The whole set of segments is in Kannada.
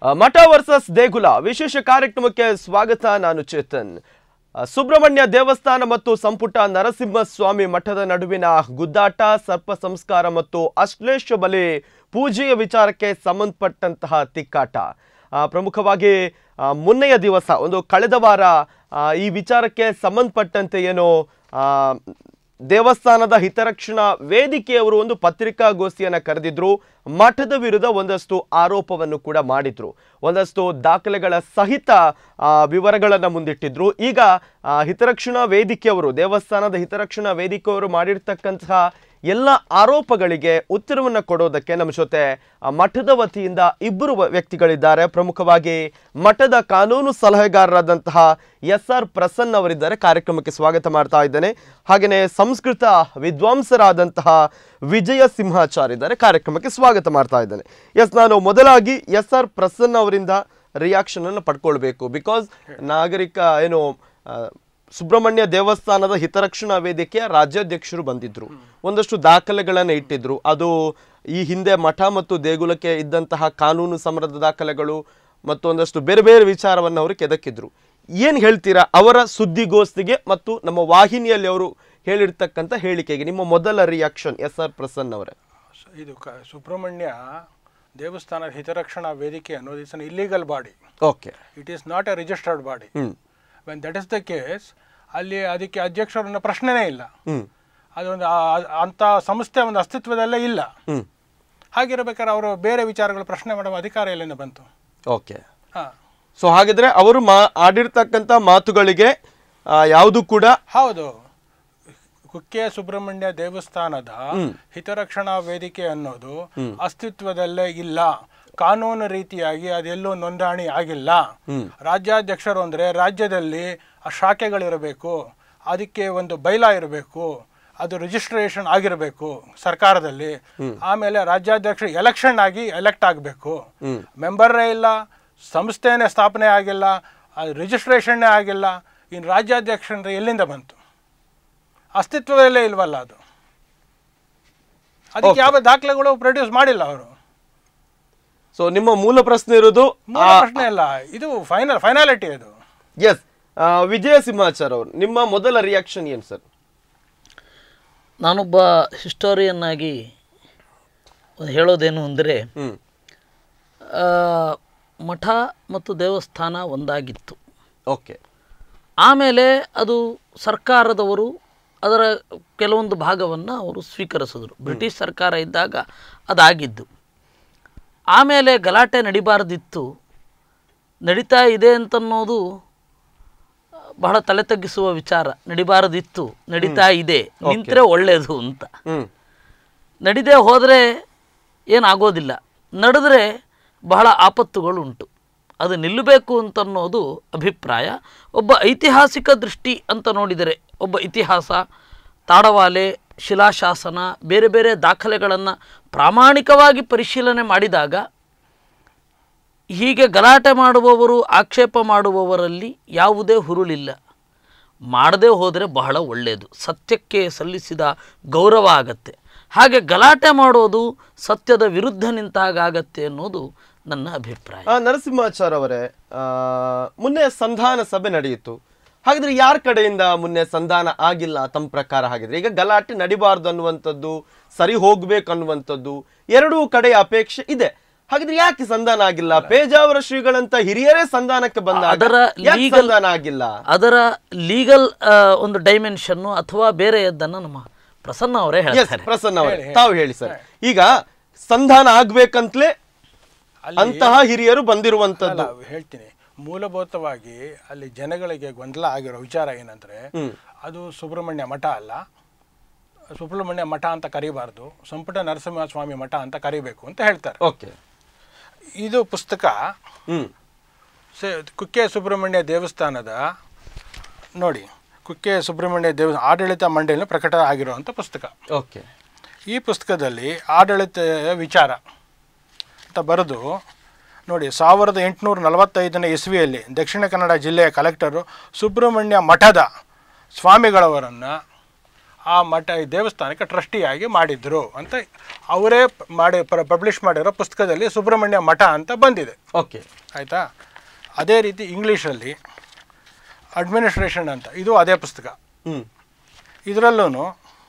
ಆ, ಮಠ ವರ್ಸಸ್ ದೇಗುಲ ವಿಶೇಷ ಕಾರ್ಯಕ್ರಮಕ್ಕೆ ಸ್ವಾಗತ ನಾನು ಚೇತನ್ ಆ, ಸುಬ್ರಹ್ಮಣ್ಯ ದೇವಸ್ಥಾನ ಮತ್ತು ಸಂಪುಟ ನರಸಿಂಹಸ್ವಾಮಿ ಮಠದ ನಡುವಿನ ಗುದ್ದಾಟ ಸರ್ಪ ಸಂಸ್ಕಾರ ಮತ್ತು ಅಶ್ಲೇಷ ಬಲಿ ಪೂಜೆಯ ವಿಚಾರಕ್ಕೆ ಸಂಬಂಧಪಟ್ಟಂತಹ ತಿಕ್ಕಾಟ ಆ, ಪ್ರಮುಖವಾಗಿ ಆ, ಮೊನ್ನೆಯ ದಿವಸ ಒಂದು ಕಳೆದ ವಾರ ಆ, ಈ ವಿಚಾರಕ್ಕೆ ಸಂಬಂಧಪಟ್ಟಂತೆ ಏನು ಆ, ದೇವಸ್ಥಾನದ ಹಿತರಕ್ಷಣಾ ವೇದಿಕೆಯವರು ಒಂದು ಪತ್ರಿಕಾಗೋಷ್ಠಿಯನ್ನ ಕರೆದಿದ್ರು ಮಠದ ವಿರುದ್ಧ ಒಂದಷ್ಟು ಆರೋಪವನ್ನು ಕೂಡ ಮಾಡಿದ್ರು ಒಂದಷ್ಟು ದಾಖಲೆಗಳ ಸಹಿತ ಆ, ವಿವರಗಳನ್ನ ಮುಂದಿಟ್ಟಿದ್ರು ಈಗ ಆ, ಹಿತರಕ್ಷಣಾ ವೇದಿಕೆಯವರು ದೇವಸ್ಥಾನದ ಹಿತರಕ್ಷಣಾ ವೇದಿಕೆಯವರು ಮಾಡಿರ್ತಕ್ಕಂತಹ ಎಲ್ಲ ಆರೋಪಗಳಿಗೆ ಉತ್ತರವನ್ನು ಕೊಡೋದಕ್ಕೆ ನಮ್ಮ ಜೊತೆ ಆ, ಮಠದ ವತಿಯಿಂದ ಇಬ್ಬರು ವ- ವ್ಯಕ್ತಿಗಳಿದ್ದಾರೆ ಪ್ರಮುಖವಾಗಿ ಮಠದ ಕಾನೂನು ಸಲಹೆಗಾರರಾದಂತಹ ಎಸ್ ಆರ್ ಪ್ರಸನ್ನ ಅವರಿದ್ದಾರೆ ಕಾರ್ಯಕ್ರಮಕ್ಕೆ ಸ್ವಾಗತ ಮಾಡ್ತಾ ಇದ್ದೇನೆ ಹಾಗೆಯೇ ಸಂಸ್ಕೃತ ವಿದ್ವಾಂಸರಾದಂತಹ ವಿಜಯ ಸಿಂಹಾಚಾರ್ ಇದ್ದಾರೆ ಕಾರ್ಯಕ್ರಮಕ್ಕೆ ಸ್ವಾಗತ ಮಾಡ್ತಾ ಇದ್ದೇನೆ ಎಸ್ ನಾನು ಮೊದಲಾಗಿ ಎಸ್ ಆರ್ ಪ್ರಸನ್ನ ಅವರಿಂದ ರಿಯಾಕ್ಷನ್ ಅನ್ನು ಪಡ್ಕೊಳ್ಬೇಕು ಬಿಕಾಸ್ ನಾಗರಿಕ ಏನು ಆ, ಸುಬ್ರಹ್ಮಣ್ಯ ದೇವಸ್ಥಾನದ ಹಿತರಕ್ಷಣಾ ವೇದಿಕೆಯ ರಾಜ್ಯಾಧ್ಯಕ್ಷರು ಬಂದಿದ್ರು ಒಂದಷ್ಟು ದಾಖಲೆಗಳನ್ನು ಇಟ್ಟಿದ್ರು ಅದು ಈ ಹಿಂದೆ ಮಠ ಮತ್ತು ದೇಗುಲಕ್ಕೆ ಇದ್ದಂತಹ ಕಾನೂನು ಸಮರದ ದಾಖಲೆಗಳು ಮತ್ತು ಒಂದಷ್ಟು ಬೇರೆ ಬೇರೆ ವಿಚಾರವನ್ನು ಅವರು ಕೆದಕಿದ್ರು ಏನ್ ಹೇಳ್ತೀರಾ ಅವರ ಸುದ್ದಿಗೋಷ್ಠಿಗೆ ಮತ್ತು ನಮ್ಮ ವಾಹಿನಿಯಲ್ಲಿ ಅವರು ಹೇಳಿರ್ತಕ್ಕಂಥ ಹೇಳಿಕೆಗೆ ನಿಮ್ಮ ಮೊದಲ ರಿಯಾಕ್ಷನ್ ಎಸ್ ಆರ್ ಪ್ರಸನ್ನ ಅವರೇ ಸ- ಇದು ಕ ಸುಬ್ರಹ್ಮಣ್ಯ ದೇವಸ್ಥಾನ ಹಿತರಕ್ಷಣಾ ವೇದಿಕೆ ಅನ್ನೋದು it's an illegal body okay it is not a registered body hmm when that is the case ಅಲ್ಲಿ ಅದಕ್ಕೆ ಅಧ್ಯಕ್ಷರನ್ನ ಪ್ರಶ್ನೆನೇ ಇಲ್ಲ ಹ್ಮ್ ಅದೊಂದು ಆ- ಆ- ಅಂಥ ಸಂಸ್ಥೆ ಒಂದು ಅಸ್ತಿತ್ವದಲ್ಲೇ ಇಲ್ಲ ಹ್ಮ್ ಹಾಗಿರಬೇಕಾದ್ರೆ ಅವರು ಬೇರೆ ವಿಚಾರಗಳು ಪ್ರಶ್ನೆ ಮಾಡುವ ಅಧಿಕಾರ ಎಲ್ಲಿಂದ ಬಂತು ಓಕೆ ಹಾಂ ಸೊ ಹಾಗಿದ್ರೆ ಅವರು ಮಾ ಆಡಿರ್ತಕ್ಕಂಥ ಮಾತುಗಳಿಗೆ ಯಾವುದು ಕೂಡ ಹೌದು ಕುಕ್ಕೆ ಸುಬ್ರಹ್ಮಣ್ಯ ದೇವಸ್ಥಾನದ ಹಿತರಕ್ಷಣಾ ವೇದಿಕೆ ಅನ್ನೋದು ಅಸ್ತಿತ್ವದಲ್ಲೇ ಇಲ್ಲ ಕಾನೂನು ರೀತಿಯಾಗಿ ಅದೆಲ್ಲೂ ನೋಂದಣಿ ಆಗಿಲ್ಲ ರಾಜ್ಯಾಧ್ಯಕ್ಷರು ಅಂದ್ರೆ ರಾಜ್ಯದಲ್ಲಿ ಆ ಶಾಖೆಗಳಿರಬೇಕು ಅದಕ್ಕೆ ಒಂದು ಬೈಲಾ ಇರಬೇಕು ಅದು ರಿಜಿಸ್ಟ್ರೇಷನ್ ಆಗಿರಬೇಕು ಸರ್ಕಾರದಲ್ಲಿ ಆಮೇಲೆ ರಾಜ್ಯಾಧ್ಯಕ್ಷರು ಎಲೆಕ್ಷನ್ ಆಗಿ ಎಲೆಕ್ಟ್ ಆಗಬೇಕು ಮೆಂಬರೇ ಇಲ್ಲ ಸಂಸ್ಥೆನೇ ಸ್ಥಾಪನೆ ಆಗಿಲ್ಲ ರಿಜಿಸ್ಟ್ರೇಷನ್ನೇ ಆಗಿಲ್ಲ ಇನ್ನು ರಾಜ್ಯಾಧ್ಯಕ್ಷರ ಎಲ್ಲಿಂದ ಬಂತು ಅಸ್ತಿತ್ವದಲ್ಲೇ ಇಲ್ವಲ್ಲ ಅದು ಅದಕ್ಕೆ ಯಾವ ದಾಖಲೆಗಳು ಪ್ರೊಡ್ಯೂಸ್ ಮಾಡಿಲ್ಲ ಅವರು ಸೊ ನಿಮ್ಮ ಮೂಲ ಪ್ರಶ್ನೆ ಇರೋದು ಮೂಲ ಪ್ರಶ್ನೆ ಇಲ್ಲ ಇದು ಫೈನಲ್ ಫೈನಾಲಿಟಿ ಅದು ಎಸ್ ವಿಜಯ ಸಿಂಹಾಚಾರ್ ಅವರು ನಿಮ್ಮ ಮೊದಲ ರಿಯಾಕ್ಷನ್ ಏನು ಸರ್ ನಾನೊಬ್ಬ ಹಿಸ್ಟೋರಿಯನ್ ಆಗಿ ಹೇಳೋದೇನು ಅಂದರೆ ಹ್ಮ್ ಮಠ ಮತ್ತು ದೇವಸ್ಥಾನ ಒಂದಾಗಿತ್ತು ಓಕೆ ಆಮೇಲೆ ಅದು ಸರ್ಕಾರದವರು ಅದರ ಕೆಲವೊಂದು ಭಾಗವನ್ನು ಅವರು ಸ್ವೀಕರಿಸಿದ್ರು ಬ್ರಿಟಿಷ್ ಸರ್ಕಾರ ಇದ್ದಾಗ ಅದಾಗಿದ್ದು ಆಮೇಲೆ ಗಲಾಟೆ ನಡಿಬಾರ್ದಿತ್ತು ನಡೀತಾ ಇದೆ ಅಂತನ್ನೋದು ಬಹಳ ತಲೆ ತಗ್ಗಿಸುವ ವಿಚಾರ ನಡಿಬಾರದಿತ್ತು ನಡೀತಾ ಇದೆ ನಿಂತರೆ ಒಳ್ಳೆಯದು ಅಂತ ಹ್ಮ್ ನಡಿದೇ ಹೋದರೆ ಏನಾಗೋದಿಲ್ಲ ನಡೆದ್ರೆ ಬಹಳ ಆಪತ್ತುಗಳು ಉಂಟು ಅದು ನಿಲ್ಲಬೇಕು ಅಂತನ್ನೋದು ಅಭಿಪ್ರಾಯ ಒಬ್ಬ ಐತಿಹಾಸಿಕ ದೃಷ್ಟಿ ಅಂತ ನೋಡಿದರೆ ಒಬ್ಬ ಇತಿಹಾಸ ತಾಡವಾಲೆ ಶಿಲಾಶಾಸನ ಬೇರೆ ಬೇರೆ ದಾಖಲೆಗಳನ್ನು ಪ್ರಾಮಾಣಿಕವಾಗಿ ಪರಿಶೀಲನೆ ಮಾಡಿದಾಗ ಹೀಗೆ ಗಲಾಟೆ ಮಾಡುವವರು ಆಕ್ಷೇಪ ಮಾಡುವವರಲ್ಲಿ ಯಾವುದೇ ಹುರುಳಿಲ್ಲ ಮಾಡದೇ ಹೋದರೆ ಬಹಳ ಒಳ್ಳೆಯದು ಸತ್ಯಕ್ಕೆ ಸಲ್ಲಿಸಿದ ಗೌರವ ಆಗತ್ತೆ ಹಾಗೆ ಗಲಾಟೆ ಮಾಡೋದು ಸತ್ಯದ ವಿರುದ್ಧ ನಿಂತಾಗತ್ತೆ ಅನ್ನೋದು ನನ್ನ ಅಭಿಪ್ರಾಯ ಆ, ನರಸಿಂಹಾಚಾರ್ ಅವರೇ ಆ, ಮೊನ್ನೆ ಸಂಧಾನ ಸಭೆ ನಡೆಯಿತು ಹಾಗಿದ್ರೆ ಯಾರ ಕಡೆಯಿಂದ ಮೊನ್ನೆ ಸಂಧಾನ ಆಗಿಲ್ಲ ತಮ್ಮ ಪ್ರಕಾರ ಹಾಗಿದ್ರೆ ಈಗ ಗಲಾಟೆ ನಡಿಬಾರ್ದು ಅನ್ನುವಂಥದ್ದು ಸರಿ ಹೋಗ್ಬೇಕು ಅನ್ನುವಂಥದ್ದು ಎರಡೂ ಕಡೆಯ ಅಪೇಕ್ಷೆ ಇದೆ ಹಾಗಿದ್ರೆ ಯಾಕೆ ಸಂಧಾನ ಆಗಿಲ್ಲ ಪೇಜಾವರ ಶ್ರೀಗಳಂತ ಹಿರಿಯರೇ ಸಂಧಾನಕ್ಕೆ ಬಂದ ಅದರ legal- ಸಂಧಾನ ಆಗಿಲ್ಲ ಅದರ ಲೀಗಲ್ ಒಂದು ಡೈಮೆನ್ಷನ್ನು ಅಥವಾ ಬೇರೆಯದ್ದನ್ನು ನಮ್ಮ ಪ್ರಸನ್ನ ಅವರೇ ಎಸ್ ಹೇಳ್ತಾರೆ ಪ್ರಸನ್ನ ಅವರೇ ತಾವು ಹೇಳಿ ಸರ್ ಈಗ ಸಂಧಾನ ಆಗ್ಬೇಕಂತಲೇ ಅಂತಹ ಹಿರಿಯರು ಬಂದಿರುವಂತದ್ದು ಅಲ್ಲ ಹೇಳ್ತೀನಿ ಮೂಲಭೂತವಾಗಿ ಅಲ್ಲಿ ಜನಗಳಿಗೆ ಗೊಂದಲ ಆಗಿರೋ ವಿಚಾರ ಏನಂದ್ರೆ ಅದು ಸುಬ್ರಹ್ಮಣ್ಯ ಮಠ ಅಲ್ಲ ಸುಬ್ರಹ್ಮಣ್ಯ ಮಠ ಅಂತ ಕರಿಬಾರ್ದು ಸಂಪುಟ ನರಸಿಂಹಸ್ವಾಮಿ ಮಠ ಅಂತ ಕರಿಬೇಕು ಅಂತ ಹೇಳ್ತಾರೆ ಓಕೆ ಇದು ಪುಸ್ತಕ ಹ್ಮ್ ಸ- ಕುಕ್ಕೆ ಸುಬ್ರಹ್ಮಣ್ಯ ದೇವಸ್ಥಾನದ ನೋಡಿ ಕುಕ್ಕೆ ಸುಬ್ರಹ್ಮಣ್ಯ ದೇವ ಆಡಳಿತ ಮಂಡಳಿನ ಪ್ರಕಟ ಆಗಿರುವಂಥ ಪುಸ್ತಕ ಓಕೆ ಈ ಪುಸ್ತಕದಲ್ಲಿ ಆಡಳಿತ ವಿಚಾರ ಅಂತ ಬರೆದು ನೋಡಿ ಸಾವಿರದ ಎಂಟುನೂರ ನಲವತ್ತೈದನೇ ಇಸ್ವಿಯಲ್ಲಿ ದಕ್ಷಿಣ ಕನ್ನಡ ಜಿಲ್ಲೆಯ ಕಲೆಕ್ಟರು ಸುಬ್ರಹ್ಮಣ್ಯ ಮಠದ ಸ್ವಾಮಿಗಳವರನ್ನು ಆ ಮಠ ಈ ದೇವಸ್ಥಾನಕ್ಕೆ ಟ್ರಸ್ಟಿಯಾಗಿ ಮಾಡಿದ್ರು ಅಂತ ಅವರೇ ಪ- ಮಾಡಿ ಪಬ್ಲಿಷ್ ಮಾಡಿರೋ ಪುಸ್ತಕದಲ್ಲಿ ಸುಬ್ರಹ್ಮಣ್ಯ ಮಠ ಅಂತ ಬಂದಿದೆ ಓಕೆ ಆಯಿತಾ ಅದೇ ರೀತಿ ಇಂಗ್ಲೀಷಲ್ಲಿ ಅಡ್ಮಿನಿಸ್ಟ್ರೇಷನ್ ಅಂತ ಇದು ಅದೇ ಪುಸ್ತಕ ಹ್ಮ್ ಇದರಲ್ಲೂ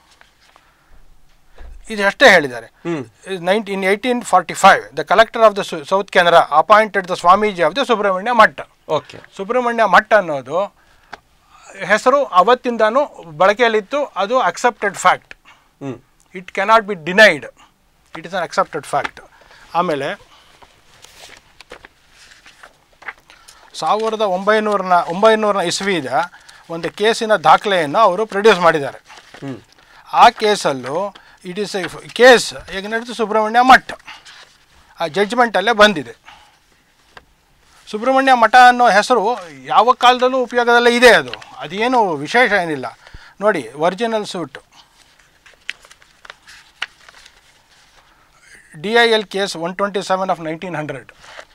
ಇದು ಅಷ್ಟೇ ಹೇಳಿದ್ದಾರೆ hmm ninety in eighteen forty five the collector of the South Canara appointed the swamiji of the Subrahmanya Math okay Subrahmanya Math ಅನ್ನೋದು ಹೆಸರು ಅವತ್ತಿಂದನೂ ಬಳಕೆಯಲ್ಲಿತ್ತು ಅದು accepted fact hmm it cannot be denied it is an accepted fact ಆಮೇಲೆ ಸಾವಿರದ ಒಂಬೈನೂರನ ಒಂಬೈನೂರನ ಇಸ್ವಿದ ಒಂದು ಕೇಸಿನ ದಾಖಲೆಯನ್ನು ಅವರು ಪ್ರೊಡ್ಯೂಸ್ ಮಾಡಿದ್ದಾರೆ ಹ್ಮ್ ಆ ಕೇಸಲ್ಲೂ ಇಟ್ ಈಸ್ ಎ ಕೇಸ್ ಈಗ ನಡೆದು ಸುಬ್ರಹ್ಮಣ್ಯ ಮಠ ಆ ಜಡ್ಜ್ಮೆಂಟಲ್ಲೇ ಬಂದಿದೆ ಸುಬ್ರಹ್ಮಣ್ಯ ಮಠ ಅನ್ನೋ ಹೆಸರು ಯಾವ ಕಾಲದಲ್ಲೂ ಉಪಯೋಗದಲ್ಲೇ ಇದೆ ಅದು ಅದೇನು ವಿಶೇಷ ಏನಿಲ್ಲ ನೋಡಿ original suit D I L case one twenty seven of nineteen hundred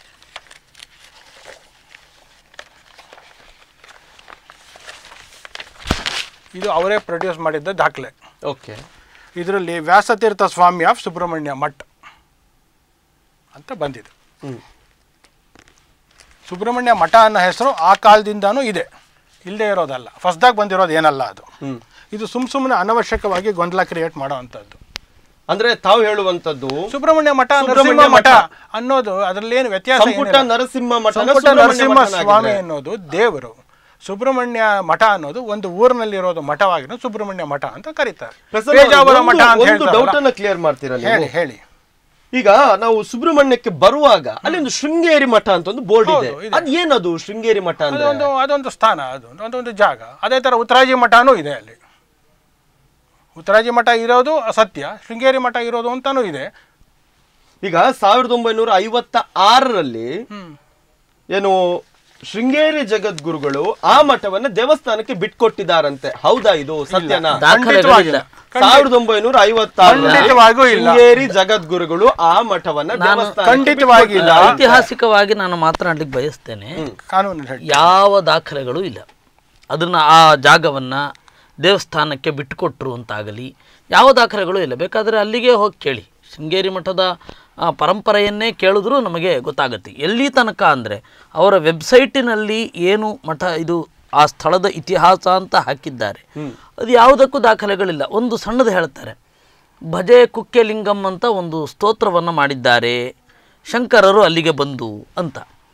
ಇದು ಅವರೇ ಪ್ರೊಡ್ಯೂಸ್ ಮಾಡಿದ್ದ ದಾಖಲೆ ಓಕೆ ಇದರಲ್ಲಿ ವ್ಯಾಸತೀರ್ಥ ಸ್ವಾಮಿ ಆಫ್ ಸುಬ್ರಹ್ಮಣ್ಯ ಮಠ್ ಅಂತ ಬಂದಿದೆ ಹ್ಮ್ ಸುಬ್ರಹ್ಮಣ್ಯ ಮಠ ಅನ್ನೋ ಹೆಸರು ಆ ಕಾಲದಿಂದನೂ ಇದೆ ಇಲ್ಲದೆ ಇರೋದಲ್ಲ ಫಸ್ಟ್ದಾಗ ಬಂದಿರೋದು ಏನಲ್ಲ ಅದು ಹ್ಮ್ ಇದು ಸುಮ್ ಸುಮ್ಮನೆ ಅನವಶ್ಯಕವಾಗಿ ಗೊಂದಲ ಕ್ರಿಯೇಟ್ ಮಾಡೋ ಅಂಥದ್ದು ಅಂದ್ರೆ ತಾವು ಹೇಳುವಂತದ್ದು ಸುಬ್ರಹ್ಮಣ್ಯ ಮಠ ಸುಬ್ರಹ್ಮಣ್ಯ ನರಸಿಂಹ ಮಠ ಮಠ. ಅನ್ನೋದು ಅದರಲ್ಲಿ ಏನು ವ್ಯತ್ಯಾಸ ಸಂಪುಟ ಏನಿಲ್ಲ. ನರಸಿಂಹ ಮಠ ಸಂಪುಟ ನರಸಿಂಹ ಸ್ವಾಮಿ ಅನ್ನೋದು ದೇವರು ಸುಬ್ರಹ್ಮಣ್ಯ ಮಠ ಅನ್ನೋದು ಒಂದು ಊರಿನಲ್ಲಿರೋದು ಮಠವಾಗಿರೋ ಸುಬ್ರಹ್ಮಣ್ಯ ಮಠ ಅಂತ ಕರೀತಾರೆ ಪೇಜಾವರ ಮಠ ಅಂತ ಒಂದು ಡೌಟ್ ಹೇಳ್ತಾರಲ್ಲ. ಅನ್ನ ಕ್ಲಿಯರ್ ಮಾಡ್ತೀರಾ ನೀವು ಹೇಳಿ ಹೇಳಿ ಈಗ ನಾವು ಸುಬ್ರಹ್ಮಣ್ಯಕ್ಕೆ ಬರುವಾಗ ಅಲ್ಲಿ ಒಂದು ಶೃಂಗೇರಿ ಮಠ ಅಂತ ಒಂದು ಬೋರ್ಡ್ ಇದೆ ಹೌದು, ಇದೆ. ಅದ್ ಏನದು ಶೃಂಗೇರಿ ಮಠ ಅಂದ್ರೆ ಅದೊಂದು ಅದೊಂದು ಸ್ಥಾನ ಅದು ಅದೊಂದು ಜಾಗ ಅದೇ ಥರ ಉತ್ತರಾಜಿ ಮಠನೂ ಇದೆ ಅಲ್ಲಿ ಉತ್ತರಾಜಿ ಮಠ ಇರೋದು ಸತ್ಯ ಶೃಂಗೇರಿ ಮಠ ಇರೋದು ಅಂತಾನೂ ಇದೆ ಈಗ ಸಾವಿರದ ಒಂಬೈನೂರ ಐವತ್ತ ಆರರಲ್ಲಿ ಹ್ಮ್ ಏನು ಶೃಂಗೇರಿ ಜಗದ್ಗುರುಗಳು ಆ ಮಠವನ್ನ ದೇವಸ್ಥಾನಕ್ಕೆ ಬಿಟ್ಕೊಟ್ಟಿದಾರಂತೆ ಹೌದಾ ಇದು ಸತ್ಯನಾ ದಾಖಲೆಗಳಿಲ್ಲ ಸಾವಿರದ ಒಂಬೈನೂರ ಖಂಡಿತವಾಗೂ ಇಲ್ಲ. ಶೃಂಗೇರಿ ಜಗದ್ಗುರುಗಳು ಆ ಮಠವನ್ನ ದೇವಸ್ಥಾನಕ್ಕೆ ಖಂಡಿತವಾಗಿ ಇಲ್ಲ ಐತಿಹಾಸಿಕವಾಗಿ ನಾನು ಮಾತನಾಡ್ಲಿಕ್ಕೆ ಬಯಸ್ತೇನೆ ಕಾನೂನು ಹೇಳಿ ಯಾವ ದಾಖಲೆಗಳು ಇಲ್ಲ ಅದನ್ನ ಆ ಜಾಗವನ್ನ ದೇವಸ್ಥಾನಕ್ಕೆ ಬಿಟ್ಟುಕೊಟ್ರು ಅಂತಾಗಲಿ ಯಾವ ದಾಖಲೆಗಳು ಇಲ್ಲ ಬೇಕಾದರೆ ಅಲ್ಲಿಗೆ ಹೋಗಿ ಕೇಳಿ ಶೃಂಗೇರಿ ಮಠದ ಆ, ಪರಂಪರೆಯನ್ನೇ ಕೇಳಿದ್ರೂ ನಮಗೆ ಗೊತ್ತಾಗುತ್ತೆ ಎಲ್ಲಿ ತನಕ ಅಂದರೆ ಅವರ ವೆಬ್ಸೈಟಿನಲ್ಲಿ ಏನು ಮಠ ಇದು ಆ ಸ್ಥಳದ ಇತಿಹಾಸ ಅಂತ ಹಾಕಿದ್ದಾರೆ ಅದು ಯಾವುದಕ್ಕೂ ದಾಖಲೆಗಳಿಲ್ಲ ಒಂದು ಸಣ್ಣದು ಹೇಳ್ತಾರೆ ಭಜೆ ಕುಕ್ಕೆ ಲಿಂಗಂ ಅಂತ ಒಂದು ಸ್ತೋತ್ರವನ್ನು ಮಾಡಿದ್ದಾರೆ ಶಂಕರರು ಅಲ್ಲಿಗೆ ಬಂದು ಅಂತ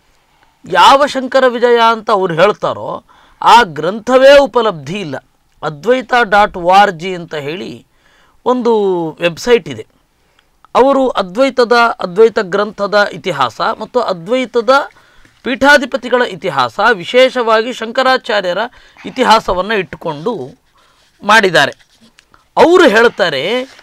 ಯಾವ ಶಂಕರ ವಿಜಯ ಅಂತ ಅವ್ರು ಹೇಳ್ತಾರೋ ಆ ಗ್ರಂಥವೇ ಉಪಲಬ್ಧಿ ಇಲ್ಲ Advaita dot O R G ಅಂತ ಹೇಳಿ ಒಂದು ವೆಬ್ಸೈಟ್ ಇದೆ ಅವರು ಅದ್ವೈತದ ಅದ್ವೈತ ಗ್ರಂಥದ ಇತಿಹಾಸ ಮತ್ತು ಅದ್ವೈತದ ಪೀಠಾಧಿಪತಿಗಳ ಇತಿಹಾಸ ವಿಶೇಷವಾಗಿ ಶಂಕರಾಚಾರ್ಯರ ಇತಿಹಾಸವನ್ನು ಇಟ್ಟುಕೊಂಡು ಮಾಡಿದ್ದಾರೆ ಅವರು ಹೇಳ್ತಾರೆ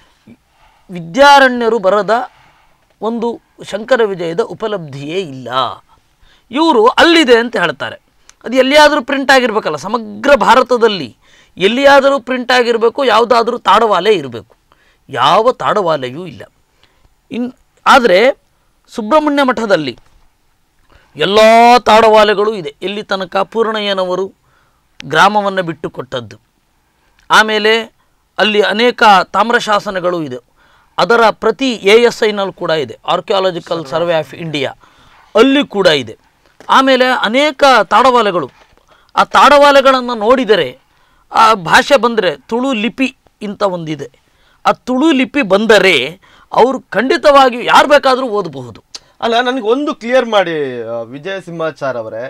ವಿದ್ಯಾರಣ್ಯರು ಬರದ ಒಂದು ಶಂಕರ ವಿಜಯದ ಉಪಲಬ್ಧಿಯೇ ಇಲ್ಲ ಇವರು ಅಲ್ಲಿದೆ ಅಂತ ಹೇಳ್ತಾರೆ ಅದು ಎಲ್ಲಿಯಾದರೂ ಪ್ರಿಂಟ್ ಆಗಿರ್ಬೇಕಲ್ಲ ಸಮಗ್ರ ಭಾರತದಲ್ಲಿ ಎಲ್ಲಿಯಾದರೂ ಪ್ರಿಂಟ್ ಆಗಿರಬೇಕು ಯಾವುದಾದ್ರೂ ತಾಡವಾಲೆ ಇರಬೇಕು ಯಾವ ತಾಡವಾಲೆಯೂ ಇಲ್ಲ ಇನ್ ಆದರೆ ಸುಬ್ರಹ್ಮಣ್ಯ ಮಠದಲ್ಲಿ ಎಲ್ಲ ತಾಡವಾಲೆಗಳು ಇದೆ ಎಲ್ಲಿ ತನಕ ಪೂರ್ಣಯ್ಯನವರು ಗ್ರಾಮವನ್ನು ಬಿಟ್ಟು ಕೊಟ್ಟದ್ದು ಆಮೇಲೆ ಅಲ್ಲಿ ಅನೇಕ ತಾಮ್ರಶಾಸನಗಳು ಇದೆ ಅದರ ಪ್ರತಿ ಎ ಎಸ್ ಐನಲ್ಲಿ ಕೂಡ ಇದೆ ಆರ್ಕಿಯಾಲಜಿಕಲ್ ಸರ್ವೆ ಆಫ್ ಇಂಡಿಯಾ ಅಲ್ಲಿ ಕೂಡ ಇದೆ ಆಮೇಲೆ ಅನೇಕ ತಾಡವಾಲೆಗಳು ಆ ತಾಡವಾಲೆಗಳನ್ನು ನೋಡಿದರೆ ಆ ಭಾಷೆ ಬಂದರೆ ತುಳು ಲಿಪಿ ಇಂಥ ಒಂದಿದೆ ಆ ತುಳು ಲಿಪಿ ಬಂದರೆ ಅವರು ಖಂಡಿತವಾಗಿಯೂ ಯಾರು ಬೇಕಾದರೂ ಓದಬಹುದು ಅಲ್ಲ ನನಗೆ ಒಂದು ಕ್ಲಿಯರ್ ಮಾಡಿ ಆ, ವಿಜಯ ಸಿಂಹಾಚಾರ್ ಅವರೇ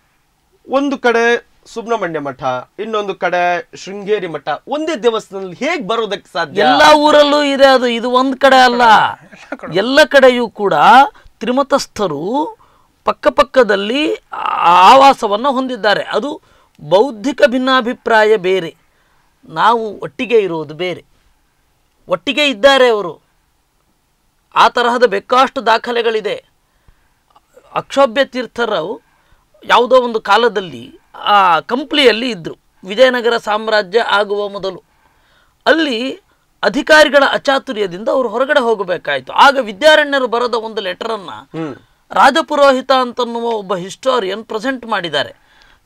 ಒಂದು ಕಡೆ ಸುಬ್ರಹ್ಮಣ್ಯ ಮಠ ಇನ್ನೊಂದು ಕಡೆ ಶೃಂಗೇರಿ ಮಠ ಒಂದೇ ದೇವಸ್ಥಾನದಲ್ಲಿ ಹೇಗ್ ಬರೋದಕ್ಕೆ ಸಾಧ್ಯ ಎಲ್ಲ ಊರಲ್ಲೂ ಇದೆ ಅದು ಇದು ಒಂದು ಕಡೆ ಅಲ್ಲ ಎಲ್ಲ ಕಡೆಯೂ ಕೂಡ ತ್ರಿಮತಸ್ಥರು ಪಕ್ಕಪಕ್ಕದಲ್ಲಿ ಆ- ಆವಾಸವನ್ನು ಹೊಂದಿದ್ದಾರೆ ಅದು ಬೌದ್ಧಿಕ ಭಿನ್ನಾಭಿಪ್ರಾಯ ಬೇರೆ ನಾವು ಒಟ್ಟಿಗೆ ಇರೋದು ಬೇರೆ ಒಟ್ಟಿಗೆ ಇದ್ದಾರೆ ಅವರು ಆ ತರಹದ ಬೇಕಾಷ್ಟು ದಾಖಲೆಗಳಿದೆ ಅಕ್ಷೋಭ್ಯ ತೀರ್ಥರು ಯಾವುದೋ ಒಂದು ಕಾಲದಲ್ಲಿ ಆ ಕಂಪ್ಲಿಯಲ್ಲಿ ಇದ್ದರು ವಿಜಯನಗರ ಸಾಮ್ರಾಜ್ಯ ಆಗುವ ಮೊದಲು ಅಲ್ಲಿ ಅಧಿಕಾರಿಗಳ ಅಚಾತುರ್ಯದಿಂದ ಅವರು ಹೊರಗಡೆ ಹೋಗಬೇಕಾಯಿತು ಆಗ ವಿದ್ಯಾರಣ್ಯರು ಬರೆದ ಒಂದು ಲೆಟರನ್ನು ರಾಜಪುರೋಹಿತ ಅಂತನ್ನುವ ಒಬ್ಬ ಹಿಸ್ಟೋರಿಯನ್ ಪ್ರೆಸೆಂಟ್ ಮಾಡಿದ್ದಾರೆ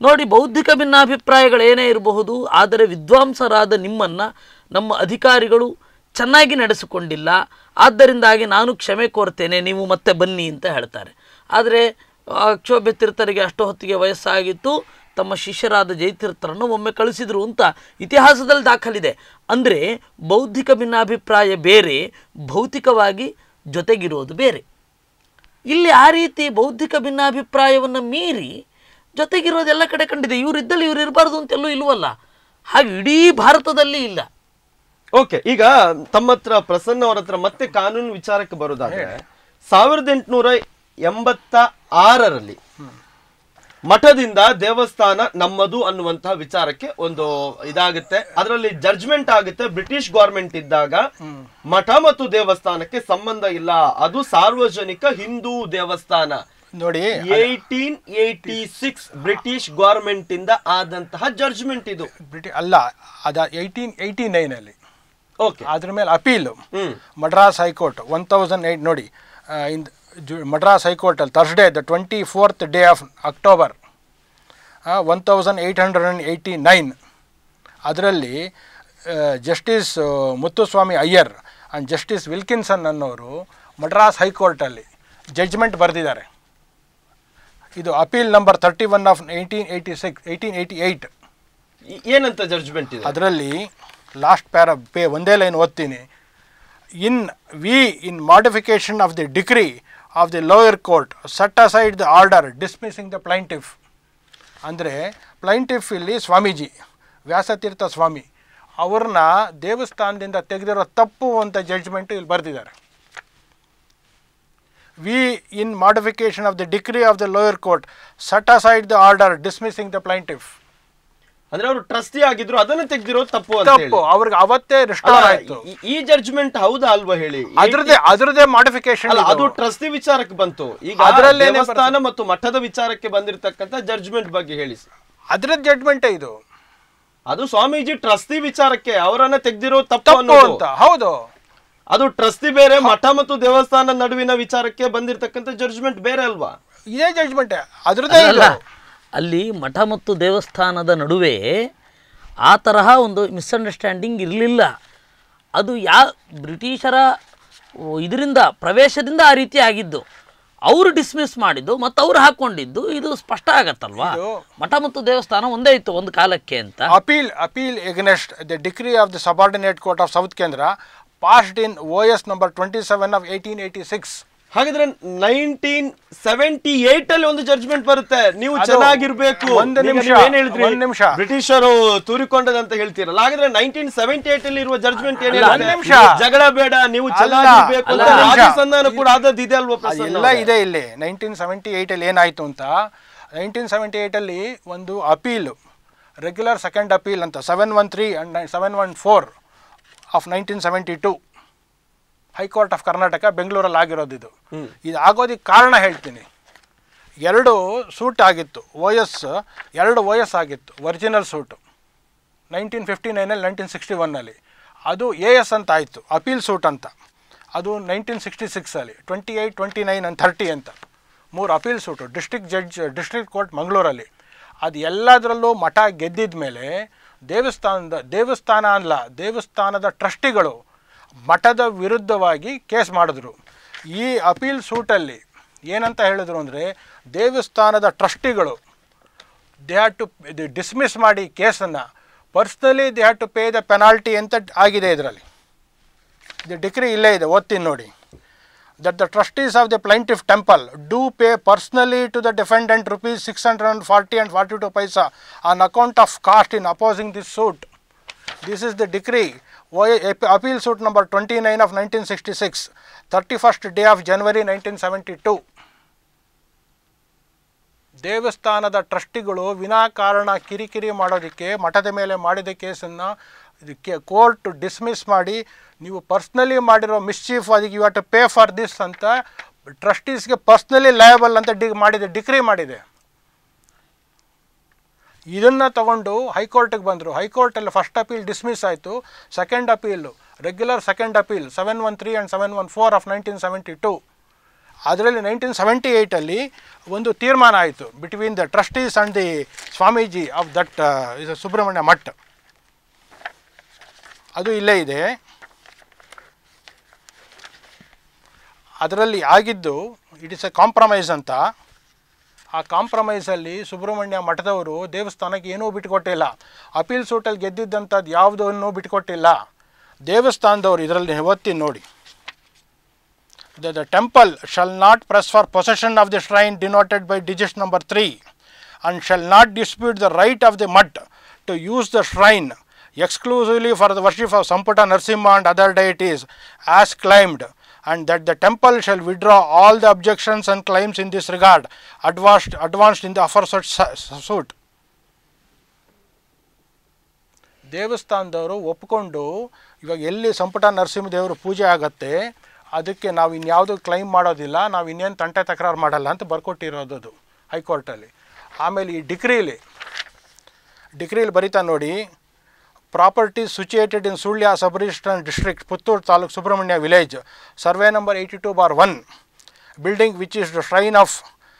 ನೋಡಿ ಬೌದ್ಧಿಕ ಭಿನ್ನಾಭಿಪ್ರಾಯಗಳೇನೇ ಇರಬಹುದು ಆದರೆ ವಿದ್ವಾಂಸರಾದ ನಿಮ್ಮನ್ನು ನಮ್ಮ ಅಧಿಕಾರಿಗಳು ಚೆನ್ನಾಗಿ ನಡೆಸಿಕೊಂಡಿಲ್ಲ ಆದ್ದರಿಂದಾಗಿ ನಾನು ಕ್ಷಮೆ ಕೋರ್ತೇನೆ ನೀವು ಮತ್ತೆ ಬನ್ನಿ ಅಂತ ಹೇಳ್ತಾರೆ ಆದರೆ ಅಕ್ಷೋಭ್ಯ ತೀರ್ಥರಿಗೆ ಅಷ್ಟು ಹೊತ್ತಿಗೆ ವಯಸ್ಸಾಗಿತ್ತು ತಮ್ಮ ಶಿಷ್ಯರಾದ ಜಯತೀರ್ಥರನ್ನು ಒಮ್ಮೆ ಕಳಿಸಿದರು ಅಂತ ಇತಿಹಾಸದಲ್ಲಿ ದಾಖಲಿದೆ ಅಂದರೆ ಬೌದ್ಧಿಕ ಭಿನ್ನಾಭಿಪ್ರಾಯ ಬೇರೆ ಭೌತಿಕವಾಗಿ ಜೊತೆಗಿರೋದು ಬೇರೆ ಇಲ್ಲಿ ಆ ರೀತಿ ಬೌದ್ಧಿಕ ಭಿನ್ನಾಭಿಪ್ರಾಯವನ್ನು ಮೀರಿ ಜೊತೆಗಿರೋದೆಲ್ಲ ಕಡೆ ಕಂಡಿದೆ ಇವರಿದ್ದಲ್ಲಿ ಇವ್ರು ಇರಬಾರ್ದು ಅಂತೆಲ್ಲೂ ಇಲ್ವಲ್ಲ ಹಾಗೆ ಇಡೀ ಭಾರತದಲ್ಲಿ ಇಲ್ಲ ಓಕೆ ಈಗ ತಮ್ಮ ಹತ್ರ ಪ್ರಸನ್ನ ಅವ್ರ ಹತ್ರ ಮತ್ತೆ ಕಾನೂನು ವಿಚಾರಕ್ಕೆ ಬರೋದಾದ್ರೆ ಸಾವಿರದ ಎಂಟುನೂರ ಎಂಬತ್ತ ಆರರಲ್ಲಿ ಮಠದಿಂದ ದೇವಸ್ಥಾನ ನಮ್ಮದು ಅನ್ನುವಂತಹ ವಿಚಾರಕ್ಕೆ ಒಂದು ಇದಾಗುತ್ತೆ ಅದರಲ್ಲಿ ಜಡ್ಜ್ಮೆಂಟ್ ಆಗುತ್ತೆ ಬ್ರಿಟಿಷ್ ಗೌರ್ಮೆಂಟ್ ಇದ್ದಾಗ ಮಠ ಮತ್ತು ದೇವಸ್ಥಾನಕ್ಕೆ ಸಂಬಂಧ ಇಲ್ಲ ಅದು ಸಾರ್ವಜನಿಕ ಹಿಂದೂ ದೇವಸ್ಥಾನ ನೋಡಿ eighteen eighty six British government ಇಂದ ಆದಂತಹ ಜಡ್ಜ್ಮೆಂಟ್ ಇದು ಬ್ರಿಟಿ ಅಲ್ಲ ಅದ ಏಯ್ಟೀನ್ ಏಯ್ಟಿ ನೈನಲ್ಲಿ ಓಕೆ ಅದ್ರ ಮೇಲೆ ಅಪೀಲು ಹ್ಮ್ Madras high court one thousand eight ನೋಡಿ ಇನ್ ಮಡ್ರಾಸ್ ಹೈಕೋರ್ಟಲ್ಲಿ Thursday the twenty fourth day of October one thousand eight hundred and eighty nine ಅದರಲ್ಲಿ justice Muthuswamy Iyer and justice Wilkinson ಅನ್ನೋರು ಮಡ್ರಾಸ್ ಹೈಕೋರ್ಟಲ್ಲಿ ಜಡ್ಜ್ಮೆಂಟ್ ಬರೆದಿದ್ದಾರೆ ಇದು appeal number thirty one of eighteen eighty six eighteen eighty eight ಈ- ಏನಂತ ಜಡ್ಜ್ಮೆಂಟ್ ಇದೆ ಅದರಲ್ಲಿ ಲಾಸ್ಟ್ ಪ್ಯಾರ ಪೇ ಒಂದೇ ಲೈನ್ ಓದ್ತೀನಿ in we in modification of the decree of the lower court set aside the order dismissing the plaintiff ಅಂದರೆ ಪ್ಲೈಂಟಿಫ್ ಇಲ್ಲಿ ಸ್ವಾಮೀಜಿ ವ್ಯಾಸತೀರ್ಥ ಸ್ವಾಮಿ ಅವ್ರನ್ನ ದೇವಸ್ಥಾನದಿಂದ ತೆಗೆದಿರೋ ತಪ್ಪು ಅಂತ ಜಡ್ಜ್ಮೆಂಟು ಇಲ್ಲಿ ಬರೆದಿದ್ದಾರೆ we in modification of the decree of the lower court set aside the order dismissing the plaintiff ಅಂದ್ರೆ ಅವರು ಟ್ರಸ್ಟಿ ಆಗಿದ್ರು ಅದನ್ನ ತೆಗ್ದಿರೋದು ತಪ್ಪು ಅಂತ ಹೇಳಿ ತಪ್ಪು ಅವ್ರಿಗೆ ಅವತ್ತೇ ರಿಸ್ಟೋರ್ ಅಲ್ಲ, ಆಯ್ತು ಈ- ಈ ಜಡ್ಜ್ಮೆಂಟ್ ಹೌದಾ ಅಲ್ವಾ ಹೇಳಿ ಅದ್ರದೇ ಅದ್ರದೇ ಮಾಡಿಫಿಕೇಶನ್ ಅಲ್ಲ ಅದು ಟ್ರಸ್ಟಿ ವಿಚಾರಕ್ಕೆ ಬಂತು ಈಗ ಅದ್ರಲ್ಲೇನೆ ದೇವಸ್ಥಾನ ಮತ್ತು ಮಠದ ವಿಚಾರಕ್ಕೆ ಬಂದಿರತಕ್ಕಂತ ಜಡ್ಜ್ಮೆಂಟ್ ಬಗ್ಗೆ ಹೇಳಿ sir. ಅದ್ರ ಜಡ್ಜ್ಮೆಂಟೇ ಇದು ಅದು ಸ್ವಾಮೀಜಿ ಟ್ರಸ್ಟಿ ವಿಚಾರಕ್ಕೆ ಅವರನ್ನ ತೆಗ್ದಿರೋ ತಪ್ಪು ತಪ್ಪು ಅನ್ನೋದು ಅಂತ ಹೌದು ಅದು ಟ್ರಸ್ಟಿ ಬೇರೆ ಮಠ ಮತ್ತು ದೇವಸ್ಥಾನ ನಡುವಿನ ವಿಚಾರಕ್ಕೆ ಬಂದಿರತಕ್ಕಂತ ಜಡ್ಜ್ಮೆಂಟ್ ಬೇರೆ ಅಲ್ವಾ ಇದೇ ಜಡ್ಜ್ಮೆಂಟೇ ಅದ್ರದೇ ಅಲ್ಲ ಇದು ಅಲ್ಲಿ ಮಠ ಮತ್ತು ದೇವಸ್ಥಾನದ ನಡುವೆ ಆ ತರಹ ಒಂದು ಮಿಸ್ಅಂಡರ್ಸ್ಟ್ಯಾಂಡಿಂಗ್ ಇರಲಿಲ್ಲ ಅದು ಯಾ ಬ್ರಿಟಿಷರ ಇದರಿಂದ ಪ್ರವೇಶದಿಂದ ಆ ರೀತಿ ಆಗಿದ್ದು ಅವರು ಡಿಸ್ಮಿಸ್ ಮಾಡಿದ್ದು ಮತ್ತು ಅವ್ರು ಹಾಕೊಂಡಿದ್ದು ಇದು ಸ್ಪಷ್ಟ ಆಗತ್ತಲ್ವಾ ಇದು- ಮಠ ಮತ್ತು ದೇವಸ್ಥಾನ ಒಂದೇ ಇತ್ತು ಒಂದು ಕಾಲಕ್ಕೆ ಅಂತ appeal appeal against the decree of the subordinate court of South ಕೇಂದ್ರ passed in O S number twenty seven of eighteen eighty six ಹಾಗಿದ್ರೆ ನೈನ್ಟೀನ್ ಸೆವೆಂಟಿ ಏಟ್ ಅಲ್ಲಿ ಒಂದು ಜಡ್ಜ್ಮೆಂಟ್ ಬರುತ್ತೆ ನೀವು ಅದು ಚೆನ್ನಾಗಿರ್ಬೇಕು ಒಂದು ಈಗ ನಿಮಿಷ, ನೀವು ಏನ್ ಹೇಳಿದ್ರಿ ಒಂದು ನಿಮಿಷ. ಬ್ರಿಟಿಷರು ತೂರಿಕೊಂಡದಂತ ಹೇಳ್ತೀರಲ್ಲ ಹಾಗಾದ್ರೆ ನೈನ್ಟೀನ್ ಸೆವೆಂಟಿ ಏಟ್ ಅಲ್ಲಿ ಇರುವ ಜಡ್ಜ್ಮೆಂಟ್ ಏನ್ ಅಲ್ಲ, ಹೇಳುತ್ತೆ? ಒಂದು ನಿಮಿಷ. ಜಗಳ ಬೇಡ ನೀವು ಅಲ್ಲ, ಚೆನ್ನಾಗಿರ್ಬೇಕು ಅಂತ ಅಲ್ಲ, ನಿಮಿಷ. ರಾಜಸಂಧಾನ ಕೂಡ ಆದದ್ದು ಇದೆ ಅಲ್ವಾ ಪ್ರಸನ್ನ ಎಲ್ಲ ಅವ್ರೆ? ಇದೆ ಇಲ್ಲಿ ನೈನ್ಟೀನ್ ಸೆವೆಂಟಿ ಏಯ್ಟಲ್ಲಿ ಏನಾಯಿತು ಅಂತ ನೈನ್ಟೀನ್ ಸೆವೆಂಟಿ ಏಯ್ಟಲ್ಲಿ ಒಂದು ಅಪೀಲು ರೆಗ್ಯುಲರ್ ಸೆಕೆಂಡ್ ಅಪೀಲ್ ಅಂತ seven one three and seven one four of nineteen seventy two high court of Karnataka ಬೆಂಗಳೂರಲ್ಲಿ ಆಗಿರೋದು ಇದು ಇದು ಆಗೋದಕ್ಕೆ ಕಾರಣ ಹೇಳ್ತೀನಿ ಎರಡು ಸೂಟ್ ಆಗಿತ್ತು ಓ ಎಸ್ ಎರಡು ಓ ಎಸ್ ಆಗಿತ್ತು ಒರಿಜಿನಲ್ ಸೂಟು ನೈನ್ಟೀನ್ ಫಿಫ್ಟಿ ನೈನಲ್ಲಿ ನೈನ್ಟೀನ್ ಸಿಕ್ಸ್ಟಿ ಒನ್ನಲ್ಲಿ ಅದು ಎ ಎಸ್ ಅಂತ ಆಯಿತು ಅಪೀಲ್ ಸೂಟ್ ಅಂತ ಅದು ನೈನ್ಟೀನ್ ಸಿಕ್ಸ್ಟಿ ಸಿಕ್ಸಲ್ಲಿ twenty eight twenty nine and thirty ಅಂತ ಮೂರು appeal suit district judge district court ಮಂಗಳೂರಲ್ಲಿ ಅದು ಎಲ್ಲದರಲ್ಲೂ ಮಠ ಗೆದ್ದಿದ ಮೇಲೆ ದೇವಸ್ಥಾನದ ದೇವಸ್ಥಾನ ಅಲ್ಲ ದೇವಸ್ಥಾನದ ಟ್ರಸ್ಟಿಗಳು ಮಠದ ವಿರುದ್ಧವಾಗಿ ಕೇಸ್ ಮಾಡಿದ್ರು ಈ ಅಪೀಲ್ ಸೂಟಲ್ಲಿ ಏನಂತ ಹೇಳಿದ್ರು ಅಂದರೆ ದೇವಸ್ಥಾನದ ಟ್ರಸ್ಟಿಗಳು ದೇ ಹ್ಯಾಡ್ ಟು ಡಿಸ್ಮಿಸ್ ಮಾಡಿ ಕೇಸನ್ನು personally they had to pay the penalty ಅಂತ ಆಗಿದೆ ಇದರಲ್ಲಿ ಇದು ಡಿಗ್ರಿ ಇಲ್ಲೇ ಇದೆ ಓದ್ತೀನಿ ನೋಡಿ that the trustees of the plaintiff temple do pay personally to the defendant rupees six hundred and forty and forty two paisa on account of cost in opposing this suit this is the decree O appeal suit number twenty nine of nineteen sixty six thirty first day of January nineteen seventy two ದೇವಸ್ಥಾನದ ಟ್ರಸ್ಟಿಗಳು ವಿನಾಕಾರಣ ಕಿರಿಕಿರಿ ಮಾಡೋದಕ್ಕೆ ಮಠದ ಮೇಲೆ ಮಾಡಿದ ಕೇಸನ್ನು ಇದಕ್ಕೆ ಕೋರ್ಟ್ ಡಿಸ್ಮಿಸ್ ಮಾಡಿ ನೀವು ಪರ್ಸ್ನಲಿ ಮಾಡಿರೋ ಮಿಸ್ಚೀಫ್ ಅದಕ್ಕೆ you have to pay for this ಅಂತ ಟ್ರಸ್ಟೀಸ್ಗೆ ಪರ್ಸ್ನಲಿ ಲಯಬಲ್ ಅಂತ ಡಿ ಮಾಡಿದೆ ಡಿಕ್ರಿ ಮಾಡಿದೆ ಇದನ್ನು ತಗೊಂಡು ಹೈಕೋರ್ಟಿಗೆ ಬಂದರು ಹೈಕೋರ್ಟಲ್ಲಿ ಫಸ್ಟ್ ಅಪೀಲ್ ಡಿಸ್ಮಿಸ್ ಆಯಿತು second appeal regular second appeal seven one three and seven one four of nineteen seventy two ಅದರಲ್ಲಿ ನೈನ್ಟೀನ್ ಸೆವೆಂಟಿ ಏಯ್ಟಲ್ಲಿ ಒಂದು ತೀರ್ಮಾನ ಆಯಿತು between the trustees and the Swamiji of that ಇದು ಸುಬ್ರಹ್ಮಣ್ಯ ಮಠ್ ಅದು ಇಲ್ಲೇ ಇದೆ ಅದರಲ್ಲಿ ಆಗಿದ್ದು ಇಟ್ ಇಸ್ ಎ ಕಾಂಪ್ರಮೈಸ್ ಅಂತ ಆ ಕಾಂಪ್ರಮೈಸಲ್ಲಿ ಸುಬ್ರಹ್ಮಣ್ಯ ಮಠದವರು ದೇವಸ್ಥಾನಕ್ಕೆ ಏನೂ ಬಿಟ್ಕೊಟ್ಟಿಲ್ಲ ಅಪೀಲ್ ಸೂಟಲ್ಲಿ ಗೆದ್ದಿದ್ದಂಥದ್ದು ಯಾವುದನ್ನು ಬಿಟ್ಕೊಟ್ಟಿಲ್ಲ ದೇವಸ್ಥಾನದವರು ಇದರಲ್ಲಿ ಒತ್ತಿ ನೋಡಿ that the temple shall not press for possession of the shrine denoted by digit number 3 and shall not dispute the right of the mutt to use the shrine exclusively for the worship of Samputa Narsimha and other deities as claimed and that the temple shall withdraw all the objections and claims in this regard advanced, advanced in the aforesaid su- suit. ದೇವಸ್ಥಾನದವರು ಒಪ್ಕೊಂಡು ಇವಾಗ ಎಲ್ಲಿ ಸಂಪುಟ ನರಸಿಂಹದೇವರು ಪೂಜೆ ಆಗತ್ತೆ ಅದಕ್ಕೆ ನಾವು ಇನ್ಯಾವುದು ಕ್ಲೈಮ್ ಮಾಡೋದಿಲ್ಲ ನಾವು ಇನ್ನೇನು ತಂಟೆ ತಕರಾರು ಮಾಡಲ್ಲ ಅಂತ ಬರ್ಕೊಟ್ಟಿರೋದು ಅದು ಹೈಕೋರ್ಟಲ್ಲಿ ಆಮೇಲೆ ಈ ಡಿಗ್ರೀಲಿ ಡಿಗ್ರೀಲಿ ಬರಿತಾ ನೋಡಿ properties situated in Sullia sub register district Puttur taluk Subrahmanya village survey number eighty two bar one building which is the shrine of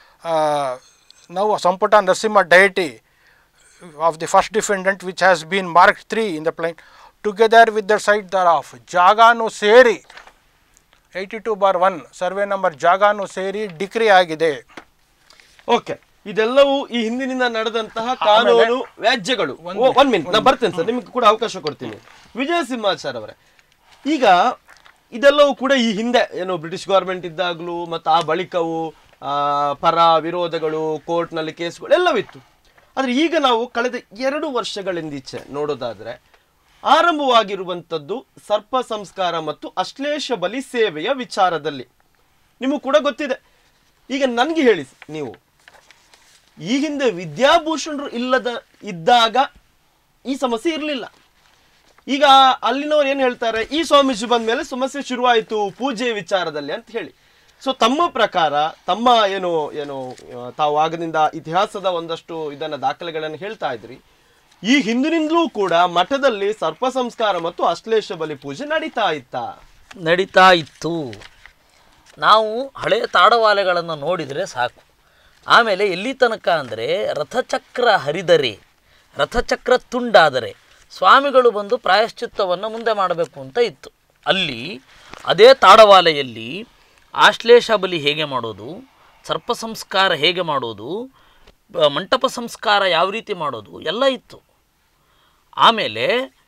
now Samputa Narasimha ಡಯಟಿ of the first defendant which has been marked 3 in the plain together with the site thereof ಜಾಗಾನು ಸೇರಿ eighty two bar one survey number ಜಾಗಾನು ಸೇರಿ ಡಿಕ್ರಿ ಆಗಿದೆ ಓಕೆ ಇದೆಲ್ಲವೂ ಈ ಹಿಂದಿನಿಂದ ನಡೆದಂತಹ ಕಾನೂನು ವ್ಯಾಜ್ಯಗಳು ಒನ್ ಮಿನಿಟ್ ನಾನು ಬರ್ತೇನೆ ಸರ್ ನಿಮ್ಗೆ ಕೂಡ ಅವಕಾಶ ಕೊಡ್ತೀನಿ ವಿಜಯ ಸಿಂಹಾಚಾರ್ ಅವರೇ ಈಗ ಇದೆಲ್ಲವೂ ಕೂಡ ಈ ಹಿಂದೆ ಏನು ಬ್ರಿಟಿಷ್ ಗೌರ್ಮೆಂಟ್ ಇದ್ದಾಗಲೂ ಮತ್ತು ಆ ಬಳಿಕವು ಆ, ಪರ ವಿರೋಧಗಳು ಕೋರ್ಟ್ನಲ್ಲಿ ಕೇಸ್ಗಳು ಎಲ್ಲವಿತ್ತು ಆದರೆ ಈಗ ನಾವು ಕಳೆದ ಎರಡು ವರ್ಷಗಳಿಂದೀಚೆ ನೋಡೋದಾದ್ರೆ ಆರಂಭವಾಗಿರುವಂಥದ್ದು ಸರ್ಪ ಸಂಸ್ಕಾರ ಮತ್ತು ಅಶ್ಲೇಷ ಬಲಿ ಸೇವೆಯ ವಿಚಾರದಲ್ಲಿ ನಿಮಗೆ ಕೂಡ ಗೊತ್ತಿದೆ ಈಗ ನನಗೆ ಹೇಳಿ ನೀವು ಈ ಹಿಂದೆ ವಿದ್ಯಾಭೂಷಣರು ಇಲ್ಲದ ಇದ್ದಾಗ ಈ ಸಮಸ್ಯೆ ಇರಲಿಲ್ಲ ಈಗ ಅಲ್ಲಿನವ್ರು ಏನು ಹೇಳ್ತಾರೆ ಈ ಸ್ವಾಮೀಜಿ ಬಂದ ಮೇಲೆ ಸಮಸ್ಯೆ ಶುರುವಾಯಿತು ಪೂಜೆ ವಿಚಾರದಲ್ಲಿ ಅಂತ ಹೇಳಿ ಸೊ ತಮ್ಮ ಪ್ರಕಾರ ತಮ್ಮ ಏನು ಏನು ಆ, ತಾವು ಆಗದಿಂದ ಇತಿಹಾಸದ ಒಂದಷ್ಟು ಇದನ್ನ ದಾಖಲೆಗಳನ್ನು ಹೇಳ್ತಾ ಇದ್ರಿ ಈ ಹಿಂದಿನಿಂದಲೂ ಕೂಡ ಮಠದಲ್ಲಿ ಸರ್ಪ ಸಂಸ್ಕಾರ ಮತ್ತು ಅಶ್ಲೇಷ ಬಲಿ ಪೂಜೆ ನಡೀತಾ ಇತ್ತಾ ನಡೀತಾ ಇತ್ತು ನಾವು ಹಳೆಯ ತಾಡವಾಲೆಗಳನ್ನು ನೋಡಿದರೆ ಸಾಕು ಆಮೇಲೆ ಎಲ್ಲಿ ತನಕ ಅಂದರೆ ರಥಚಕ್ರ ಹರಿದರೆ ರಥಚಕ್ರ ತುಂಡಾದರೆ ಸ್ವಾಮಿಗಳು ಬಂದು ಪ್ರಾಯಶ್ಚಿತ್ತವನ್ನು ಮುಂದೆ ಮಾಡಬೇಕು ಅಂತ ಇತ್ತು ಅಲ್ಲಿ ಅದೇ ತಾಡವಾಲೆಯಲ್ಲಿ ಆಶ್ಲೇಷ ಬಲಿ ಹೇಗೆ ಮಾಡೋದು ಸರ್ಪ ಸಂಸ್ಕಾರ ಹೇಗೆ ಮಾಡೋದು ಬ- ಮಂಟಪ ಸಂಸ್ಕಾರ ಯಾವ ರೀತಿ ಮಾಡೋದು ಎಲ್ಲ ಇತ್ತು ಆಮೇಲೆ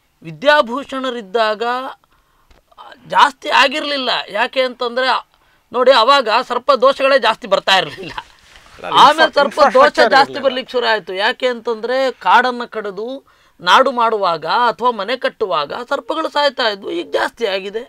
ವಿದ್ಯಾಭೂಷಣರಿದ್ದಾಗ ಜಾಸ್ತಿ ಆಗಿರಲಿಲ್ಲ ಯಾಕೆ ಅಂತಂದರೆ ನೋಡಿ ಅವಾಗ ಸರ್ಪ ದೋಷಗಳೇ ಜಾಸ್ತಿ ಬರ್ತಾ ಇರಲಿಲ್ಲ ಆಮೇಲೆ ಸರ್ಪ ದೋಷ ಜಾಸ್ತಿ ಬರ್ಲಿಕ್ಕೆ ಶುರು ಆಯಿತು ಯಾಕೆ ಅಂತಂದರೆ ಕಾಡನ್ನು ಕಡಿದು ನಾಡು ಮಾಡುವಾಗ ಅಥವಾ ಮನೆ ಕಟ್ಟುವಾಗ ಸರ್ಪಗಳು ಸಾಯ್ತಾ ಇದ್ವು ಈಗ ಜಾಸ್ತಿ ಆಗಿದೆ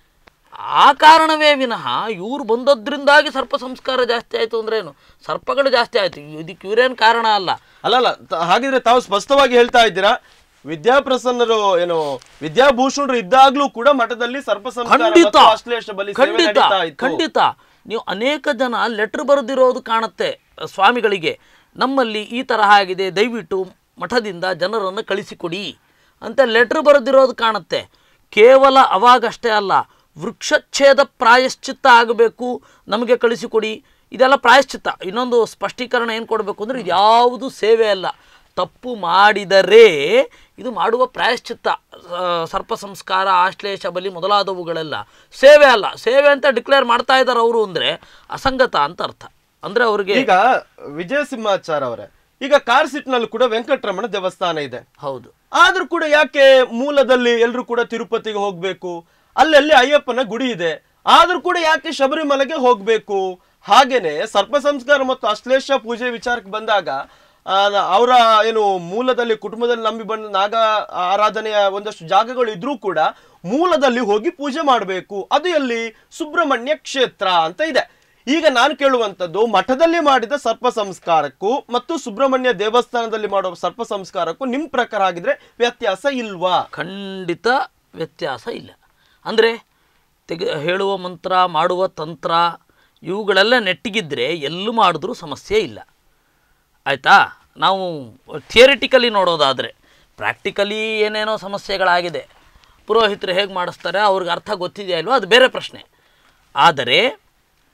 ಆ ಕಾರಣವೇ ವಿನಃ ಇವ್ರು ಬಂದದ್ರಿಂದಾಗಿ ಸರ್ಪ ಸಂಸ್ಕಾರ ಜಾಸ್ತಿ ಆಯಿತು ಅಂದ್ರೇನು ಸರ್ಪಗಳು ಜಾಸ್ತಿ ಆಯಿತು ಇದಕ್ಕೆ ಇವರೇನು ಕಾರಣ ಅಲ್ಲ ಅಲ್ಲಲ್ಲ ತ- ಹಾಗಿದ್ರೆ ತಾವು ಸ್ಪಷ್ಟವಾಗಿ ಹೇಳ್ತಾ ಇದ್ದೀರಾ ವಿದ್ಯಾಪ್ರಸನ್ನರು ಏನು ವಿದ್ಯಾಭೂಷಣರು ಇದ್ದಾಗ್ಲೂ ಕೂಡ ಮಠದಲ್ಲಿ ಸರ್ಪ ಸಂಸ್ಕಾರ ಖಂಡಿತ ಮತ್ತು ಆಶ್ಲೇಷ ಬಲಿ ಸೇವೆ ಖಂಡಿತ ನಡೀತಾ ಇತ್ತು. ಖಂಡಿತ ನೀವು ಅನೇಕ ಜನ ಲೆಟರ್ ಬರೆದಿರೋದು ಕಾಣುತ್ತೆ ಸ್ವಾಮಿಗಳಿಗೆ ನಮ್ಮಲ್ಲಿ ಈ ತರಹ ಆಗಿದೆ ದಯವಿಟ್ಟು ಮಠದಿಂದ ಜನರನ್ನು ಕಳಿಸಿಕೊಡಿ ಅಂತ ಲೆಟರ್ ಬರೆದಿರೋದು ಕಾಣುತ್ತೆ ಕೇವಲ ಅವಾಗಷ್ಟೇ ಅಲ್ಲ ವೃಕ್ಷಚ್ಛೇದ ಪ್ರಾಯಶ್ಚಿತ್ತ ಆಗಬೇಕು ನಮಗೆ ಕಳಿಸಿಕೊಡಿ ಇದೆಲ್ಲ ಪ್ರಾಯಶ್ಚಿತ್ತ ಇನ್ನೊಂದು ಸ್ಪಷ್ಟೀಕರಣ ಏನು ಕೊಡಬೇಕು ಅಂದರೆ ಇದು ಯಾವುದು ಸೇವೆ ಅಲ್ಲ ತಪ್ಪು ಮಾಡಿದರೆ ಇದು ಮಾಡುವ ಪ್ರಾಯಶ್ಚಿತ್ತ ಆ, ಸರ್ಪ ಸಂಸ್ಕಾರ ಆಶ್ಲೇಷ ಬಲಿ ಮೊದಲಾದವುಗಳೆಲ್ಲ ಸೇವೆ ಅಲ್ಲ ಸೇವೆ ಅಂತ ಡಿಕ್ಲೇರ್ ಮಾಡ್ತಾ ಇದ್ದಾರೆ ಅವರು ಅಂದರೆ ಅಸಂಗತ ಅಂತ ಅರ್ಥ ಅಂದರೆ ಅವರಿಗೆ ಈಗ ವಿಜಯ ಸಿಂಹಾಚಾರ ಅವರೇ ಈಗ ಕಾರ್ ಸಿಟ್ ನಲ್ಲಿ ಕೂಡ ವೆಂಕಟರಮಣ ದೇವಸ್ಥಾನ ಇದೆ ಹೌದು ಆದ್ರೂ ಕೂಡ ಯಾಕೆ ಮೂಲದಲ್ಲಿ ಎಲ್ರು ಕೂಡ ತಿರುಪತಿಗೆ ಹೋಗ್ಬೇಕು ಅಲ್ಲಲ್ಲಿ ಅಯ್ಯಪ್ಪನ ಗುಡಿ ಇದೆ ಆದ್ರೂ ಕೂಡ ಯಾಕೆ ಶಬರಿಮಲೆಗೆ ಹೋಗ್ಬೇಕು ಹಾಗೇನೆ ಸರ್ಪ ಸಂಸ್ಕಾರ ಮತ್ತು ಅಶ್ಲೇಷ ಪೂಜೆ ವಿಚಾರಕ್ಕೆ ಬಂದಾಗ ಅವರ ಏನು ಮೂಲದಲ್ಲಿ ಕುಟುಂಬದಲ್ಲಿ ನಂಬಿ ಬಂದ ನಾಗ ಆರಾಧನೆಯ ಒಂದಷ್ಟು ಜಾಗಗಳು ಇದ್ರೂ ಕೂಡ ಮೂಲದಲ್ಲಿ ಹೋಗಿ ಪೂಜೆ ಮಾಡಬೇಕು ಅದು ಎಲ್ಲಿ ಸುಬ್ರಹ್ಮಣ್ಯ ಕ್ಷೇತ್ರ ಅಂತ ಇದೆ ಈಗ ನಾನು ಕೇಳುವಂಥದ್ದು ಮಠದಲ್ಲಿ ಮಾಡಿದ ಸರ್ಪ ಸಂಸ್ಕಾರಕ್ಕೂ ಮತ್ತು ಸುಬ್ರಹ್ಮಣ್ಯ ದೇವಸ್ಥಾನದಲ್ಲಿ ಮಾಡುವ ಸರ್ಪ ಸಂಸ್ಕಾರಕ್ಕೂ ನಿಮ್ಮ ಪ್ರಕಾರ ಆಗಿದ್ರೆ ವ್ಯತ್ಯಾಸ ಇಲ್ವಾ ಖಂಡಿತ ವ್ಯತ್ಯಾಸ ಇಲ್ಲ ಅಂದರೆ ತೆಗೆ ಹೇಳುವ ಮಂತ್ರ ಮಾಡುವ ತಂತ್ರ ಇವುಗಳೆಲ್ಲ ನೆಟ್ಟಿಗಿದ್ರೆ ಎಲ್ಲೂ ಮಾಡಿದ್ರೂ ಸಮಸ್ಯೆ ಇಲ್ಲ ಆಯಿತಾ ನಾವು ಥಿಯರಿಟಿಕಲಿ ನೋಡೋದಾದರೆ ಪ್ರಾಕ್ಟಿಕಲಿ ಏನೇನೋ ಸಮಸ್ಯೆಗಳಾಗಿದೆ ಪುರೋಹಿತರು ಹೇಗೆ ಮಾಡಿಸ್ತಾರೆ ಅವ್ರಿಗೆ ಅರ್ಥ ಗೊತ್ತಿದೆಯಾ ಇಲ್ವೋ ಅದು ಬೇರೆ ಪ್ರಶ್ನೆ ಆದರೆ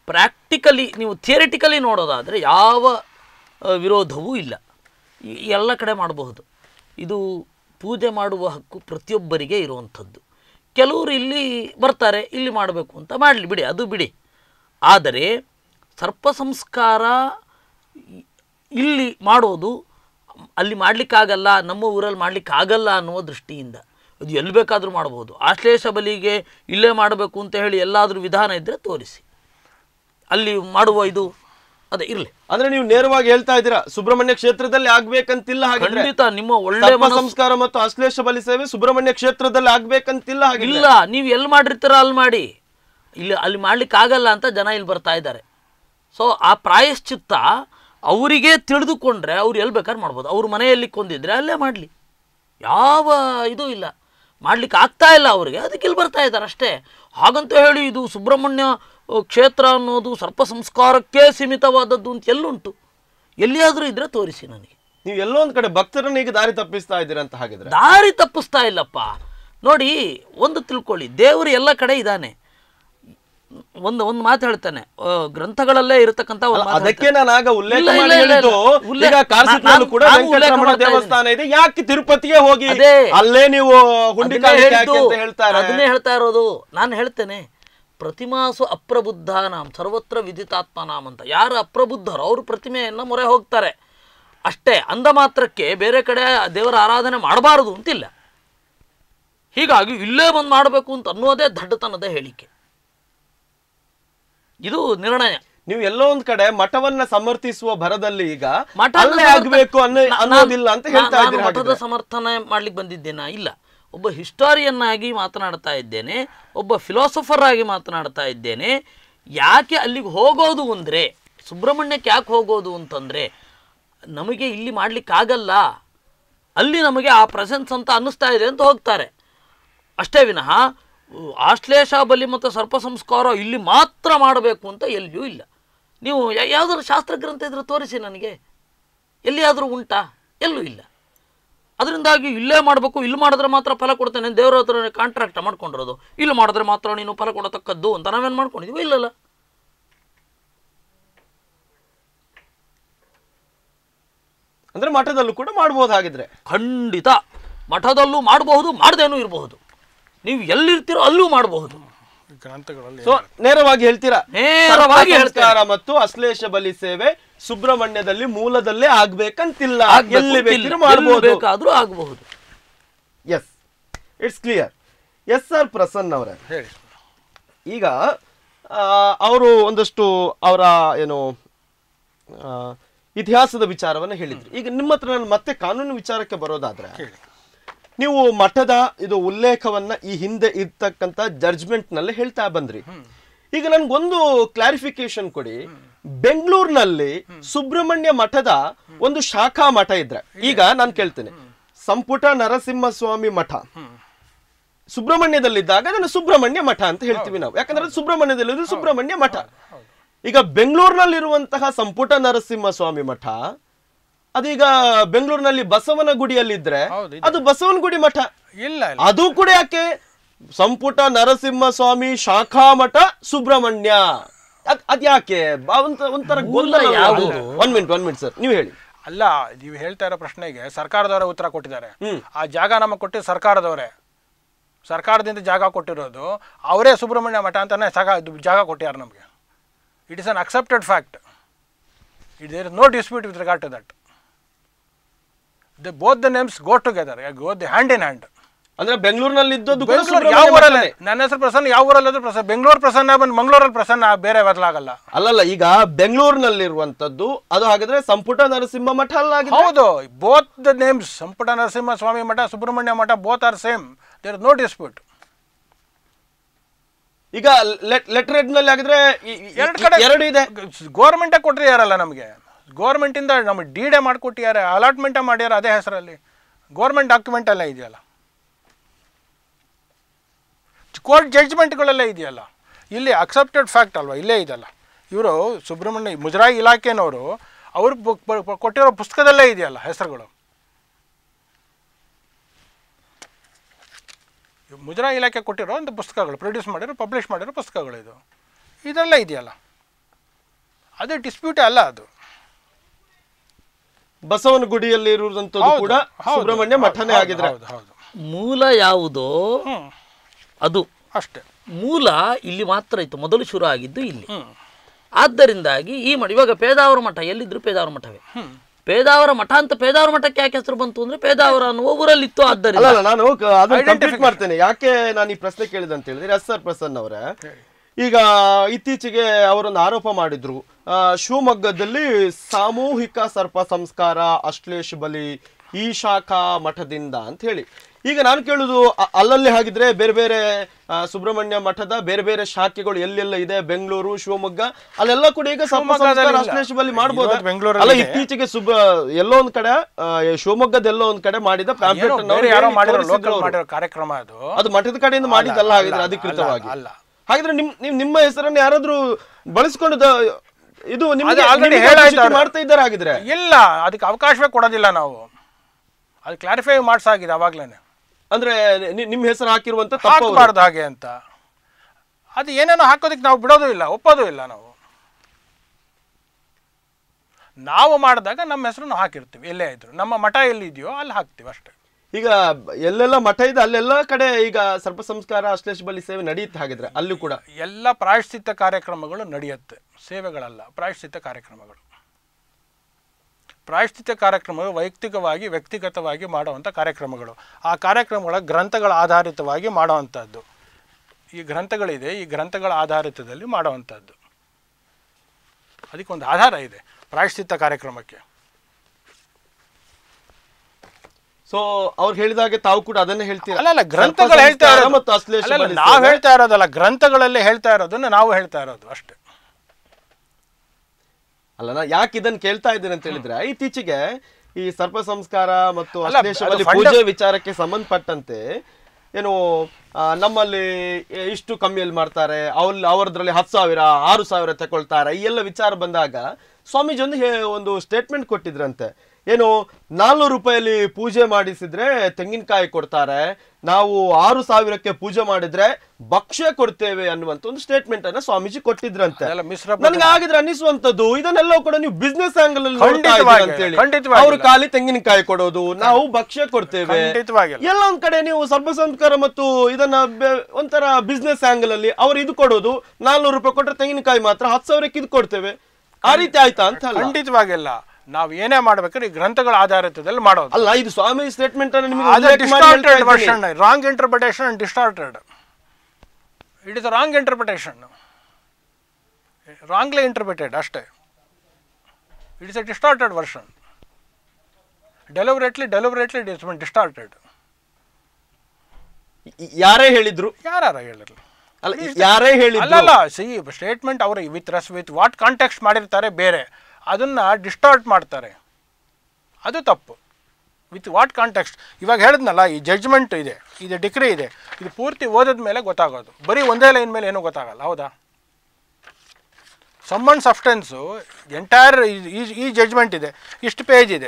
ಪ್ರಾಕ್ಟಿಕಲಿ ನೀವು ಥಿಯರಿಟಿಕಲಿ ನೋಡೋದಾದರೆ ಯಾವ ಆ, ವಿರೋಧವೂ ಇಲ್ಲ ಈ- ಎಲ್ಲ ಕಡೆ ಮಾಡಬಹುದು ಇದು ಪೂಜೆ ಮಾಡುವ ಹಕ್ಕು ಪ್ರತಿಯೊಬ್ಬರಿಗೆ ಇರುವಂಥದ್ದು ಕೆಲವರು ಇಲ್ಲಿ ಬರ್ತಾರೆ ಇಲ್ಲಿ ಮಾಡಬೇಕು ಅಂತ ಮಾಡಲಿ ಬಿಡಿ ಅದು ಬಿಡಿ ಆದರೆ ಸರ್ಪ ಸಂಸ್ಕಾರ ಇ- ಇಲ್ಲಿ ಮಾಡೋದು ಅಲ್ಲಿ ಮಾಡಲಿಕ್ಕಾಗಲ್ಲ ನಮ್ಮ ಊರಲ್ಲಿ ಮಾಡಲಿಕ್ಕಾಗಲ್ಲ ಅನ್ನುವ ದೃಷ್ಟಿಯಿಂದ ಅದು ಎಲ್ಲಿ ಬೇಕಾದರೂ ಮಾಡ್ಬೋದು ಆಶ್ಲೇಷ ಬಲಿಗೆ ಇಲ್ಲೇ ಮಾಡಬೇಕು ಅಂತ ಹೇಳಿ ಎಲ್ಲಾದರೂ ವಿಧಾನ ಇದ್ದರೆ ತೋರಿಸಿ ಅಲ್ಲಿ ಮಾಡುವ ಇದು ಅದೇ ಇರಲಿ ಅಂದ್ರೆ ನೀವು ನೇರವಾಗಿ ಹೇಳ್ತಾ ಇದ್ದೀರಾ ಸುಬ್ರಹ್ಮಣ್ಯ ಕ್ಷೇತ್ರದಲ್ಲಿ ಆಗ್ಬೇಕಂತಿಲ್ಲ ಹಾಗಿದ್ರೆ ಖಂಡಿತ ನಿಮ್ಮ ಒಳ್ಳೆ ಸರ್ಪ ಮನಸ್ಸು ಸಂಸ್ಕಾರ ಮತ್ತು ಅಶ್ಲೇಷ ಬಲಿ ಸೇವೆ ಸುಬ್ರಹ್ಮಣ್ಯ ಕ್ಷೇತ್ರದಲ್ಲಿ ಆಗ್ಬೇಕಂತಿಲ್ಲ ಹಾಗಿಲ್ಲ ಇಲ್ಲ ನೀವು ಎಲ್ಲಿ ಮಾಡಿರ್ತೀರ ಅಲ್ಲಿ ಮಾಡಿ ಇಲ್ಲಿ ಅಲ್ಲಿ ಮಾಡ್ಲಿಕ್ಕೆ ಆಗಲ್ಲ ಅಂತ ಜನ ಇಲ್ಲಿ ಬರ್ತಾ ಇದ್ದಾರೆ ಸೊ ಆ ಪ್ರಾಯಶ್ಚಿತ್ತ ಅವರಿಗೆ ತಿಳಿದುಕೊಂಡ್ರೆ ಅವ್ರು ಎಲ್ಲಿ ಬೇಕಾದ್ರೆ ಮಾಡ್ಬೋದು ಅವ್ರ ಮನೆಯಲ್ಲಿ ಕೊಂದಿದ್ರೆ ಅಲ್ಲೇ ಮಾಡಲಿ ಯಾವ ಇದು ಇಲ್ಲ ಮಾಡ್ಲಿಕ್ಕೆ ಆಗ್ತಾ ಇಲ್ಲ ಅವರಿಗೆ ಅದಕ್ಕೆ ಇಲ್ಲಿ ಬರ್ತಾ ಇದ್ದಾರೆ ಅಷ್ಟೇ ಹಾಗಂತ ಹೇಳಿ ಇದು ಸುಬ್ರಹ್ಮಣ್ಯ ಅ, ಕ್ಷೇತ್ರ ಅನ್ನೋದು ಸರ್ಪ ಸಂಸ್ಕಾರಕ್ಕೆ ಸೀಮಿತವಾದದ್ದು ಅಂತ ಎಲ್ಲುಂಟು ಎಲ್ಲಿಯಾದರೂ ಇದ್ರೆ ತೋರಿಸಿ ನನಗೆ ನೀವು ಎಲ್ಲೋ ಒಂದ್ ಕಡೆ ಭಕ್ತರನ್ನ ಈಗ ದಾರಿ ತಪ್ಪಿಸ್ತಾ ಇದ್ದೀರಾ ಅಂತ ಹಾಗಿದ್ರೆ ದಾರಿ ತಪ್ಪಿಸ್ತಾ ಇಲ್ಲಪ್ಪ ನೋಡಿ ಒಂದು ತಿಳ್ಕೊಳ್ಳಿ ದೇವರು ಎಲ್ಲ ಕಡೆ ಇದ್ದಾನೆ ಒಂದು ಒಂದು ಮಾತು ಹೇಳ್ತಾನೆ ಆ, ಗ್ರಂಥಗಳಲ್ಲೇ ಇರತಕ್ಕಂಥ ಒಂದು ಮಾತು ಅದಕ್ಕೆ ಹೇಳ್ತಾನೆ. ನಾನು ಆಗ ಉಲ್ಲೇಖ ಇಲ್ಲ, ಮಾಡಿ ಇಲ್ಲ, ಇಲ್ಲ, ಹೇಳಿದ್ದು ಇಲ್ಲ. ಉಲ್ಲೇಖ- ಈಗ ಕಾರ್ಸಿಟ್ನಲ್ಲೂ ನಾನು- ಕೂಡ ನಾನು ಉಲ್ಲೇಖ ವೆಂಕಟರಮಣ ಮಾಡ್ತಾ ದೇವಸ್ಥಾನ ಇದೆ ಯಾಕೆ ತಿರುಪತಿಗೆ ಹೋಗಿ ಅದೇ. ಅಲ್ಲೇ ನೀವು ಹುಂಡಿ ಅದನ್ನೇ ಕಾಣಿಕೆ ಹಾಕಿ ಹೇಳ್ತು. ಅಂತ ಹೇಳ್ತಾರೆ ಅದನ್ನೇ ಹೇಳ್ತಾ ಇರೋದು ನಾನು ಹೇಳ್ತೇನೆ ಪ್ರತಿಮಾಸು ಅಪ್ರಬುದ್ಧಾನಾಂ ಸರ್ವತ್ರ ವಿದಿತಾತ್ಮನಾಮ್ ಅಂತ ಯಾರು ಅಪ್ರಬುದ್ಧರು ಅವರು ಪ್ರತಿಮೆಯನ್ನ ಮೊರೆ ಹೋಗ್ತಾರೆ ಅಷ್ಟೇ ಅಂದ ಮಾತ್ರಕ್ಕೆ ಬೇರೆ ಕಡೆ ದೇವರ ಆರಾಧನೆ ಮಾಡಬಾರದು ಅಂತಿಲ್ಲ ಹೀಗಾಗಿ ಇಲ್ಲೇ ಬಂದು ಮಾಡಬೇಕು ಅಂತ ಅನ್ನೋದೇ ದಡ್ಡತನದ ಹೇಳಿಕೆ ಇದು ನಿರ್ಣಯ ನೀವು ಎಲ್ಲೋ ಒಂದ್ ಕಡೆ ಮಠವನ್ನ ಸಮರ್ಥಿಸುವ ಭರದಲ್ಲಿ ಈಗ ಮಠದ ಅಲ್ಲೇ ಸಮರ್ಥ- ಆಗ್ಬೇಕು ಅನ್ನೋ ನಾ- ಅನ್ನೋದಿಲ್ಲ ಅಂತ ನಾ- ಹೇಳ್ತಾ ನಾನು ಇದ್ದೀರಾ ಮಠದ ಹಾಗಿದ್ರೆ. ಸಮರ್ಥನೆ ಮಾಡ್ಲಿಕ್ಕೆ ಬಂದಿದ್ದೇನಾ ಇಲ್ಲ ಒಬ್ಬ ಹಿಸ್ಟಾರಿಯನ್ ಆಗಿ ಮಾತನಾಡ್ತಾ ಇದ್ದೇನೆ ಒಬ್ಬ ಫಿಲಾಸಫರ್ ಆಗಿ ಮಾತನಾಡ್ತಾ ಇದ್ದೇನೆ ಯಾಕೆ ಅಲ್ಲಿಗೆ ಹೋಗೋದು ಅಂದರೆ ಸುಬ್ರಹ್ಮಣ್ಯಕ್ಕೆ ಯಾಕೆ ಹೋಗೋದು ಅಂತಂದರೆ ನಮಗೆ ಇಲ್ಲಿ ಮಾಡಲಿಕ್ಕಾಗಲ್ಲ ಅಲ್ಲಿ ನಮಗೆ ಆ ಪ್ರೆಸೆನ್ಸ್ ಅಂತ ಅನ್ನಿಸ್ತಾ ಇದೆ ಅಂತ ಹೋಗ್ತಾರೆ ಅಷ್ಟೇ ವಿನಃ ಉ, ಆಶ್ಲೇಷ ಬಲಿ ಮತ್ತು ಸರ್ಪ ಸಂಸ್ಕಾರ ಇಲ್ಲಿ ಮಾತ್ರ ಮಾಡಬೇಕು ಅಂತ ಎಲ್ಲಿಯೂ ಇಲ್ಲ ನೀವು ಯಾ- ಯಾವ್ದಾದ್ರು ಶಾಸ್ತ್ರ ಗ್ರಂಥ ಇದ್ರೆ ತೋರಿಸಿ ನನಗೆ ಎಲ್ಲಿಯಾದರೂ ಉಂಟಾ ಎಲ್ಲೂ ಇಲ್ಲ ಅದರಿಂದಾಗಿ ಇಲ್ಲೇ ಮಾಡಬೇಕು ಇಲ್ಲಿ ಮಾಡಿದ್ರೆ ಮಾತ್ರ ಫಲ ಕೊಡ್ತೇನೆ ದೇವರ ಹತ್ರ ಕಾಂಟ್ರಾಕ್ಟ್ ಮಾಡ್ಕೊಂಡಿರೋದು ಇಲ್ಲಿ ಮಾಡಿದ್ರೆ ಮಾತ್ರ ನೀನು ಫಲ ಕೊಡತಕ್ಕದ್ದು ಅಂತ ನಾವೇನು ಮಾಡ್ಕೊಂಡಿದ್ದೀವಿ ಇಲ್ಲಲ್ಲ ಅಂದ್ರೆ ಮಠದಲ್ಲೂ ಕೂಡ ಮಾಡ್ಬೋದು ಹಾಗಿದ್ರೆ ಖಂಡಿತ ಮಠದಲ್ಲೂ ಮಾಡಬಹುದು ಮಾಡದೇನೂ ಇರಬಹುದು ನೀವು ಎಲ್ಲಿರ್ತೀರೋ ಅಲ್ಲೂ ಮಾಡಬಹುದು ಗ್ರಂಥಗಳಲ್ಲಿ ಸೊ ನೇರವಾಗಿ ಹೇಳ್ತೀರಾ ನೇರವಾಗಿ ಸರ್ಪ ಹೇಳ್ತೇನೆ. ಸಂಸ್ಕಾರ ಮತ್ತು ಅಶ್ಲೇಷ ಬಲಿ ಸೇವೆ ಸುಬ್ರಹ್ಮಣ್ಯದಲ್ಲಿ ಮೂಲದಲ್ಲೇ ಆಗ್ಬೇಕಂತಿಲ್ಲ ಆಗ್ಬೇಕು ಎಲ್ಲಿ ಅಂತಿಲ್ಲ. ಬೇಕಿದ್ರು ಎಲ್ಲಿ ಮಾಡ್ಬೋದು ಬೇಕಾದ್ರೂ ಆಗಬಹುದು yes it's clear S R Prasanna ಅವರೇ ಹೇಳಿ ಈಗ ಅವರು ಒಂದಷ್ಟು ಅವರ ಏನು ಆ, ಇತಿಹಾಸದ ವಿಚಾರವನ್ನು ಹೇಳಿದ್ರು ಈಗ ನಿಮ್ಮ ಹತ್ರ ನಾನು ಮತ್ತೆ ಕಾನೂನು ವಿಚಾರಕ್ಕೆ ಬರೋದಾದ್ರೆ ಹೇಳಿ ನೀವು ಮಠದ ಇದು ಉಲ್ಲೇಖವನ್ನ ಈ ಹಿಂದೆ ಇರ್ತಕ್ಕಂಥ ಜಡ್ಜ್ಮೆಂಟ್ ನಲ್ಲಿ ಹೇಳ್ತಾ ಬಂದ್ರಿ ಈಗ ನನ್ಗೊಂದು ಕ್ಲಾರಿಫಿಕೇಶನ್ ಕೊಡಿ ಬೆಂಗಳೂರಿನಲ್ಲಿ ಸುಬ್ರಹ್ಮಣ್ಯ ಮಠದ ಒಂದು ಶಾಖಾ ಮಠ ಇದ್ರೆ ಈಗ ನಾನು ಕೇಳ್ತೇನೆ ಸಂಪುಟ ನರಸಿಂಹಸ್ವಾಮಿ ಮಠ ಸುಬ್ರಹ್ಮಣ್ಯದಲ್ಲಿದ್ದಾಗ ಅದನ್ನು ಸುಬ್ರಹ್ಮಣ್ಯ ಮಠ ಅಂತ ಹೇಳ್ತೀವಿ ನಾವು ಯಾಕಂದ್ರೆ ಅದು ಸುಬ್ರಹ್ಮಣ್ಯದಲ್ಲಿ ಸುಬ್ರಹ್ಮಣ್ಯ ಮಠ ಈಗ ಬೆಂಗಳೂರಿನಲ್ಲಿರುವಂತಹ ಸಂಪುಟ ನರಸಿಂಹ ಸ್ವಾಮಿ ಮಠ ಅದೀಗ ಬೆಂಗಳೂರಿನಲ್ಲಿ ಬಸವನ ಗುಡಿಯಲ್ಲಿದ್ರೆ ಹೌದು, ಇದೆ. ಅದು ಬಸವನ ಗುಡಿ ಮಠ ಇಲ್ಲ ಇಲ್ಲ ಅದು ಕೂಡ ಯಾಕೆ ಸಂಪುಟ ನರಸಿಂಹ ಸ್ವಾಮಿ ಶಾಖಾ ಮಠ ಸುಬ್ರಹ್ಮಣ್ಯ ಅದ್ ಅದ್ಯಾಕೆ ಬಾ- ಒಂತ- ಒಂಥರ ಗೊಂದಲ ಯಾವುದು? One minute one minute sir ನೀವು ಹೇಳಿ ಅಲ್ಲ ನೀವು ಹೇಳ್ತಾ ಇರೋ ಪ್ರಶ್ನೆಗೆ ಸರ್ಕಾರದವರೇ ಉತ್ತರ ಕೊಟ್ಟಿದ್ದಾರೆ ಹ್ಮ್. ಆ ಜಾಗ ನಮಗೆ ಕೊಟ್ಟಿದ್ದು ಸರ್ಕಾರದವರೇ ಸರ್ಕಾರದಿಂದ ಜಾಗ ಕೊಟ್ಟಿರೋದು ಅವರೇ ಸುಬ್ರಹ್ಮಣ್ಯ ಮಠ ಅಂತಾನೆ ಜಾಗ ಇದು ಜಾಗ ಕೊಟ್ಟಿದ್ದಾರೆ ನಮಗೆ it is an accepted fact it there is no dispute with regard to that the both the names go together go the hand in hand ಅಂದ್ರೆ ಬೆಂಗಳೂರಿನಲ್ಲಿ ಇದ್ದದ್ದು ಕೂಡ ಬೆಂಗಳೂರು ಯಾವ ಸುಬ್ರಹ್ಮಣ್ಯ ಊರಲ್ಲಿ ಮಠನೇ. ನನ್ನ ಹೆಸರು ಪ್ರಸನ್ನ ಯಾವ ಊರಲ್ಲಾದ್ರೂ ಪ್ರಸನ್ನ ಬೆಂಗಳೂರು ಪ್ರಸನ್ನ ಬಂದು ಮಂಗಳೂರಲ್ಲಿ ಪ್ರಸನ್ನ ಬೇರೆ ಬದಲಾಗಲ್ಲ ಅಲ್ಲಲ್ಲ ಈಗ ಬೆಂಗಳೂರಿನಲ್ಲಿರುವಂತದ್ದು ಅದು ಹಾಗಾದ್ರೆ ಸಂಪುಟ ನರಸಿಂಹ ಮಠ ಅಲ್ಲಾಗಿದೆ ಹೌದು ಬೋತ್ ದ ನೇಮ್ಸ್ ಸಂಪುಟ ನರಸಿಂಹ ಸ್ವಾಮಿ Mutt Subrahmanya Mutt both are same there no dispute ಈಗ ಲೆಟರ್ ಹೆಡ್ ನಲ್ಲಿ ಆಗಿದ್ರೆ ಈ- ಈ- ಎರಡು ಕಡೆ ಎರಡು ಇದೆ ಗೋರ್ಮೆಂಟೇ ಕೊಟ್ಟಿದ್ದಾರಲ್ಲ ನಮಗೆ ಗೌರ್ಮೆಂಟಿಂದ ನಮಗೆ ಡಿಡೆ ಮಾಡಿಕೊಟ್ಟಿದ್ದಾರೆ ಅಲಾಟ್ಮೆಂಟೇ ಮಾಡ್ಯಾರ ಅದೇ ಹೆಸರಲ್ಲಿ ಗೋರ್ಮೆಂಟ್ ಡಾಕ್ಯುಮೆಂಟ್ ಎಲ್ಲ ಇದೆಯಲ್ಲ ಕೋರ್ಟ್ ಜಡ್ಜ್ಮೆಂಟ್ಗಳೆಲ್ಲ ಇದೆಯಲ್ಲ ಇಲ್ಲಿ ಅಕ್ಸೆಪ್ಟೆಡ್ ಫ್ಯಾಕ್ಟ್ ಅಲ್ವಾ ಇಲ್ಲೇ ಇದೆಯಲ್ಲ ಇವರು ಸುಬ್ರಹ್ಮಣ್ಯ ಮುಜರಾಯಿ ಇಲಾಖೆನವರು ಅವ್ರು ಬು- ಬ- ಬ- ಕೊಟ್ಟಿರೋ ಪುಸ್ತಕದಲ್ಲೇ ಇದೆಯಲ್ಲ ಹೆಸರುಗಳು ಮುಜರಾಯಿ ಇಲಾಖೆ ಕೊಟ್ಟಿರೋ ಒಂದು ಪುಸ್ತಕಗಳು ಪ್ರೊಡ್ಯೂಸ್ ಮಾಡಿರೋ ಪಬ್ಲಿಷ್ ಮಾಡಿರೋ ಪುಸ್ತಕಗಳು ಇದು ಇದೆಲ್ಲ ಇದೆಯಲ್ಲ ಅದು ಡಿಸ್ಪ್ಯೂಟೇ ಅಲ್ಲ ಅದು ಬಸವನ ಗುಡಿಯಲ್ಲಿ ಇರುವುದಂತದ್ದು ಹೌದು, ಕೂಡ ಹೌದು, ಸುಬ್ರಹ್ಮಣ್ಯ ಹೌದು, ಮಠನೇ ಹೌದು, ಆಗಿದ್ರೆ ಹೌದು ಹೌದು ಮೂಲ ಯಾವುದೋ ಹ್ಮ್ ಅದು ಅಷ್ಟೇ ಮೂಲ ಇಲ್ಲಿ ಮಾತ್ರ ಇತ್ತು ಮೊದಲು ಶುರು ಆಗಿದ್ದು ಇಲ್ಲಿ ಹ್ಮ್ ಆದ್ದರಿಂದಾಗಿ ಈ ಮಠ ಇವಾಗ ಪೇದಾವರ ಮಠ ಎಲ್ಲಿದ್ರು ಪೇದಾವರ ಮಠವೇ ಪೇದಾವರ ಮಠ ಅಂತ ಪೇದಾವರ ಮಠಕ್ಕೆ ಯಾಕೆ ಹೆಸರು ಬಂತು ಅಂದ್ರೆ ಪೇದಾವರ ಅನ್ನುವ ಊರಲ್ಲಿತ್ತು ಆದ್ದರಿಂದ ಅಲ್ಲ ಅಲ್ಲ, ನಾನು ಕ- ಅದನ್ನ ಕಂಪ್ಲೀಟ್ ಮಾಡ್ತೇನೆ ಯಾಕೆ ನಾನು ಈ ಪ್ರಶ್ನೆ ಕೇಳಿದೆ ಅಂತ ಹೇಳಿದ್ರೆ ಎಸ್ ಆರ್ ಪ್ರಸನ್ನ ಅವರೇ ಈಗ ಇತ್ತೀಚೆಗೆ ಅವರೊಂದು ಆರೋಪ ಮಾಡಿದ್ರು ಆ, ಶಿವಮೊಗ್ಗದಲ್ಲಿ ಸಾಮೂಹಿಕ ಸರ್ಪ ಸಂಸ್ಕಾರ ಅಶ್ಲೇಷ ಬಲಿ ಈ ಶಾಖಾ ಮಠದಿಂದ ಅಂತ ಹೇಳಿ ಈಗ ನಾನು ಕೇಳುದು ಅ- ಅಲ್ಲಲ್ಲಿ ಹಾಗಿದ್ರೆ ಬೇರೆ ಬೇರೆ ಆ, ಸುಬ್ರಹ್ಮಣ್ಯ ಮಠದ ಬೇರೆ ಬೇರೆ ಶಾಖೆಗಳು ಎಲ್ಲೆಲ್ಲ ಇದೆ ಬೆಂಗಳೂರು ಶಿವಮೊಗ್ಗ ಅಲ್ಲೆಲ್ಲ ಕೂಡ ಈಗ ಸರ್ಪ ಶಿವಮೊಗ್ಗದಲ್ಲಿ ಸಂಸ್ಕಾರ ಇಲ್ಲ. ಅಶ್ಲೇಷ ಬಲಿ ಮಾಡ್ಬೋದು ಇರೋದು ಬೆಂಗಳೂರಲ್ಲಿ ಅಲ್ಲ ಇದೆ. ಇತ್ತೀಚೆಗೆ ಸುಬ ಎಲ್ಲೋ ಒಂದ್ ಕಡೆ ಆ, ಶಿವಮೊಗ್ಗದ ಎಲ್ಲೋ ಒಂದ್ ಕಡೆ ಮಾಡಿದ ಏನೋ pamphlet ಅನ್ನು ಬೇರೆ ಯಾರೋ ಹೇಳಿ ಮಾಡಿರೋ ತೋರಿಸಿದ್ರು ಲೋಕಲ್ ಅವ್ರು. ಮಾಡಿರೋ ಕಾರ್ಯಕ್ರಮ ಅದು ಅದು ಮಠದ ಕಡೆಯಿಂದ ಮಾಡಿದ್ದಲ್ಲ ಅಲ್ಲ, ಹಾಗಿದ್ರೆ ಅಲ್ಲ, ಅಧಿಕೃತವಾಗಿ ಅಲ್ಲ, ಹಾಗಿದ್ರೆ ನಿಮ್ ನಿಮ್ ನಿಮ್ಮ ಹೆಸರನ್ನು ಯಾರಾದ್ರೂ ಬಳಸ್ಕೊಂಡು ದ- ಇದು ನಿಮ್ಗೆ ಅದು already ನಿಮ್ಗೆ ಹೇಳಾಯ್ತು ಅಭಿಷೇಕ ಅವ್ರು. ಮಾಡ್ತಾ ಇದ್ದಾರೆ ಹಾಗಿದ್ರೆ ಇಲ್ಲ ಅದಕ್ಕೆ ಅವಕಾಶವೇ ಕೊಡೋದಿಲ್ಲ ನಾವು ಅದು ಕ್ಲಾರಿಫೈ ಮಾಡ್ಸಾಗಿದೆ ಅವಾಗ್ಲೇನೆ ಅಂದ್ರೆ ನಿ- ನಿಮ್ ಹೆಸರು ಹಾಕಿರುವಂತ ತಪ್ಪು ಅವ್ರು. ಹಾಕಬಾರ್ದು ಹಾಗೆ ಅಂತ ಅದು ಏನೇನೋ ಹಾಕೋದಕ್ಕೆ ನಾವು ಬಿಡೋದು ಇಲ್ಲ ಒಪ್ಪೋದು ಇಲ್ಲ ನಾವು ನಾವು ಮಾಡಿದಾಗ ನಮ್ಮ ಹೆಸರು ನಾವು ಹಾಕಿರ್ತೀವಿ ಎಲ್ಲೇ ಇದ್ರು ನಮ್ಮ ಮಠ ಎಲ್ಲಿದೆಯೋ ಅಲ್ಲಿ ಹಾಕ್ತೀವಿ ಅಷ್ಟೇ ಈಗ ಎಲ್ಲೆಲ್ಲ ಮಠ ಇದೆ ಅಲ್ಲೆಲ್ಲ ಕಡೆ ಈಗ ಸರ್ಪ ಸಂಸ್ಕಾರ ಅಶ್ಲೇಷ ಬಲಿ ಸೇವೆ ನಡೆಯುತ್ತೆ ಹಾಗಿದ್ರೆ ಅಲ್ಲೂ ಕೂಡ ಎಲ್ಲ ಪ್ರಾಯಶ್ಚಿತ್ತ ಕಾರ್ಯಕ್ರಮಗಳು ನಡೆಯುತ್ತೆ ಸೇವೆಗಳಲ್ಲ ಪ್ರಾಯಶ್ಚಿತ್ತ ಕಾರ್ಯಕ್ರಮಗಳು ಪ್ರಾಯಶ್ಚಿತ್ತ ಕಾರ್ಯಕ್ರಮಗಳು ವೈಯಕ್ತಿಕವಾಗಿ ವ್ಯಕ್ತಿಗತವಾಗಿ ಮಾಡುವಂಥ ಕಾರ್ಯಕ್ರಮಗಳು ಆ ಕಾರ್ಯಕ್ರಮಗಳ ಗ್ರಂಥಗಳ ಆಧಾರಿತವಾಗಿ ಮಾಡುವಂಥದ್ದು ಈ ಗ್ರಂಥಗಳಿದೆ ಈ ಗ್ರಂಥಗಳ ಆಧಾರಿತದಲ್ಲಿ ಮಾಡುವಂಥದ್ದು ಅದಕ್ಕೊಂದು ಆಧಾರ ಇದೆ ಪ್ರಾಯಶ್ಚಿತ್ತ ಕಾರ್ಯಕ್ರಮಕ್ಕೆ ಸೊ ಅವ್ರು ಹೇಳಿದಾಗೆ ತಾವು ಕೂಡ ಅದನ್ನೇ ಹೇಳ್ತೀರಾ ಅಲ್ಲ ಅಲ್ಲ ಸರ್ಪ ಗ್ರಂಥಗಳು ಹೇಳ್ತಾ ಸಂಸ್ಕಾರ ಇರೋದು ಮತ್ತು ಅಶ್ಲೇಷ ಅಲ್ಲಲ್ಲ, ಬಲಿ ನಾವು ಸೇವೆ. ಹೇಳ್ತಾ ಇರೋದಲ್ಲ ಗ್ರಂಥಗಳಲ್ಲೇ ಹೇಳ್ತಾ ಇರೋದನ್ನ ನಾವು ಹೇಳ್ತಾ ಇರೋದು ಅಷ್ಟೇ ಅಲ್ಲ ನಾ ಯಾಕೆ ಇದನ್ನ ಕೇಳ್ತಾ ಇದ್ದೇನೆ ಅಂತ ಹೇಳಿದ್ರೆ ಇತ್ತೀಚೆಗೆ ಈ ಸರ್ಪ ಸಂಸ್ಕಾರ ಮತ್ತು ಅಲ್ಲ, ಅಶ್ಲೇಷ ಅದು ಬಲಿ ಫಂಡ- ಪೂಜೆ ವಿಚಾರಕ್ಕೆ ಸಂಬಂಧಪಟ್ಟಂತೆ ಏನು ಆ, ನಮ್ಮಲ್ಲಿ ಇಷ್ಟು ಕಮ್ಮಿಯಲ್ಲಿ ಮಾಡ್ತಾರೆ ಅವ್ರಲ್ಲಿ ಅವರದ್ರಲ್ಲಿ ಹತ್ತು ಸಾವಿರ ಆರು ಸಾವಿರ ತಗೊಳ್ತಾರೆ ಈ ಎಲ್ಲ ವಿಚಾರ ಬಂದಾಗ ಸ್ವಾಮೀಜಿ ಒಂದು ಹೇ- ಒಂದು ಸ್ಟೇಟ್ಮೆಂಟ್ ಕೊಟ್ಟಿದ್ರಂತೆ ಏನು ನಾಲ್ನೂರು ರೂಪಾಯಲ್ಲಿ ಪೂಜೆ ಮಾಡಿಸಿದ್ರೆ ತೆಂಗಿನಕಾಯಿ ಕೊಡ್ತಾರೆ ನಾವು ಆರು ಸಾವಿರಕ್ಕೆ ಪೂಜೆ ಮಾಡಿದ್ರೆ ಭಕ್ಷ್ಯ ಕೊಡ್ತೇವೆ ಅನ್ನುವಂತ ಒಂದು ಸ್ಟೇಟ್ಮೆಂಟ್ ಅನ್ನ ಸ್ವಾಮೀಜಿ ಕೊಟ್ಟಿದ್ರಂತೆ ಅದೆಲ್ಲ ಮಿಶ್ರ ನನಗೆ ಆಗಿದ್ರೆ ಅನ್ನಿಸುವಂತದ್ದು ಇದನ್ನೆಲ್ಲ ಕೂಡ ನೀವು ಬಿಸ್ನೆಸ್ ಆಂಗಲ್ ಅಲ್ಲಿ ನೋಡ್ತಾ ಖಂಡಿತವಾಗಿ, ಇದ್ದೀರಾ ಅಂತ ಹೇಳಿ ಖಂಡಿತವಾಗಿ ಅವರು ಖಾಲಿ ತೆಂಗಿನಕಾಯಿ ಕೊಡೋದು ನಾವು ಭಕ್ಷ್ಯ ಕೊಡ್ತೇವೆ ಖಂಡಿತವಾಗಿಲ್ಲ. ಎಲ್ಲ ಒಂದ್ ಕಡೆ ನೀವು ಸರ್ವ ಸಂಸ್ಕಾರ ಮತ್ತು ಇದನ್ನ ಬೆ- ಒಂಥರ ಬಿಸ್ನೆಸ್ ಆಂಗಲ್ ಅಲ್ಲಿ ಅವ್ರು ಇದು ಕೊಡೋದು ನಾಲ್ನೂರು ರೂಪಾಯಿ ಕೊಟ್ರೆ ತೆಂಗಿನಕಾಯಿ ಮಾತ್ರ ಹತ್ತು ಸಾವಿರಕ್ಕೆ ಇದು ಕೊಡ್ತೇವೆ ಆ ರೀತಿ ಆಯ್ತಾ ಅಂತ ಅಲ್ಲ ಖಂಡಿತವಾಗಿಲ್ಲ ನಾವು ಏನೇ ಮಾಡ್ಬೇಕಾದ್ರೆ ಈ ಗ್ರಂಥಗಳ ಆಧಾರಿತದಲ್ಲಿ ಮಾಡೋದು ಅಲ್ಲ ಇದು ಸ್ವಾಮಿ ಸ್ಟೇಟ್ಮೆಂಟ್ ಅನ್ನು ನಿಮಗೆ ಅದು ಉಲ್ಲೇಖ ಮಾಡಿ ಹೇಳ್ತಾ ಡಿಸ್ಟಾರ್ಟೆಡ್ ಇದ್ದೀನಿ. Version wrong interpretation and distorted it is wrong interpretation wrongly interpreted ಅಷ್ಟೇ it is a distorted version deliberately deliberately distorted ಯಾರೇ ಹೇಳಿದ್ರು ಯಾರು ಹೇಳಿರಲಿ ಅಲ್ಲ ಯಾರೇ ಹೇಳಿದ್ರು ಅಲ್ಲಲ್ಲ ಸಿ ಸ್ಟೇಟ್ಮೆಂಟ್ ಅವರು ವಿತ್ ರಸ್ ವಿತ್ ವಾಟ್ ಕಾಂಟೆಕ್ಸ್ಟ್ ಮಾಡಿರ್ತಾರೆ ಬೇರೆ ಅದನ್ನ ಡಿಸ್ಟಾರ್ಟ್ ಮಾಡ್ತಾರೆ ಅದು ತಪ್ಪು ವಿತ್ ವಾಟ್ ಕಾಂಟೆಕ್ಸ್ಟ್ ಇವಾಗ ಹೇಳಿದ್ನಲ್ಲ ಈ ಜಡ್ಜ್ಮೆಂಟ್ ಇದೆ ಇದು ಡಿಗ್ರಿ ಇದೆ ಇದು ಪೂರ್ತಿ ಓದಿದ ಮೇಲೆ ಗೊತ್ತಾಗೋದು ಬರೀ ಒಂದೇ ಲೈನ್ ಮೇಲೆ ಏನೂ ಗೊತ್ತಾಗಲ್ಲ ಹೌದಾ ಸಮ್ಮನ್ ಸಬ್ಸ್ಟೆನ್ಸು ಎಂಟೈರ್ ಈ ಜಡ್ಜ್ಮೆಂಟ್ ಇದೆ ಇಷ್ಟು ಪೇಜ್ ಇದೆ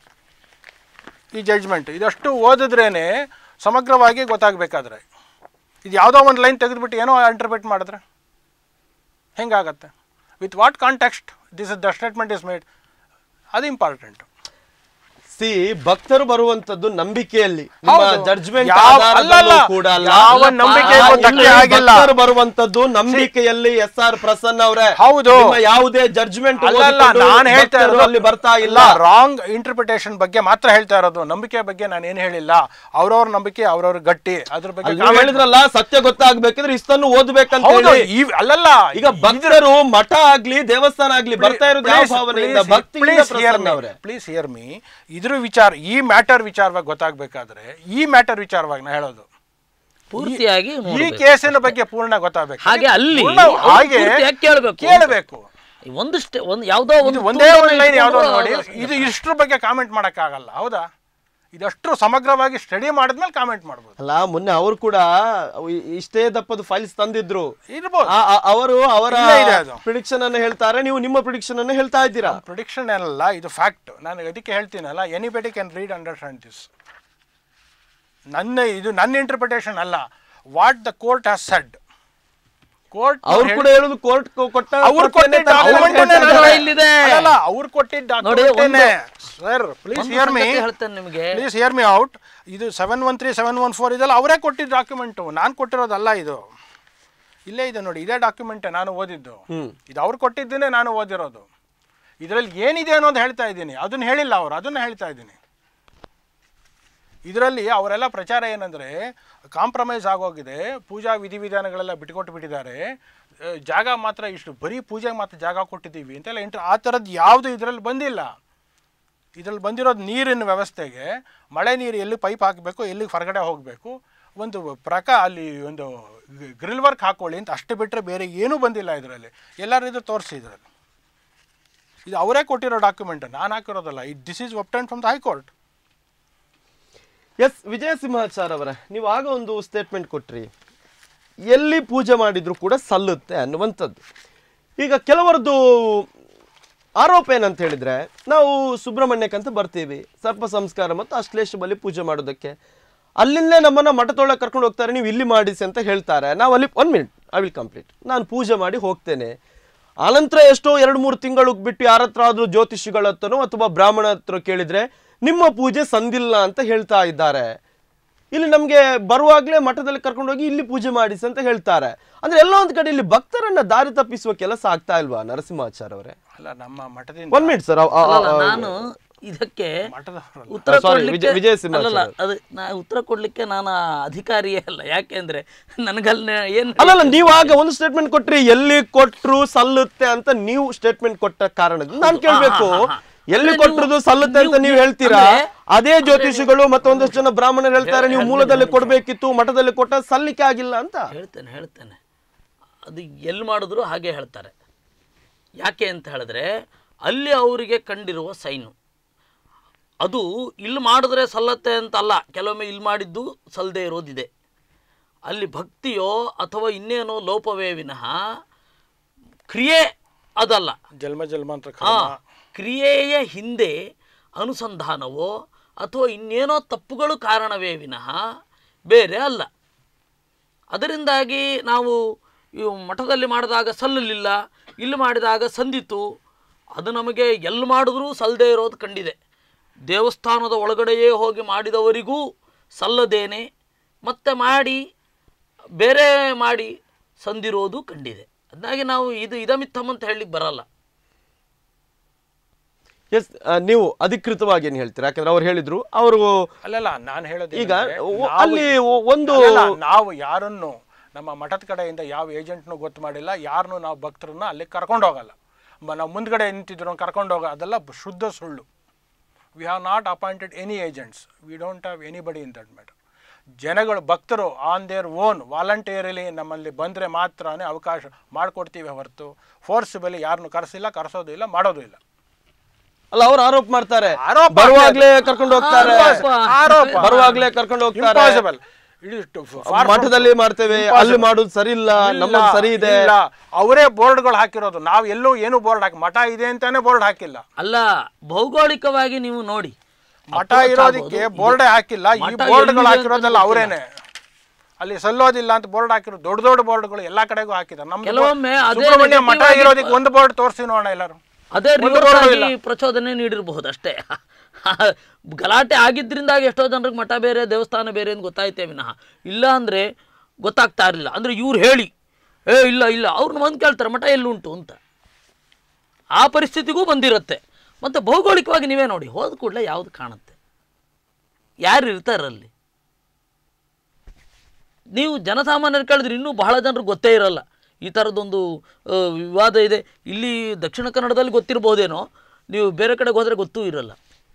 ಈ ಜಡ್ಜ್ಮೆಂಟ್ ಇದಷ್ಟು ಓದಿದ್ರೇ ಸಮಗ್ರವಾಗಿ ಗೊತ್ತಾಗಬೇಕಾದ್ರೆ ಇದು ಯಾವುದೋ ಒಂದು ಲೈನ್ ತೆಗೆದುಬಿಟ್ಟು ಏನೋ ಇಂಟರ್ಪ್ರಿಟ್ ಮಾಡಿದ್ರೆ ಹೆಂಗಾಗತ್ತೆ with what context this is the statement is made ಅದು ಇಂಪಾರ್ಟೆಂಟ್ ಸಿ ಭಕ್ತರು ಬರುವಂತದ್ದು ನಂಬಿಕೆಯಲ್ಲಿ ನಿಮ್ಮ ಹೌದು. ಜಡ್ಜ್ಮೆಂಟ್ ಯಾವ- ಅಲ್ಲಲ್ಲ. ಕೂಡ ಅಲ್ಲ ಯಾವ ಅಲ್ಲಪ್ಪ, ನಂಬಿಕೆಗೂ ಇಲ್ಲಿ ಧಕ್ಕೆ ಆಗಿಲ್ಲ. ಭಕ್ತರು ಬರುವಂತದ್ದು ನಂಬಿಕೆಯಲ್ಲಿ ಎಸ್ ಆರ್ ಪ್ರಸನ್ನ ಅವರೇ ಹೌದು. ನಿಮ್ಮ ಯಾವುದೇ ಜಡ್ಜ್ಮೆಂಟ್ ಅಲ್ಲಲ್ಲ ನಾನು ಹೇಳ್ತಾ ಇರೋದು ಅಲ್ಲಿ ಬರ್ತಾ ಇಲ್ಲ ರಾಂಗ್ ಇಂಟರ್ಪ್ರಿಟೇಷನ್ ಬಗ್ಗೆ ಮಾತ್ರ ಹೇಳ್ತಾ ಇರೋದು ನಂಬಿಕೆ ಬಗ್ಗೆ ನಾನು ಏನು ಹೇಳಿಲ್ಲ ಅವ್ರವ್ರ ನಂಬಿಕೆ ಅವ್ರವ್ರ ಗಟ್ಟಿ ಅದ್ರ ಬಗ್ಗೆ ಅಲ್ಲಿ ನೀವು ಹೇಳಿದ್ರಲ್ಲ ಸತ್ಯ ಗೊತ್ತಾಗ್ಬೇಕಿದ್ರೆ ಇಷ್ಟನ್ನು ಓದ್ಬೇಕಂತ ಹೌದು ಹೇಳಿ ಈ- ಅಲ್ಲಲ್ಲ ಈಗ ಭಕ್ತರು ಮಠ ಆಗ್ಲಿ ದೇವಸ್ಥಾನ ಆಗ್ಲಿ ಬರ್ತಾ ಇರೋದು ಯಾವ ಭಾವನೆಯಿಂದ ಭಕ್ತಿಯಿಂದ ಪ್ರಸನ್ನ ಅವರೇ ಪ್ಲೀಸ್ ಹಿಯರ್ ಮೀ ಇದ್ರ ವಿಚಾರ ಈ ಮ್ಯಾಟರ್ ವಿಚಾರವಾಗಿ ಗೊತ್ತಾಗ್ಬೇಕಾದ್ರೆ ಈ ಮ್ಯಾಟರ್ ವಿಚಾರವಾಗಿ ನಾ ಹೇಳೋದು ಪೂರ್ತಿಯಾಗಿ ಈ ನೋಡ್ಬೇಕು. ಕೇಸಿನ ಬಗ್ಗೆ ಪೂರ್ಣ ಗೊತ್ತಾಗಬೇಕು ಹಾಗೆ ಅಲ್ಲಿ ಪೂರ್ಣ ಅವ್ರು ಹಾಗೆ ಪೂರ್ತಿಯಾಗಿ ಕೇಳ್ಬೇಕು. ಕೇಳಬೇಕು ಒಂದು ಸ್ಟೆ ಒಂದು ಯಾವುದೋ ಇದು ಒಂದು ಒಂದೇ ಒಂದು ಲೈನ್ ಇಟ್ಕೊಂಡು ಯಾವುದೋ ನೋಡಿ ಅದು- ಇದು ಇಷ್ಟ್ರ ಬಗ್ಗೆ ಕಾಮೆಂಟ್ ಮಾಡೋಕ್ಕಾಗಲ್ಲ ಹೌದಾ ಇದಷ್ಟು ಸಮಗ್ರವಾಗಿ ಸ್ಟಡಿ ಮಾಡಿದ್ಮೇಲೆ ಕಾಮೆಂಟ್ ಮಾಡ್ಬೋದು ಅಲ್ಲ ಮೊನ್ನೆ ಅವರು ಕೂಡ ಅವು ಇ- ಇಷ್ಟೇ ದಪ್ಪದ ಫೈಲ್ಸ್ ತಂದಿದ್ರು ಇರ್ಬೋದು ಆ- ಆ- ಅವರು ಅವರ ಇಲ್ಲೇ ಇದೆ ಅದು. ಪ್ರಿಡಿಕ್ಷನ್ ಅನ್ನು ಹೇಳ್ತಾರೆ ನೀವು ನಿಮ್ಮ ಪ್ರಿಡಿಕ್ಷನ್ ಅನ್ನು ಹೇಳ್ತಾ ಇದ್ದೀರಾ ಪ್ರೊಡಿಕ್ಷನ್ ಏನಲ್ಲ ಇದು ಫ್ಯಾಕ್ಟ್ ನಾನು ಅದಕ್ಕೆ ಹೇಳ್ತೀನಲ್ಲ anybody can read understand this ನನ್ನ ಇದು ನನ್ನ ಇಂಟರ್ಪ್ರಿಟೇಷನ್ ಅಲ್ಲ what the court has said court ಅವ್ರು ಕೂಡ ಹೇಳುದು ಕೋರ್ಟ್ ಕೊಟ್ಟ ಅವ್ರು ಪ್ರತಿಯನ್ನೇ ಕೊಟ್ಟಿದ್ದ ತಪ್ಪು document ಅಂತ ಅನ್ನ ಹೇಳ್ತಾರೆ. ನಾನು- ಇಲ್ಲಿದೆ. ಅಲ್ಲಲ್ಲ, ಅವ್ರು ಕೊಟ್ಟಿದ್ದ ನೋಡಿ, document ಒಂದು- ಸರ್ ಪ್ಲೀಸ್ ಒಂದು ಹಿಯರ್ ಮೀ ಸಂಗತಿ ಹೇಳ್ತೇನೆ ನಿಮಗೆ ಪ್ಲೀಸ್ ಹಿಯರ್ ಮಿ ಔಟ್ ಇದು seven one three seven one four ಇದೆಲ್ಲ ಅವರೇ ಕೊಟ್ಟಿದ್ದ ಡಾಕ್ಯುಮೆಂಟು ನಾನು ಕೊಟ್ಟಿರೋದಲ್ಲ ಇದು ಇಲ್ಲೇ ಇದೆ ನೋಡಿ ಇದೇ ಡಾಕ್ಯುಮೆಂಟೇ ನಾನು ಓದಿದ್ದು ಇದು ಅವ್ರು ಕೊಟ್ಟಿದ್ದೇನೆ ನಾನು ಓದಿರೋದು ಇದರಲ್ಲಿ ಏನಿದೆ ಅನ್ನೋದು ಹೇಳ್ತಾ ಇದ್ದೀನಿ ಅದನ್ನ ಹೇಳಿಲ್ಲ ಅವರು ಅದನ್ನ ಹೇಳ್ತಾ ಇದ್ದೀನಿ ಇದರಲ್ಲಿ ಅವರೆಲ್ಲ ಪ್ರಚಾರ ಏನಂದರೆ ಕಾಂಪ್ರಮೈಸ್ ಆಗೋಗಿದೆ ಪೂಜಾ ವಿಧಿವಿಧಾನಗಳೆಲ್ಲ ಬಿಟ್ಕೊಟ್ಟು ಬಿಟ್ಟಿದ್ದಾರೆ ಆ, ಜಾಗ ಮಾತ್ರ ಇಷ್ಟು ಬರೀ ಪೂಜೆಗೆ ಮಾತ್ರ ಜಾಗ ಕೊಟ್ಟಿದ್ದೀವಿ ಅಂತೆಲ್ಲ ಇಂಟ್ರ ಆ ಥರದ್ದು ಯಾವುದು ಇದರಲ್ಲಿ ಬಂದಿಲ್ಲ ಇದರಲ್ಲಿ ಬಂದಿರೋದು ನೀರಿನ ವ್ಯವಸ್ಥೆಗೆ ಮಳೆ ನೀರು ಎಲ್ಲಿ ಪೈಪ್ ಹಾಕಬೇಕು ಎಲ್ಲಿಗೆ ಹೊರಗಡೆ ಹೋಗಬೇಕು ಒಂದು ಪ್ರಕ ಅಲ್ಲಿ ಒಂದು ಗ್ರಿಲ್ ವರ್ಕ್ ಹಾಕೊಳ್ಳಿ ಅಂತ ಅಷ್ಟು ಬಿಟ್ಟರೆ ಬೇರೆ ಏನೂ ಬಂದಿಲ್ಲ ಇದರಲ್ಲಿ ಎಲ್ಲರೂ ಇದು ತೋರಿಸಿ ಇದರಲ್ಲಿ ಇದು ಅವರೇ ಕೊಟ್ಟಿರೋ ಡಾಕ್ಯುಮೆಂಟ್ ನಾನು ಹಾಕಿರೋದಲ್ಲ ಇದು this is obtained from the high court S Vijaya Simhachar ಅವರೇ ನೀವು ಆಗ ಒಂದು ಸ್ಟೇಟ್ಮೆಂಟ್ ಕೊಟ್ರಿ ಎಲ್ಲಿ ಪೂಜೆ ಮಾಡಿದ್ರು ಕೂಡ ಸಲ್ಲುತ್ತೆ ಅನ್ನುವಂಥದ್ದು ಈಗ ಕೆಲವರದ್ದು ಆರೋಪ ಏನಂತ ಹೇಳಿದ್ರೆ ನಾವು ಸುಬ್ರಹ್ಮಣ್ಯಕ್ಕಂತ ಬರ್ತೀವಿ ಸರ್ಪ ಸಂಸ್ಕಾರ ಮತ್ತು ಅಶ್ಲೇಷ ಬಲಿ ಪೂಜೆ ಮಾಡೋದಕ್ಕೆ ಅಲ್ಲಿಂದಲೇ ನಮ್ಮನ್ನ ಮಠದೊಳಗೆ ಕರ್ಕೊಂಡು ಹೋಗ್ತಾರೆ ನೀವು ಇಲ್ಲಿ ಮಾಡಿಸಿ ಅಂತ ಹೇಳ್ತಾರೆ ನಾವು ಅಲ್ಲಿ one minute I will complete ನಾನು ಪೂಜೆ ಮಾಡಿ ಹೋಗ್ತೇನೆ ಆನಂತರ ಎಷ್ಟೋ ಎರಡು ಮೂರು ತಿಂಗಳು ಬಿಟ್ಟು ಯಾರ ಹತ್ರ ಆದ್ರೂ ಜ್ಯೋತಿಷಿಗಳ ಹತ್ರನೋ ಅಥವಾ ಬ್ರಾಹ್ಮಣ ಹತ್ರ ಕೇಳಿದ್ರೆ ನಿಮ್ಮ ಪೂಜೆ ಸಂದಿಲ್ಲ ಅಂತ ಹೇಳ್ತಾ ಇದ್ದಾರೆ ಇಲ್ಲಿ ನಮ್ಗೆ ಬರುವಾಗ್ಲೇ ಮಠದಲ್ಲಿ ಕರ್ಕೊಂಡು ಹೋಗಿ ಇಲ್ಲಿ ಪೂಜೆ ಮಾಡಿಸಿ ಅಂತ ಹೇಳ್ತಾರೆ ಅಂದ್ರೆ ಎಲ್ಲ ಒಂದ್ ಕಡೆ ಇಲ್ಲಿ ಭಕ್ತರನ್ನ ದಾರಿ ತಪ್ಪಿಸುವ ಕೆಲಸ ಆಗ್ತಾ ಇಲ್ವಾ ನರಸಿಂಹಾಚಾರ್ ಅವರೇ ಅಲ್ಲ ನಮ್ಮ ಮಠದಿಂದ ಒನ್ ಮಿನಿಟ್ ಸರ್ ಅಲ್ಲಲ್ಲ, ನಾನು ಇದಕ್ಕೆ ಮಠದವರಲ್ಲ ಉತ್ತರ sorry, ಕೊಡ್ಲಿಕ್ಕೆ ವಿಜಯ- ವಿಜಯ ಸಿಂಹಾಸನ. ಅಲ್ಲಲ್ಲ ಅದು ನಾ ಉತ್ತರ ಕೊಡ್ಲಿಕ್ಕೆ ನಾನು ಅಧಿಕಾರಿಯೇ ಅಲ್ಲ ಯಾಕೆಂದ್ರೆ ನನಗಲ್ಲಿ ಏನ್ ಅಲ್ಲಲ್ಲ ನೀವು ಆಗ ಒಂದು ಸ್ಟೇಟ್ಮೆಂಟ್ ಕೊಟ್ರಿ ಎಲ್ಲಿ ಕೊಟ್ರು ಸಲ್ಲುತ್ತೆ ಅಂತ ನೀವು ಸ್ಟೇಟ್ಮೆಂಟ್ ಕೊಟ್ಟ ಕಾರಣದಿಂದ ನಾನು ಕೇಳ್ಬೇಕು ಹಾ, ಹಾ, ಹಾ. ಎಲ್ಲಿ ಅಂದ್ರೆ ಕೊಟ್ಟರುದು ನೀವು- ಸಲ್ಲುತ್ತೆ ಅಂತ ನೀವು- ನೀವು ಹೇಳ್ತೀರಾ ಅಂದ್ರೆ- ಅದೇ ಜ್ಯೋತಿಷಿಗಳು ಮತ್ತೊಂದಷ್ಟು ಜನ ಬ್ರಾಹ್ಮಣರು ಹೇಳ್ತಾರೆ ನೀವು ಮೂಲದಲ್ಲಿ ಕೊಡ್ಬೇಕಿತ್ತು ಮಠದಲ್ಲಿ ಕೊಟ್ಟ ಸಲ್ಲಿಕೆ ಆಗಿಲ್ಲ ಅಂತ ಹೇಳ್ತೇನೆ ಹೇಳ್ತೇನೆ ಅದು ಎಲ್ಲಿ ಮಾಡಿದ್ರು ಹಾಗೆ ಹೇಳ್ತಾರೆ ಯಾಕೆ ಅಂತ ಹೇಳಿದ್ರೆ ಅಲ್ಲಿ ಅವರಿಗೆ ಕಂಡಿರುವ ಸೈನು ಅದು ಇಲ್ಲಿ ಮಾಡಿದ್ರೆ ಸಲ್ಲತ್ತೆ ಅಂತಲ್ಲ ಕೆಲವೊಮ್ಮೆ ಇಲ್ಲಿ ಮಾಡಿದ್ದು ಸಲ್ಲದೆ ಇರೋದಿದೆ ಅಲ್ಲಿ ಭಕ್ತಿಯೋ ಅಥವಾ ಇನ್ನೇನೋ ಲೋಪವೇ ವಿನಃ ಕ್ರಿಯೆ ಅದಲ್ಲ ಜನ್ಮ ಜನ್ಮಾಂತರ ಆ ಕರ್ಮ ಕ್ರಿಯೆಯ ಹಿಂದೆ ಅನುಸಂಧಾನವೋ ಅಥವಾ ಇನ್ನೇನೋ ತಪ್ಪುಗಳು ಕಾರಣವೇ ವಿನಃ ಬೇರೆ ಅಲ್ಲ ಅದರಿಂದಾಗಿ ನಾವು ಇವು ಮಠದಲ್ಲಿ ಮಾಡಿದಾಗ ಸಲ್ಲಲಿಲ್ಲ ಇಲ್ಲಿ ಮಾಡಿದಾಗ ಸಂದಿತು ಅದು ನಮಗೆ ಎಲ್ಲಿ ಮಾಡಿದ್ರೂ ಸಲ್ಲದೆ ಇರೋದು ಕಂಡಿದೆ ದೇವಸ್ಥಾನದ ಒಳಗಡೆಯೇ ಹೋಗಿ ಮಾಡಿದವರಿಗೂ ಸಲ್ಲದೇನೆ ಮತ್ತೆ ಮಾಡಿ ಬೇರೆ ಮಾಡಿ ಸಂದಿರೋದು ಕಂಡಿದೆ ಅದನ್ನಾಗಿ ನಾವು ಇದು ಇದಮಿತ್ತಮ್ ಅಂತ ಹೇಳಲಿಕ್ಕೆ ಬರಲ್ಲ ಎಸ್ ನೀವು ಅಧಿಕೃತವಾಗಿ ಏನ್ ಹೇಳ್ತೀರಾ ಯಾಕಂದ್ರೆ ಅವ್ರು ಹೇಳಿದ್ರು ಅವರು ಅಲ್ಲಲ್ಲ ನಾನು ಹೇಳೋದು ಈಗ ಏನಂದ್ರೆ, ಒ- ನಾವು- ಅಲ್ಲಿ ಒ- ಒಂದು ಅಲ್ಲಲ್ಲ, ನಾವು ಯಾರನ್ನು ನಮ್ಮ ಮಠದ ಕಡೆಯಿಂದ ಯಾವ ಏಜೆಂಟ್ನು ಗೊತ್ತು ಮಾಡಿಲ್ಲ ಯಾರನ್ನು ನಾವು ಭಕ್ತರನ್ನ ಅಲ್ಲಿ ಕರ್ಕೊಂಡು ಹೋಗಲ್ಲ ಮ- ನಾವು ಮುಂದ್ಗಡೆ ನಿಂತಿದ್ರು ಕರ್ಕೊಂಡು ಹೋಗ ಅದೆಲ್ಲ ಬ- ಶುದ್ಧ ಸುಳ್ಳು we have not appointed any agents we don't have anybody in that matter ಜನಗಳು ಭಕ್ತರು ಆನ್ ದೇರ್ ಓನ್ ವಾಲಂಟಿಯರ್ಲಿ ನಮ್ಮಲ್ಲಿ ಬಂದರೆ ಮಾತ್ರನೇ ಅವಕಾಶ ಮಾಡಿಕೊಡ್ತೀವಿ ಹೊರತು ಫೋರ್ಸಿಬಲಿ ಯಾರನ್ನು ಕರೆಸಿಲ್ಲ ಕರೆಸೋದು ಇಲ್ಲ ಮಾಡೋದು ಇಲ್ಲ ಅಲ್ಲ ಅವ್ರು ಆರೋಪ ಮಾಡ್ತಾರೆ ಆರೋಪ ಬರುವಾಗ್ಲೇ ಕರ್ಕೊಂಡು ಹೋಗ್ತಾರೆ ಆರೋಪ. ಆರೋಪ ಬರುವಾಗ್ಲೇ ಕರ್ಕೊಂಡು ಹೋಗ್ತಾರೆ impossible it is far from ಮಠದಲ್ಲಿ ಮಾಡ್ತೇವೆ ಅಲ್ಲಿ ಮಾಡೋದು ಸರಿ ಇಲ್ಲ ನಮ್ಮದು ಸರಿ ಇದೆ ಇಲ್ಲ ಅವರೇ ಬೋರ್ಡ್ಗಳು ಹಾಕಿರೋದು ನಾವು ಎಲ್ಲೂ ಏನು ಬೋರ್ಡ್ ಹಾಕಿ ಮಠ ಇದೆ ಅಂತಾನೆ ಬೋರ್ಡ್ ಹಾಕಿಲ್ಲ ಅಲ್ಲ ಭೌಗೋಳಿಕವಾಗಿ ನೀವು ನೋಡಿ ಮಠ approach ಇರೋದಕ್ಕೆ ಆಗ್ಬೋದು. ಬೋರ್ಡೇ ಹಾಕಿಲ್ಲ ಈ ಮಠ ಬೋರ್ಡ್ಗಳು ಎಲ್ಲಿದೆ ಹಾಕಿರೋದೆಲ್ಲ ಅಂತ ಅವರೇನೆ ಅಲ್ಲಿ ಸಲ್ಲೋದಿಲ್ಲ ಅಂತ ಬೋರ್ಡ್ ಹಾಕಿರೋ ದೊಡ್ಡ ದೊಡ್ಡ ಬೋರ್ಡ್ಗಳು ಎಲ್ಲಾ ಕಡೆಗೂ ಹಾಕಿದ್ದಾರೆ ನಮ್ಮ ಕೆಲವೊಮ್ಮೆ ಅದೇ ಸುಬ್ರಹ್ಮಣ್ಯ ಮಠ negative ಆಗಿ- ಇರೋದಕ್ಕೆ ಒಂದು ಬೋರ್ಡ್ ತೋರಿಸಿ ನೋಡೋಣ ಎಲ್ಲರೂ ಅದೇ ಒಂದು ರಿವರ್ಸ್ ಬೋರ್ಡು ಆಗಿ ಪ್ರಚೋದನೆ ನೀಡಿರಬಹುದು ಅಷ್ಟೇ ಗಲಾಟೆ ಆಗಿದ್ರಿಂದಾಗಿ ಎಷ್ಟೋ ಜನರಿಗೆ ಮಠ ಬೇರೆ ದೇವಸ್ಥಾನ ಬೇರೆ ಅಂತ ಗೊತ್ತಾಯ್ತೇ ವಿನಃ ಇಲ್ಲ ಅಂದ್ರೆ ಗೊತ್ತಾಗ್ತಾ ಇರಲಿಲ್ಲ ಅಂದ್ರೆ ಇವ್ರು ಹೇಳಿ ಏ ಇಲ್ಲ ಇಲ್ಲ ಅವ್ರನ್ನ ಬಂದು ಕೇಳ್ತಾರೆ ಮಠ ಎಲ್ಲುಂಟು ಅಂತ ಆ ಪರಿಸ್ಥಿತಿಗೂ ಬಂದಿರುತ್ತೆ ಮತ್ತೆ ಭೌಗೋಳಿಕವಾಗಿ ನೀವೇ ನೋಡಿ ಹೋದ ಕೂಡಲೇ ಯಾವ್ದು ಕಾಣುತ್ತೆ ಯಾರು ಇರ್ತಾರಲ್ಲಿ ನೀವು ಜನಸಾಮಾನ್ಯರು ಕೇಳಿದ್ರೆ ಇನ್ನೂ ಬಹಳ ಜನರು ಗೊತ್ತೇ ಇರಲ್ಲ ಈ ಥರದ್ದೊಂದು ಆ, ವಿವಾದ ಇದೆ ಇಲ್ಲಿ ದಕ್ಷಿಣ ಕನ್ನಡದಲ್ಲಿ ಗೊತ್ತಿರ್ಬೋದೇನೋ ನೀವು ಬೇರೆ ಕಡೆಗೆ ಹೋದರೆ ಗೊತ್ತೂ ಇರಲ್ಲ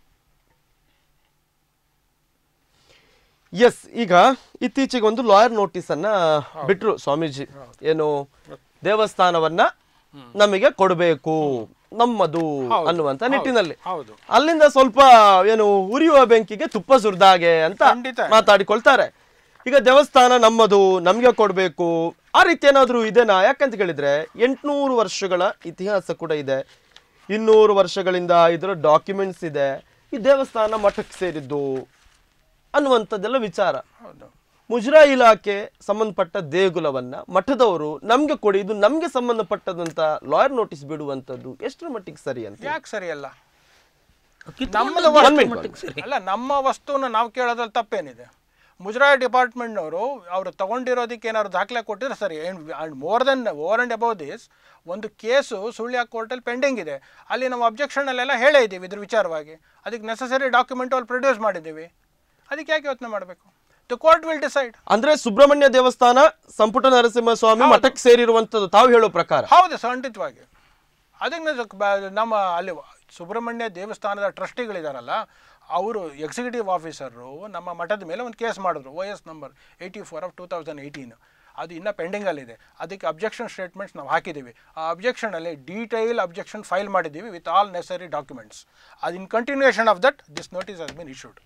ಎಸ್ ಈಗ ಇತ್ತೀಚೆಗೆ ಒಂದು ಲಾಯರ್ ನೋಟಿಸ್ ಅನ್ನ ಬಿಟ್ರು ಸ್ವಾಮೀಜಿ ಏನು ದೇವಸ್ಥಾನವನ್ನ ನಮಗೆ ಕೊಡಬೇಕು ನಮ್ಮದು ಅನ್ನುವಂತ ನಿಟ್ಟಿನಲ್ಲಿ ಹೌದು ಅಲ್ಲಿಂದ ಸ್ವಲ್ಪ ಏನು ಉರಿಯುವ ಬೆಂಕಿಗೆ ತುಪ್ಪ ಸುರಿದಾಗೆ ಅಂತ ಖಂಡಿತ. ಮಾತಾಡಿಕೊಳ್ತಾರೆ ಈಗ ದೇವಸ್ಥಾನ ನಮ್ಮದು ನಮ್ಗೆ ಕೊಡಬೇಕು ಆ ರೀತಿ ಏನಾದರೂ ಇದೆನಾ ಯಾಕಂತ ಕೇಳಿದ್ರೆ ಎಂಟುನೂರು ವರ್ಷಗಳ ಇತಿಹಾಸ ಕೂಡ ಇದೆ ಇನ್ನೂರು ವರ್ಷಗಳಿಂದ ಇದರ ಡಾಕ್ಯುಮೆಂಟ್ಸ್ ಇದೆ ಈ ದೇವಸ್ಥಾನ ಮಠಕ್ಕೆ ಸೇರಿದ್ದು ಅನ್ನುವಂಥದ್ದೆಲ್ಲ ವಿಚಾರ ಹೌದು ಮುಜರಾಯಿ ಇಲಾಖೆ ಸಂಬಂಧಪಟ್ಟ ದೇಗುಲವನ್ನ ಮಠದವರು ನಮ್ಗೆ ಕೊಡಿ ಇದು ನಮ್ಗೆ ಸಂಬಂಧಪಟ್ಟದಂತ ಲಾಯರ್ ನೋಟಿಸ್ ಬಿಡುವಂತದ್ದು ಎಷ್ಟರ ಮಟ್ಟಿಗೆ ಸರಿ ಅಂತ ಯಾಕೆ ಸರಿಯಲ್ಲ ಕಿತ್ಕೊಂಡದ್ದು ನಮ್ಮದು ಎಷ್ಟು ಮಟ್ಟಿಗೆ ಸರಿ ಅಲ್ಲ ನಮ್ಮ ವಸ್ತುನ ನಾವು ಕೇಳೋದ್ರಲ್ಲಿ ತಪ್ಪೇನಿದೆ ಮುಜರಾಯಿ ಡಿಪಾರ್ಟ್ಮೆಂಟ್ನವರು ಅವರು ತಗೊಂಡಿರೋದಕ್ಕೆ ಏನಾದ್ರು ದಾಖಲೆ ಕೊಟ್ಟಿದ್ರೆ ಸರಿ and more then over and above this ಒಂದು ಕೇಸು ಸುಳ್ಯ ಕೋರ್ಟಲ್ಲಿ ಪೆಂಡಿಂಗ್ ಇದೆ ಅಲ್ಲಿ ನಾವು ಅಬ್ಜೆಕ್ಷನಲ್ಲೆಲ್ಲ ಹೇಳೇ ಇದ್ದೀವಿ ಇದ್ರ ವಿಚಾರವಾಗಿ ಅದಕ್ಕೆ ನೆಸಸರಿ ಡಾಕ್ಯುಮೆಂಟ್ ಅಲ್ಲಿ ಪ್ರೊಡ್ಯೂಸ್ ಮಾಡಿದ್ದೀವಿ ಅದಕ್ಕೆ ಯಾಕೆ ಯೋಚನೆ ಮಾಡಬೇಕು ದ ಕೋರ್ಟ್ ವಿಲ್ ಡಿಸೈಡ್ ಅಂದ್ರೆ ಸುಬ್ರಹ್ಮಣ್ಯ ದೇವಸ್ಥಾನ ಸಂಪುಟ ನರಸಿಂಹ ಸ್ವಾಮಿ ಮಠಕ್ಕೆ ಸೇರಿರುವಂತದ್ದು ತಾವು ಹೇಳೋ ಪ್ರಕಾರ ಹೌದು ಖಂಡಿತವಾಗಿ ಅದಕ್ಕೆ ನಾವು ಬ- ನಮ್ಮ ಅಲ್ಲಿ ಸುಬ್ರಹ್ಮಣ್ಯ ದೇವಸ್ಥಾನದ ಟ್ರಸ್ಟಿಗಳಿದಾರಲ್ಲ ಅವರು ಎಕ್ಸಿಕ್ಯೂಟಿವ್ ಆಫೀಸರು ನಮ್ಮ ಮಠದ ಮೇಲೆ ಒಂದು ಕೇಸ್ ಮಾಡಿದ್ರು O S number eighty four of two thousand eighteen ಅದು ಇನ್ನೂ ಪೆಂಡಿಂಗಲ್ಲಿದೆ ಅದಕ್ಕೆ ಅಬ್ಜೆಕ್ಷನ್ ಸ್ಟೇಟ್ಮೆಂಟ್ಸ್ ನಾವು ಹಾಕಿದ್ದೀವಿ ಆ ಅಬ್ಜೆಕ್ಷನಲ್ಲಿ ಡೀಟೈಲ್ ಅಬ್ಜೆಕ್ಷನ್ ಫೈಲ್ ಮಾಡಿದ್ದೀವಿ ವಿತ್ ಆಲ್ ನೆಸರಿ ಡಾಕ್ಯುಮೆಂಟ್ಸ್ ಅದು in continuation of that this notice has been issued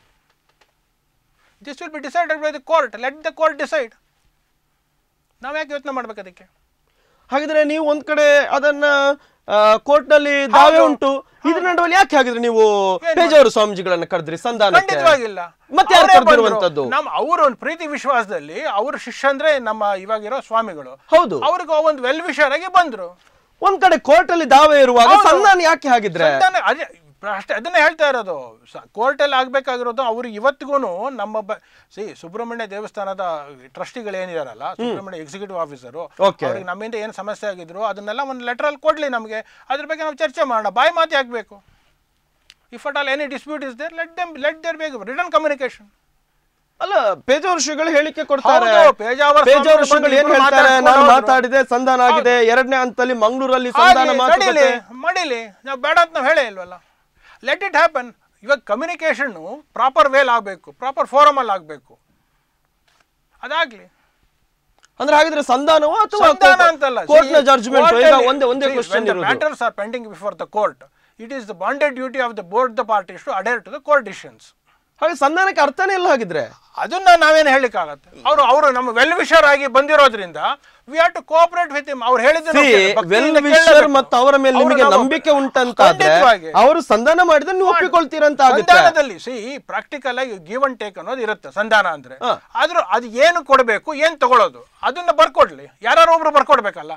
this will be decided by the court let the court decide ನಾವು ಯಾಕೆ ಯೋಚನೆ ಮಾಡ್ಬೇಕು ಅದಕ್ಕೆ ಹಾಗಿದ್ರೆ ನೀವು ಒಂದ್ ಕಡೆ ಅದನ್ನ ಕೋರ್ಟ್ ನಲ್ಲಿ ದಾವೆ ಉಂಟು ಇದ್ರ ನಡುವಲ್ಲಿ ಯಾಕೆ ಹಾಗಿದ್ರೆ ನೀವು ಪೇಜಾವರ ಸ್ವಾಮೀಜಿಗಳನ್ನ ಕರೆದ್ರಿ ಸಂಧಾನಕ್ಕೆ ಖಂಡಿತವಾಗಿಲ್ಲ ಮತ್ತೆ ಯಾರು ಅವರೇ ಕರೆದಿರುವಂತದ್ದು ಬಂದ್ರು. ನಮ್ಮ ಅವರ ಒಂದು ಪ್ರೀತಿ ವಿಶ್ವಾಸದಲ್ಲಿ ಅವ್ರ ಶಿಷ್ಯ ಅಂದ್ರೆ ನಮ್ಮ ಇವಾಗಿರೋ ಸ್ವಾಮಿಗಳು ಹೌದು ಅವ್ರಿಗೆ ಒಂದು ವೆಲ್ ವಿಷರ್ ಆಗಿ ಬಂದ್ರು ಒಂದ್ ಕಡೆ ಕೋರ್ಟ್ ಅಲ್ಲಿ ದಾವೆ ಇರುವಾಗ ಹೌದು. ಸಂಧಾನ ಯಾಕೆ ಹಾಗಿದ್ರೆ ಸಂತಾನ ಅದೇ ಅಷ್ಟೇ ಅದನ್ನೇ ಹೇಳ್ತಾ ಇರೋದು ಕೋರ್ಟಲ್ಲಿ ಆಗ್ಬೇಕಾಗಿರೋದು ಅವ್ರು ಇವತ್ತಿಗೂ ನಮ್ಮ ಬ ಸಿ ಸುಬ್ರಹ್ಮಣ್ಯ ದೇವಸ್ಥಾನದ ಟ್ರಸ್ಟಿಗಳು ಏನಿದಾರಲ್ಲ ಸುಬ್ರಹ್ಮಣ್ಯ ಎಕ್ಸಿಕ್ಯೂಟಿವ್ ಆಫೀಸರು Okay. ಅವ್ರಿಗೆ ನಮ್ಮಿಂದ ಏನು ಸಮಸ್ಯೆ ಆಗಿದ್ರು ಅದನ್ನೆಲ್ಲ ಒಂದು ಲೆಟ್ರಲ್ಲಿ ಕೊಡ್ಲಿ ನಮಗೆ ಅದ್ರ ಬಗ್ಗೆ ನಾವು ಚರ್ಚೆ ಮಾಡೋಣ ಬಾಯಿ ಮಾತಿ ಆಗ್ಬೇಕು if at all any dispute is there let them let there ಬೇಕು ರಿಟರ್ನ್ ಕಮ್ಯುನಿಕೇಶನ್ ಅಲ್ಲ ಪೇಜಾವರ ಶ್ರೀಗಳು ಹೇಳಿಕೆ ಕೊಡ್ತಾರೆ ಹೌದು, ಪೇಜಾವರ ಪೇಜಾವರ ಸ್ವಾಮಿಗಳು ಶ್ರೀಗಳು ಏನ್ ಬಂದು ಹೇಳ್ತಾರೆ ಮಾತಾಡ್ಸ್ಕೊಂಡು ನಾನು ಹೋದ್ರು. ಮಾತಾಡಿದೆ ಸಂಧಾನ ಆಗಿದೆ ಎರಡನೇ ಹಂತದಲ್ಲಿ ಮಂಗಳೂರಲ್ಲಿ ಸಂಧಾನ ಆಗ್ಲಿ, ಮಾತುಕತೆ ನಡೀಲಿ ಮಾಡೀಲಿ ನಾವು ಬೇಡ ಅಂತ ನಾವು ಹೇಳೇ ಇಲ್ವಲ್ಲ ಲೆಟ್ ಇಟ್ ಹ್ಯಾಪನ್ ಇವಾಗ ಕಮ್ಯುನಿಕೇಷನ್ನು ಪ್ರಾಪರ್ ವೇಲ್ ಆಗಬೇಕು ಪ್ರಾಪರ್ ಫೋರಮಲ್ಲಿ ಆಗಬೇಕು ಅದಾಗ್ಲಿ ಅಂದ್ರೆ ಹಾಗಿದ್ರೆ ಸಂಧಾನವೋ ಅಥವಾ ಸಂಧಾನ ಅಂತಲ್ಲ ಕೋರ್ಟ್ ನ ಜಡ್ಜ್ಮೆಂಟ್ ಈಗ ಒಂದೇ ಒಂದೇ ಕ್ವಶನ್ ಇರೋದು matters are pending before the court it is the bounden duty of the board the parties to adhere to the court decisions ಹಾಗೆ ಸಂಧಾನಕ್ಕೆ ಅರ್ಥನೇ ಇಲ್ಲ ಹಾಗಿದ್ರೆ ಅದನ್ನ ನಾವೇನು ಹೇಳಲಿಕ್ಕಾಗತ್ತೆ ಅವರು ಅವರು ನಮ್ಮ ವೆಲ್ ವಿಷರ್ ಆಗಿ ಬಂದಿರೋದ್ರಿಂದ we have to cooperate with him ಅವ್ರು ಹೇಳಿದ್ರು ವೆಲ್ ವಿಶರ್ ಮತ್ತು ಅವರ ಮೇಲೆ ನಿಮಗೆ ನಂಬಿಕೆ ಉಂಟಂತಾದ್ರೆ ಅವರು ಸಂಧಾನ ಮಾಡಿದ್ರೆ ನೀವು ಒಪ್ಪಿಕೊಳ್ತೀರಂತ ಆಗುತ್ತೆ ಸಂಧಾನದಲ್ಲಿ ಸಿ ಪ್ರಾಕ್ಟಿಕಲ್ ಆಗಿ ಗಿವ್ ಅಂಡ್ ಟೇಕ್ ಅನ್ನೋದು ಇರುತ್ತೆ ಸಂಧಾನ ಅಂದ್ರೆ ಹಾ. ಆದ್ರೂ ಅದು ಏನು ಕೊಡಬೇಕು ಏನು ತಗೊಳ್ಳೋದು ಅದನ್ನ ಬರ್ಕೊಡ್ಲಿ ಯಾರು ಒಬ್ರು ಬರ್ಕೊಡ್ಬೇಕಲ್ಲ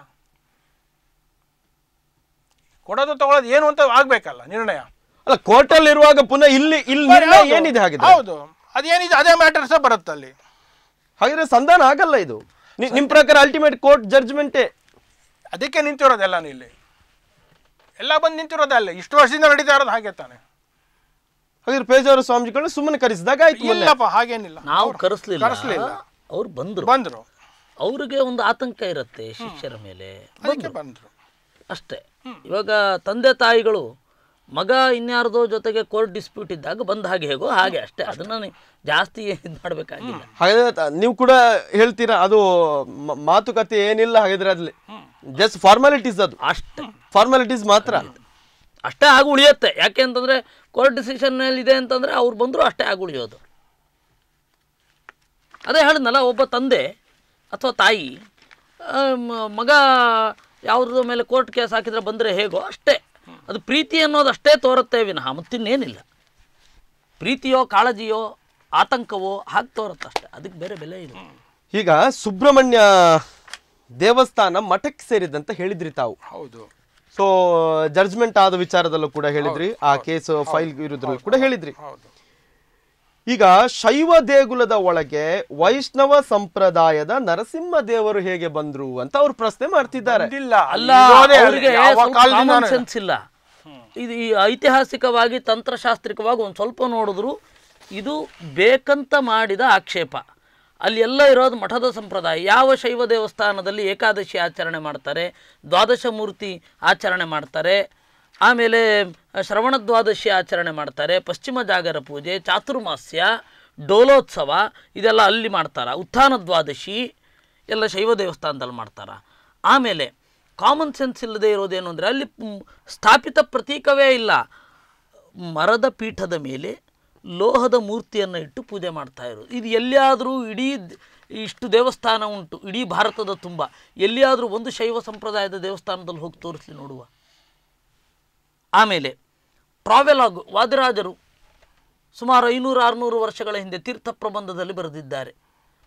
ಕೊಡೋದು ತಗೊಳ್ಳೋದು ಏನು ಅಂತ ಆಗ್ಬೇಕಲ್ಲ ನಿರ್ಣಯ ಅಲ್ಲ ಕೋರ್ಟ್ ಅಲ್ಲಿ ಇರುವಾಗ ಪುನಃ ಇಲ್ಲಿ ಇಲ್ಲಿ ನಿರ್ಣಯ ಹೌದು. ಏನಿದೆ ಹಾಗಿದ್ರೆ ಹೌದು ಅದೇನಿದೆ ಅದೇ ಮ್ಯಾಟರ್ಸ್ ಬರುತ್ತೆ ಅಲ್ಲಿ ಹಾಗಿದ್ರೆ ಸಂಧಾನ ಆಗಲ್ಲ ಇದು ನಿ- ನಿಮ್ ಪ್ರಕಾರ ಅಲ್ಟಿಮೇಟ್ ಕೋರ್ಟ್ ಜಡ್ಜ್ಮೆಂಟೇ ಅದಕ್ಕೆ ನಿಂತಿರೋದೆಲ್ಲ ಇಲ್ಲಿ ಎಲ್ಲ ಬಂದು ನಿಂತಿರೋದೇ ಅಲ್ಲ ಇಷ್ಟು ವರ್ಷದಿಂದ ನಡೀತಾ ಇರೋದು ಹಾಗೆ ತಾನೆ ಹಾಗಿದ್ರೆ ಪೇಜಾವರ ಸ್ವಾಮೀಜಿಗಳು ಸುಮ್ಮನೆ ಕರೆಸಿದಾಗ ಆಯ್ತು ಮೊನ್ನೆ ಇಲ್ಲಪ್ಪ ಹಾಗೇನಿಲ್ಲ ನಾವು ಕರೆಸ್ಲಿಲ್ಲ ಕರೆಸ್ಲಿಲ್ಲ. ಅವ್ರು ಬಂದರು ಬಂದ್ರು ಅವ್ರಿಗೆ ಒಂದು ಆತಂಕ ಇರುತ್ತೆ ಶಿಷ್ಯರ ಮೇಲೆ ಅದಕ್ಕೆ ಬಂದ್ರು ಅಷ್ಟೇ ಇವಾಗ ತಂದೆ ತಾಯಿಗಳು ಮಗ ಇನ್ಯಾರ್ದೋ ಜೊತೆಗೆ ಕೋರ್ಟ್ ಡಿಸ್ಪ್ಯೂಟ್ ಇದ್ದಾಗ ಬಂದ ಹಾಗೆ ಹೇಗೋ ಹಾಗೆ ಅಷ್ಟೇ ಅದನ್ನ ನೀವು ಜಾಸ್ತಿ ಇದು ಮಾಡಬೇಕಾಗಿಲ್ಲ ಹಾಗಾದ್ರೆ ತ- ನೀವು ಕೂಡ ಹೇಳ್ತೀರಾ ಅದು ಮ- ಮಾತುಕತೆ ಏನಿಲ್ಲ ಹಾಗಿದ್ರೆ ಅದ್ಲಿ ಜಸ್ಟ್ ಫಾರ್ಮಾಲಿಟೀಸ್ ಅದು ಅಷ್ಟೇ ಫಾರ್ಮಾಲಿಟೀಸ್ ಮಾತ್ರ ಅಷ್ಟೇ ಆಗಿ ಉಳಿಯುತ್ತೆ ಯಾಕೆ ಅಂತಂದ್ರೆ ಕೋರ್ಟ್ ಡಿಸಿಷನ್ ಇದೆ ಅಂತಂದ್ರೆ ಅವ್ರು ಬಂದರೂ ಅಷ್ಟೇ ಆಗಿ ಉಳಿಯೋದು ಅದೇ ಹೇಳಿದ್ನಲ್ಲ ಒಬ್ಬ ತಂದೆ ಅಥವಾ ತಾಯಿ ಆ, ಮ- ಮಗ ಯಾವುದ್ರ ಮೇಲೆ ಕೋರ್ಟ್ ಕೇಸ್ ಹಾಕಿದ್ರೆ ಬಂದರೆ ಹೇಗೋ ಅಷ್ಟೇ ಅದು ಪ್ರೀತಿ ಅನ್ನೋದು ಅಷ್ಟೇ ತೋರುತ್ತೆ ವಿನಃ ಮತ್ತಿನ್ನೇನಿಲ್ಲ ಪ್ರೀತಿಯೋ ಕಾಳಜಿಯೋ ಆತಂಕವೋ ಹಾಗೆ ತೋರುತ್ತೆ ಅಷ್ಟೇ ಅದಕ್ಕೆ ಬೇರೆ ಬೆಲೆ ಇಲ್ಲ ಈಗ ಸುಬ್ರಹ್ಮಣ್ಯ ದೇವಸ್ಥಾನ ಮಠಕ್ಕೆ ಸೇರಿದಂತ ಹೇಳಿದ್ರಿ ತಾವು ಹೌದು ಸೊ ಜಡ್ಜ್ಮೆಂಟ್ ಆದ ವಿಚಾರದಲ್ಲೂ ಕೂಡ ಹೇಳಿದ್ರಿ ಆ ಕೇಸ್ ಫೈಲ್ ಇರೋದ್ರಲ್ಲೂ ಕೂಡ ಹೇಳಿದ್ರಿ ಹೌದು ಈಗ ಶೈವ ದೇಗುಲದ ಒಳಗೆ ವೈಷ್ಣವ ಸಂಪ್ರದಾಯದ ನರಸಿಂಹ ದೇವರು ಹೇಗೆ ಬಂದ್ರು ಅಂತ ಅವ್ರು ಪ್ರಶ್ನೆ ಮಾಡ್ತಿದ್ದಾರೆ ಇಲ್ಲ ಅಲ್ಲ ಇರೋದೇ ಅಲ್ಲಿ. ಅವರಿಗೆ ಯಾವ ಕಾಲದಿಂದಾನು ಸೆನ್ಸ್ ಇಲ್ಲ ಇದು ಈ ಐತಿಹಾಸಿಕವಾಗಿ ತಂತ್ರಶಾಸ್ತ್ರಿಕವಾಗಿ ಒಂದು ಸ್ವಲ್ಪ ನೋಡಿದ್ರು ಇದು ಬೇಕಂತ ಮಾಡಿದ ಆಕ್ಷೇಪ ಅಲ್ಲಿ ಎಲ್ಲ ಇರೋದು ಮಠದ ಸಂಪ್ರದಾಯ ಯಾವ ಶೈವ ದೇವಸ್ಥಾನದಲ್ಲಿ ಏಕಾದಶಿ ಆಚರಣೆ ಮಾಡ್ತಾರೆ ದ್ವಾದಶ ಮೂರ್ತಿ ಆಚರಣೆ ಮಾಡ್ತಾರೆ ಆಮೇಲೆ ಶ್ರವಣ ದ್ವಾದಶಿ ಆಚರಣೆ ಮಾಡ್ತಾರೆ ಪಶ್ಚಿಮ ಜಾಗರ ಪೂಜೆ ಚಾತುರ್ಮಾಸ್ಯ ಡೋಲೋತ್ಸವ ಇದೆಲ್ಲ ಅಲ್ಲಿ ಮಾಡ್ತಾರೆ ಉತ್ಥಾನ ದ್ವಾದಶಿ ಎಲ್ಲ ಶೈವ ದೇವಸ್ಥಾನದಲ್ಲಿ ಮಾಡ್ತಾರೆ ಆಮೇಲೆ ಕಾಮನ್ ಸೆನ್ಸ್ ಇಲ್ಲದೆ ಇರೋದೇನು ಅಂದರೆ ಅಲ್ಲಿ ಮ್, ಸ್ಥಾಪಿತ ಪ್ರತೀಕವೇ ಇಲ್ಲ ಮರದ ಪೀಠದ ಮೇಲೆ ಲೋಹದ ಮೂರ್ತಿಯನ್ನು ಇಟ್ಟು ಪೂಜೆ ಮಾಡ್ತಾ ಇರೋದು ಇದು ಎಲ್ಲಿಯಾದರೂ ಇಡೀ ದ್- ಇಷ್ಟು ದೇವಸ್ಥಾನ ಉಂಟು ಇಡೀ ಭಾರತದ ತುಂಬ ಎಲ್ಲಿಯಾದರೂ ಒಂದು ಶೈವ ಸಂಪ್ರದಾಯದ ದೇವಸ್ಥಾನದಲ್ಲಿ ಹೋಗಿ ತೋರಿಸ್ಲಿ ನೋಡುವ ಆಮೇಲೆ ಟ್ರಾವೆಲಾಗ್ ವಾದಿರಾಜರು ಸುಮಾರು ಐನೂರು ಆರುನೂರು ವರ್ಷಗಳ ಹಿಂದೆ ತೀರ್ಥ ಪ್ರಬಂಧದಲ್ಲಿ ಬರೆದಿದ್ದಾರೆ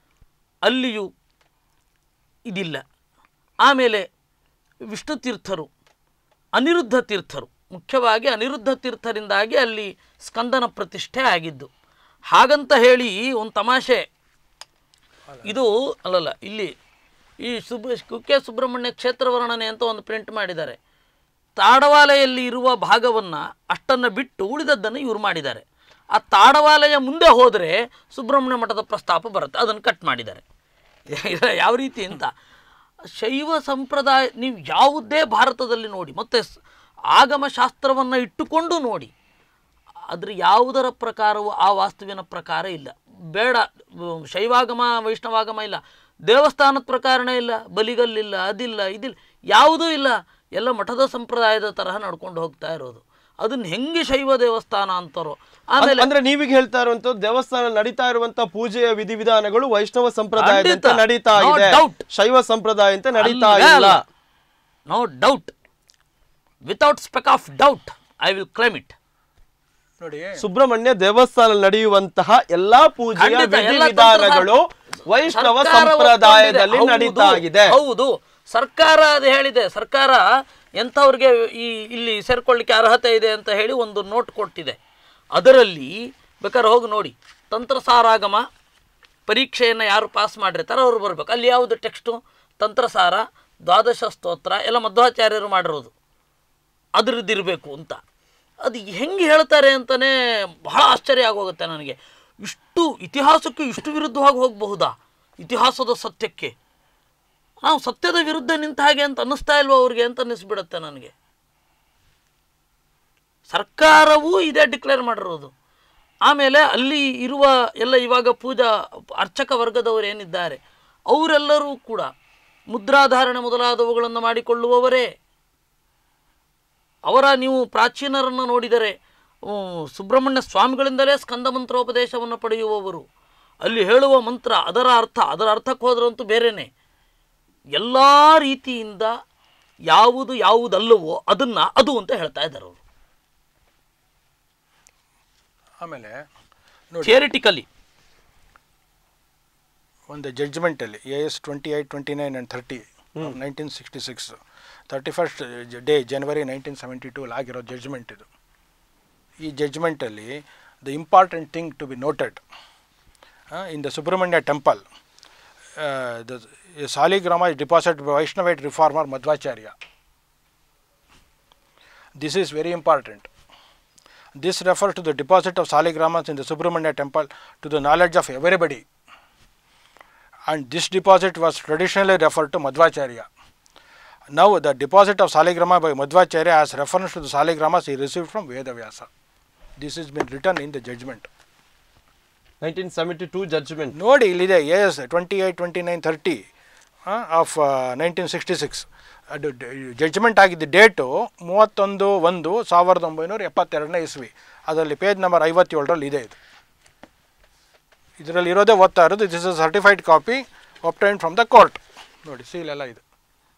ಅಲ್ಲಿಯೂ ಇದಿಲ್ಲ ಆಮೇಲೆ ವಿಷ್ಣು ತೀರ್ಥರು ಅನಿರುದ್ಧ ತೀರ್ಥರು ಮುಖ್ಯವಾಗಿ ಅನಿರುದ್ಧ ತೀರ್ಥರಿಂದಾಗಿ ಅಲ್ಲಿ ಸ್ಕಂದನ ಪ್ರತಿಷ್ಠೆ ಆಗಿದ್ದು ಹಾಗಂತ ಹೇಳಿ ಒಂದು ತಮಾಷೆ ಇದು ಅಲ್ಲಲ್ಲ ಇಲ್ಲಿ ಈ ಸುಬ್ ಕುಕ್ಕೆ ಸುಬ್ರಹ್ಮಣ್ಯ ಕ್ಷೇತ್ರ ವರ್ಣನೆ ಅಂತ ಒಂದು ಪ್ರಿಂಟ್ ಮಾಡಿದ್ದಾರೆ ತಾಡವಾಲೆಯಲ್ಲಿ ಇರುವ ಭಾಗವನ್ನು ಅಷ್ಟನ್ನು ಬಿಟ್ಟು ಉಳಿದದ್ದನ್ನು ಇವರು ಮಾಡಿದ್ದಾರೆ ಆ ತಾಡವಾಲೆಯ ಮುಂದೆ ಹೋದರೆ ಸುಬ್ರಹ್ಮಣ್ಯ ಮಠದ ಪ್ರಸ್ತಾಪ ಬರುತ್ತೆ ಅದನ್ನು ಕಟ್ ಮಾಡಿದ್ದಾರೆ ಇದು ಯಾವ ರೀತಿ ಅಂತ ಶೈವ ಸಂಪ್ರದಾಯ ನೀವು ಯಾವುದೇ ಭಾರತದಲ್ಲಿ ನೋಡಿ ಮತ್ತು ಸ್- ಆಗಮ ಶಾಸ್ತ್ರವನ್ನು ಇಟ್ಟುಕೊಂಡು ನೋಡಿ ಅದ್ರ ಯಾವುದರ ಪ್ರಕಾರವೂ ಆ ವಾಸ್ತುವಿನ ಪ್ರಕಾರ ಇಲ್ಲ ಬೇಡ ಉಮ್, ಶೈವಾಗಮ ವೈಷ್ಣವಾಗಮ ಇಲ್ಲ ದೇವಸ್ಥಾನದ ಪ್ರಕಾರನೇ ಇಲ್ಲ ಬಲಿಗಲ್ಲಿಲ್ಲ ಅದಿಲ್ಲ ಇದಿಲ್ಲ ಯಾವುದೂ ಇಲ್ಲ ಎಲ್ಲ ಮಠದ ಸಂಪ್ರದಾಯದ ತರಹ ನಡ್ಕೊಂಡು ಹೋಗ್ತಾ ಇರೋದು ಅದನ್ನ ಹೆಂಗೆ ಶೈವ ದೇವಸ್ಥಾನ ಅಂತಾರೋ ಆಮೇಲೆ ಅಂದ್ರೆ ನೀವೀಗ ಹೇಳ್ತಾ ಇರುವಂತ ದೇವಸ್ಥಾನ ನಡೀತಾ ಇರುವಂತ ಪೂಜೆಯ ವಿಧಿವಿಧಾನಗಳು ವೈಷ್ಣವ ಸಂಪ್ರದಾಯದಂತೆ ಖಂಡಿತ. ನಡೀತಾ No ಇದೆ doubt. ಶೈವ ಸಂಪ್ರದಾಯ ಅಂತ ನಡೀತಾ ಅಲ್ವೇ ಇಲ್ಲ ಅಲ್ಲ. No doubt without speck of doubt I will claim it ನೋಡಿ ಸುಬ್ರಹ್ಮಣ್ಯ ದೇವಸ್ಥಾನ ನಡೆಯುವಂತಹ ಎಲ್ಲಾ ಪೂಜೆಯ ಖಂಡಿತ, ಎಲ್ಲ ವಿಧಿವಿಧಾನಗಳು ತಂತ್ರ- ವೈಷ್ಣವ ಸರ್ಕಾರ ಸಂಪ್ರದಾಯದಲ್ಲಿ ಒಪ್ಕೊಂಡಿದೆ. ನಡೀತಾ ಹೌದು, ಇದೆ ಹೌದು ಸರ್ಕಾರ ಅದು ಹೇಳಿದೆ ಸರ್ಕಾರ ಎಂಥವ್ರಿಗೆ ಈ ಇಲ್ಲಿ ಸೇರ್ಕೊಳ್ಳಿಕ್ಕೆ ಅರ್ಹತೆ ಇದೆ ಅಂತ ಹೇಳಿ ಒಂದು ನೋಟ್ ಕೊಟ್ಟಿದೆ ಅದರಲ್ಲಿ ಬೇಕಾದ್ರೆ ಹೋಗಿ ನೋಡಿ ತಂತ್ರಸಾರಾಗಮ ಪರೀಕ್ಷೆಯನ್ನು ಯಾರು ಪಾಸ್ ಮಾಡಿರ್ತಾರೆ ಅವ್ರು ಬರ್ಬೇಕು ಅಲ್ಲಿ ಯಾವುದು ಟೆಕ್ಸ್ಟು ತಂತ್ರಸಾರ ದ್ವಾದಶ ಸ್ತೋತ್ರ ಎಲ್ಲ ಮಧ್ವಾಚಾರ್ಯರು ಮಾಡಿರೋದು ಅದರದ್ದಿರಬೇಕು ಅಂತ ಅದು ಹೆಂಗೆ ಹೇಳ್ತಾರೆ ಅಂತಲೇ ಬಹಳ ಆಶ್ಚರ್ಯ ಆಗೋಗುತ್ತೆ ನನಗೆ ಇಷ್ಟು ಇತಿಹಾಸಕ್ಕೆ ಇಷ್ಟು ವಿರುದ್ಧವಾಗಿ ಹೋಗಬಹುದಾ ಇತಿಹಾಸದ ಸತ್ಯಕ್ಕೆ ನಾವು ಸತ್ಯದ ವಿರುದ್ಧ ನಿಂತ ಹಾಗೆ ಅಂತ ಅನ್ನಿಸ್ತಾ ಇಲ್ವ ಅವ್ರಿಗೆ ಅಂತ ಅನ್ನಿಸ್ಬಿಡುತ್ತೆ ನನಗೆ ಸರ್ಕಾರವೂ ಇದೇ ಡಿಕ್ಲೇರ್ ಮಾಡಿರೋದು ಆಮೇಲೆ ಅಲ್ಲಿ ಇರುವ ಎಲ್ಲ ಇವಾಗ ಪೂಜಾ ಅರ್ಚಕ ವರ್ಗದವರು ಏನಿದ್ದಾರೆ ಅವರೆಲ್ಲರೂ ಕೂಡ ಮುದ್ರಾಧಾರಣೆ ಮೊದಲಾದವುಗಳನ್ನು ಮಾಡಿಕೊಳ್ಳುವವರೇ ಅವರ ನೀವು ಪ್ರಾಚೀನರನ್ನು ನೋಡಿದರೆ ಉಮ್, ಸುಬ್ರಹ್ಮಣ್ಯ ಸ್ವಾಮಿಗಳಿಂದಲೇ ಸ್ಕಂದ ಮಂತ್ರೋಪದೇಶವನ್ನು ಪಡೆಯುವವರು ಅಲ್ಲಿ ಹೇಳುವ ಮಂತ್ರ ಅದರ ಅರ್ಥ ಅದರ ಅರ್ಥಕ್ಕೆ ಹೋದ್ರಂತೂ ಬೇರೆಯೇ ಎಲ್ಲ ರೀತಿಯಿಂದ ಯಾವುದು ಯಾವುದಲ್ಲವೋ ಅದನ್ನು ಅದು ಅಂತ ಹೇಳ್ತಾ ಇದ್ದಾರೆ ಅವರು ಆಮೇಲೆ ನೋಡಿ ಥಿಯರಿಟಿಕಲಿ ಒಂದು ಜಡ್ಜ್ಮೆಂಟಲ್ಲಿ A S twenty eight twenty nine and thirty nineteen sixty six thirty first day January nineteen seventy ಟೂಲ್ ಆಗಿರೋ ಜಡ್ಜ್ಮೆಂಟ್ ಇದು ಈ ಜಡ್ಜ್ಮೆಂಟಲ್ಲಿ the important thing to be noted in the Subrahmanya temple the saligrama is deposit Vaishnavite reformer Madhvacharya this is very important This refers to the deposit of saligramas in the Subramanya temple to the knowledge of everybody. And this deposit was traditionally referred to Madhvacharya. Now, the deposit of saligrama by Madhvacharya has reference to the saligramas he received from Vedavyasa. This has been written in the judgment. Nineteen seventy two judgment ನೋಡಿ ಇಲ್ಲಿದೆ S twenty eight twenty nine thirty of nineteen sixty six ಅದು ಜಡ್ಜ್ಮೆಂಟ್ ಆಗಿದ್ದ ಡೇಟು ಮೂವತ್ತೊಂದು ಒಂದು ಸಾವಿರದ ಒಂಬೈನೂರ ಎಪ್ಪತ್ತೆರಡನೇ ಇಸ್ವಿ ಅದರಲ್ಲಿ ಪೇಜ್ ನಂಬರ್ ಐವತ್ತೇಳರಲ್ಲಿ ಇದೆ ಇದು ಇದರಲ್ಲಿ ಇರೋದೇ ಓದ್ತಾ ಇರೋದು this is certified copy obtained from the court ನೋಡಿ ಸೀಲ್ ಎಲ್ಲ ಇದೆ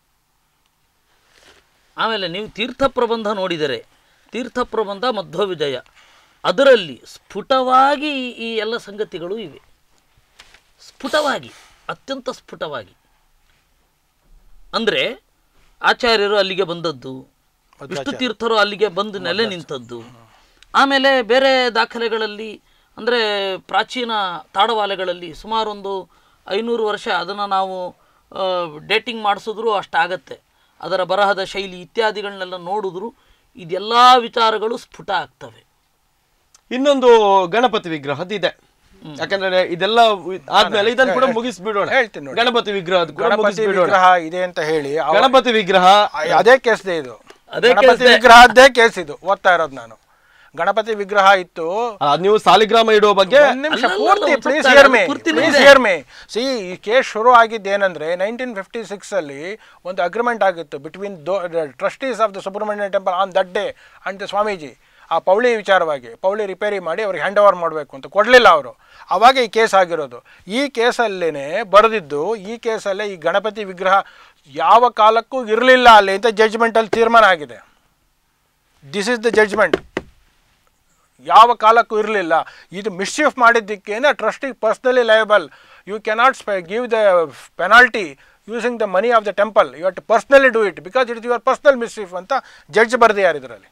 ಆಮೇಲೆ ನೀವು ತೀರ್ಥ ಪ್ರಬಂಧ ನೋಡಿದರೆ ತೀರ್ಥ ಪ್ರಬಂಧ ಮಧ್ವ ವಿಜಯ ಅದರಲ್ಲಿ ಸ್ಫುಟವಾಗಿ ಈ- ಈ ಎಲ್ಲ ಸಂಗತಿಗಳು ಇವೆ ಸ್ಫುಟವಾಗಿ ಅತ್ಯಂತ ಸ್ಫುಟವಾಗಿ ಅಂದರೆ ಆಚಾರ್ಯರು ಅಲ್ಲಿಗೆ ಬಂದದ್ದು ವಿಷ್ಣು ತೀರ್ಥರು ಅಲ್ಲಿಗೆ ಬಂದು ನೆಲೆ ನಿಂತದ್ದು ಆಮೇಲೆ ಬೇರೆ ದಾಖಲೆಗಳಲ್ಲಿ ಅಂದರೆ ಪ್ರಾಚೀನ ತಾಡವಾಲೆಗಳಲ್ಲಿ ಸುಮಾರೊಂದು ಐನೂರು ವರ್ಷ ಅದನ್ನು ನಾವು ಡೇಟಿಂಗ್ ಮಾಡಿಸಿದ್ರು ಅಷ್ಟಾಗತ್ತೆ ಅದರ ಬರಹದ ಶೈಲಿ ಇತ್ಯಾದಿಗಳನ್ನೆಲ್ಲ ನೋಡಿದ್ರು ಇದೆಲ್ಲ ವಿಚಾರಗಳು ಸ್ಫುಟ ಆಗ್ತವೆ ಇನ್ನೊಂದು ಗಣಪತಿ ವಿಗ್ರಹದಿದೆ ಯಾಕಂದ್ರೆ ಇದೆಲ್ಲ ವಿ- ಆದ್ಮೇಲೆ ಇದನ್ನು ಕೂಡ ಮುಗಿಸ್ಬಿಡೋಣ ಹೇಳ್ತೀನಿ ನೋಡಿ. ಗಣಪತಿ ವಿಗ್ರಹದ ಕೂಡ ಗಣಪತಿ ಮುಗಿಸ್ಬಿಡೋಣ ವಿಗ್ರಹ ಇದೆ ಅಂತ ಹೇಳಿ ಅವ- ಗಣಪತಿ ವಿಗ್ರಹ ಅದೇ ಕೇಸ್ದೆ ಇದು ಅದೇ ಗಣಪತಿ ಕೇಸ್ದೆ. ವಿಗ್ರಹದ್ದೇ ಕೇಸ್ ಇದು ಓದ್ತಾ ಇರೋದು ನಾನು ಗಣಪತಿ ವಿಗ್ರಹ ಇತ್ತು ಅದ್ ನೀವು ಸಾಲಿಗ್ರಾಮ ಇಡೋ ಬಗ್ಗೆ ಒಂದ್ ನಿಮಿಷ ಅಲ್ಲಲ್ಲ, ಪೂರ್ತಿ ಒಂದ್ ಪ್ಲೀಸ್ ಸ್ವಲ್ಪ ಹಿಯರ್ ಅದು ಮೇ ಪೂರ್ತಿ ಪ್ಲೀಸ್ ಇದೆ. ಹಿಯರ್ ಮೇ ಸಿ ಈ ಕೇಸ್ ಶುರು ಆಗಿದ್ದೇನೆಂದ್ರೆ ನೈನ್ಟೀನ್ ಫಿಫ್ಟಿ ಸಿಕ್ಸ್ ಅಲ್ಲಿ ಒಂದು ಅಗ್ರಿಮೆಂಟ್ ಆಗಿತ್ತು between trustees of the Subrahmanya temple on that day and the Swamiji ಆ ಪೌಳಿ ವಿಚಾರವಾಗಿ ಪೌಳಿ ರಿಪೇರಿ ಮಾಡಿ ಅವ್ರಿಗೆ ಹ್ಯಾಂಡ್ ಓವರ್ ಮಾಡಬೇಕು ಅಂತ ಕೊಡಲಿಲ್ಲ ಅವರು ಅವಾಗ ಈ ಕೇಸ್ ಆಗಿರೋದು ಈ ಕೇಸಲ್ಲೇನೆ ಬರೆದಿದ್ದು ಈ ಕೇಸಲ್ಲೇ ಈ ಗಣಪತಿ ವಿಗ್ರಹ ಯಾವ ಕಾಲಕ್ಕೂ ಇರಲಿಲ್ಲ ಅಲ್ಲಿ ಅಂತ ಜಡ್ಜ್ಮೆಂಟಲ್ಲಿ ತೀರ್ಮಾನ ಆಗಿದೆ ದಿಸ್ ಇಸ್ ದ ಜಡ್ಜ್ಮೆಂಟ್ ಯಾವ ಕಾಲಕ್ಕೂ ಇರಲಿಲ್ಲ ಇದು ಮಿಸ್ಚೀಫ್ ಮಾಡಿದ್ದಕ್ಕೇನೆ ಟ್ರಸ್ಟಿಗೆ personally liable you cannot give the penalty using the money of the temple you had personally do it because it is your personal mischief ಅಂತ ಜಡ್ಜ್ ಬರೆದಿದ್ದಾರೆ ಇದರಲ್ಲಿ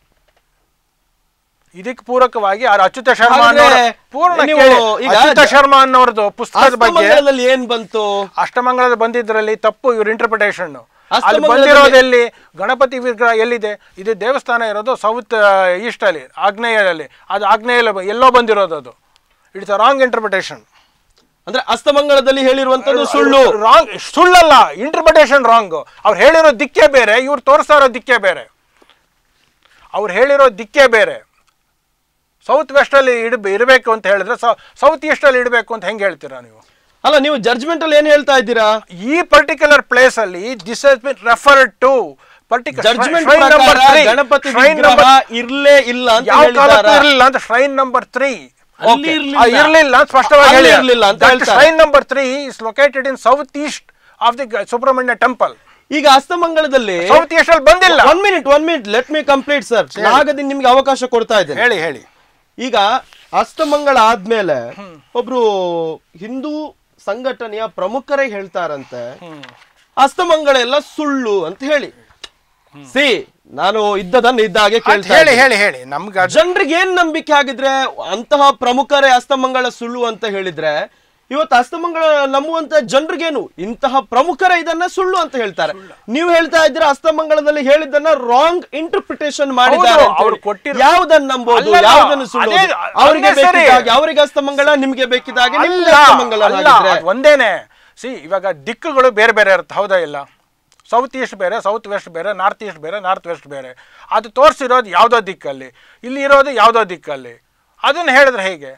ಇದಕ್ಕೆ ಪೂರಕವಾಗಿ ಆ ಅಚ್ಯುತ ಶರ್ಮಾ ಹಾಗಾದ್ರೆ ಅನ್ನೋರ ಪೂರ್ಣ ನೀವು ಕೇಳಿ. ಈಗ ಅಚ್ಯುತ ಶರ್ಮಾ ಅನ್ನೋರ್ದು ಪುಸ್ತಕದ ಬಗ್ಗೆ ಅಸ್ತಮಂಗಲದಲ್ಲಿ ಏನ್ ಬಂತು ಅಷ್ಟಮಂಗಲದ ಬಂದಿದ್ರಲ್ಲಿ ತಪ್ಪು ಇವ್ರ ಇಂಟರ್ಪ್ರಿಟೇಷನ್ ಅಲ್ಲಿ ಅಷ್ಟಮಂಗಲದಲ್ಲಿ- ಬಂದಿರೋದೆಲ್ಲಿ ಗಣಪತಿ ವಿಗ್ರಹ ಎಲ್ಲಿದೆ ಇದು ದೇವಸ್ಥಾನ ಇರೋದು ಸೌತ್ ಈಸ್ಟ್ ಅಲ್ಲಿ ಆಗ್ನೇಯಲ್ಲಿ ಅದು ಆಗ್ನೇಯಲ್ಲಿ ಬ- ಎಲ್ಲೋ ಬಂದಿರೋದು ಅದು ಇಟ್ಸ್ ಅ ರಾಂಗ್ ಇಂಟರ್ಪ್ರಿಟೇಷನ್ ಅಂದ್ರೆ ಅಸ್ತಮಂಗಲದಲ್ಲಿ ಹೇಳಿರುವಂತದ್ದು ಸುಳ್ಳು ರಾಂಗ್ ಸುಳ್ಳಲ್ಲ ಇಂಟರ್ಪ್ರಿಟೇಷನ್ ರಾಂಗ್ ಅವ್ರು ಹೇಳಿರೋ ದಿಕ್ಕೇ ಬೇರೆ ಇವ್ರು ತೋರಿಸ್ತಾ ಇರೋ ದಿಕ್ಕೇ ಬೇರೆ ಅವ್ರು ಹೇಳಿರೋ ದಿಕ್ಕೇ ಬೇರೆ ಸೌತ್ ವೆಸ್ಟಲ್ಲಿ ಇಡ್ ಇರಬೇಕು ಅಂತ ಹೇಳಿದ್ರೆ ಸೌತ್ ಈಸ್ಟಲ್ಲಿ ಇಡಬೇಕು ಅಂತ ಹೆಂಗೆ ಹೇಳ್ತೀರಾ ನೀವು ಅಲ್ಲ ನೀವು ಜಡ್ಜ್ಮೆಂಟ್ ಅಲ್ಲಿ ಏನ್ ಹೇಳ್ತಾ ಇದ್ದೀರಾ ಈ ಪರ್ಟಿಕ್ಯುಲರ್ ಪ್ಲೇಸ್ ಅಲ್ಲಿ this has been referred to judgment ಪ್ರಕಾರ ಗಣಪತಿ ವಿಗ್ರಹ ಇರ್ಲೇ ಇಲ್ಲ ಅಂತ ಯಾವ ಕಾಲಕ್ಕೂ ಹೇಳಿದ್ದಾರೆ ಇರಲಿಲ್ಲ ಅಂತ ಶ್ರೈನ್ ನಂಬರ್ ತ್ರೀ ಅಲ್ಲಿ ಇರ್ಲಿಲ್ಲ. ಇರಲಿಲ್ಲ ಅಂತ ಸ್ಪಷ್ಟವಾಗಿ ಅಲ್ಲಿ ಹೇಳಿ ಇರ್ಲಿಲ್ಲ ಅಂತ ಹೇಳ್ತಾರೆ. Shrine number three is located in south east of the Subrahmanya temple ಈಗ ಅಸ್ತಮಂಗಲದಲ್ಲಿ ಸೌತ್ ಈಸ್ಟ್ ಅಲ್ಲಿ ಬಂದಿಲ್ಲ one minute one minute let me complete sir ನಾಗದಿನ್ ನಿಮ್ಗೆ ಅವಕಾಶ ಕೊಡ್ತಾ ಇದ್ದೇನೆ ಹೇಳಿ ಹೇಳಿ ಈಗ ಅಸ್ತಮಂಗಳ ಆದ್ಮೇಲೆ ಒಬ್ರು ಹಿಂದೂ ಸಂಘಟನೆಯ ಪ್ರಮುಖರೇ ಹೇಳ್ತಾರಂತೆ ಅಸ್ತಮಂಗಳ ಎಲ್ಲ ಸುಳ್ಳು ಅಂತ ಹೇಳಿ ಸಿ ನಾನು ಇದ್ದದನ್ನ ಇದ್ದಾಗೆ ಅದ್ ಕೇಳ್ತಾ ಹೇಳಿ ಇದ್ದೀನಿ. ಹೇಳಿ ಹೇಳಿ ನಮ್ಗೆ ಅದು ಜನರಿಗೆ ಏನ್ ನಂಬಿಕೆ ಆಗಿದ್ರೆ ಅಂತಹ ಪ್ರಮುಖರೇ ಅಸ್ತಮಂಗಳ ಸುಳ್ಳು ಅಂತ ಹೇಳಿದ್ರೆ ಇವತ್ತು ಅಸ್ತಮಂಗಳ ನಂಬುವಂತ ಜನರಿಗೇನು ಇಂತಹ ಪ್ರಮುಖರೇ ಇದನ್ನ ಸುಳ್ಳು ಅಂತ ಹೇಳ್ತಾರೆ ನೀವು ಹೇಳ್ತಾ ಇದ್ದೀರಾ ಅಸ್ತಮಂಗಳದಲ್ಲಿ ಹೇಳಿದ್ದನ್ನ ರಾಂಗ್ ಇಂಟರ್ಪ್ರಿಟೇಷನ್ ಮಾಡಿದ್ದಾರೆ ಹೌದು, ಅಂತ ಅವ್ರು ಹೇಳಿ. ಕೊಟ್ಟಿರೋ- ಯಾವ್ದನ್ನ ನಂಬೋದು ಅಲ್ಲಲ್ಲ, ಯಾವ್ದನ್ನು ಸುಳ್ಳು ಅದೇ- ಅವರಿಗೆ ಅದೇ ಸರಿ. ಬೇಕಿದ್ದಾಗ ಅವರಿಗೆ ಅಸ್ತಮಂಗಳ ನಿಮ್ಗೆ ಬೇಕಿದ್ದಾಗ ನಿಮ್ಗೆ ಅಲ್ಲ, ಅಸ್ತಮಂಗಲ ಅಲ್ಲ, ಹಾಗಿದ್ರೆ. ಅದ್ ಒಂದೇನೆ ಸಿ ಇವಾಗ ದಿಕ್ಕುಗಳು ಬೇರೆ ಬೇರೆ ಇರುತ್ತೆ ಹೌದಾ ಇಲ್ಲ ಸೌತ್ ಈಸ್ಟ್ ಬೇರೆ ಸೌತ್ ವೆಸ್ಟ್ ಬೇರೆ ನಾರ್ತ್ ಈಸ್ಟ್ ಬೇರೆ ನಾರ್ತ್ ವೆಸ್ಟ್ ಬೇರೆ ಅದು ತೋರಿಸಿರೋದು ಯಾವುದೋ ದಿಕ್ಕಲ್ಲಿ ಇಲ್ಲಿ ಇರೋದು ಯಾವುದೋ ದಿಕ್ಕಲ್ಲಿ ಅದನ್ನು ಹೇಳಿದ್ರೆ ಹೇಗೆ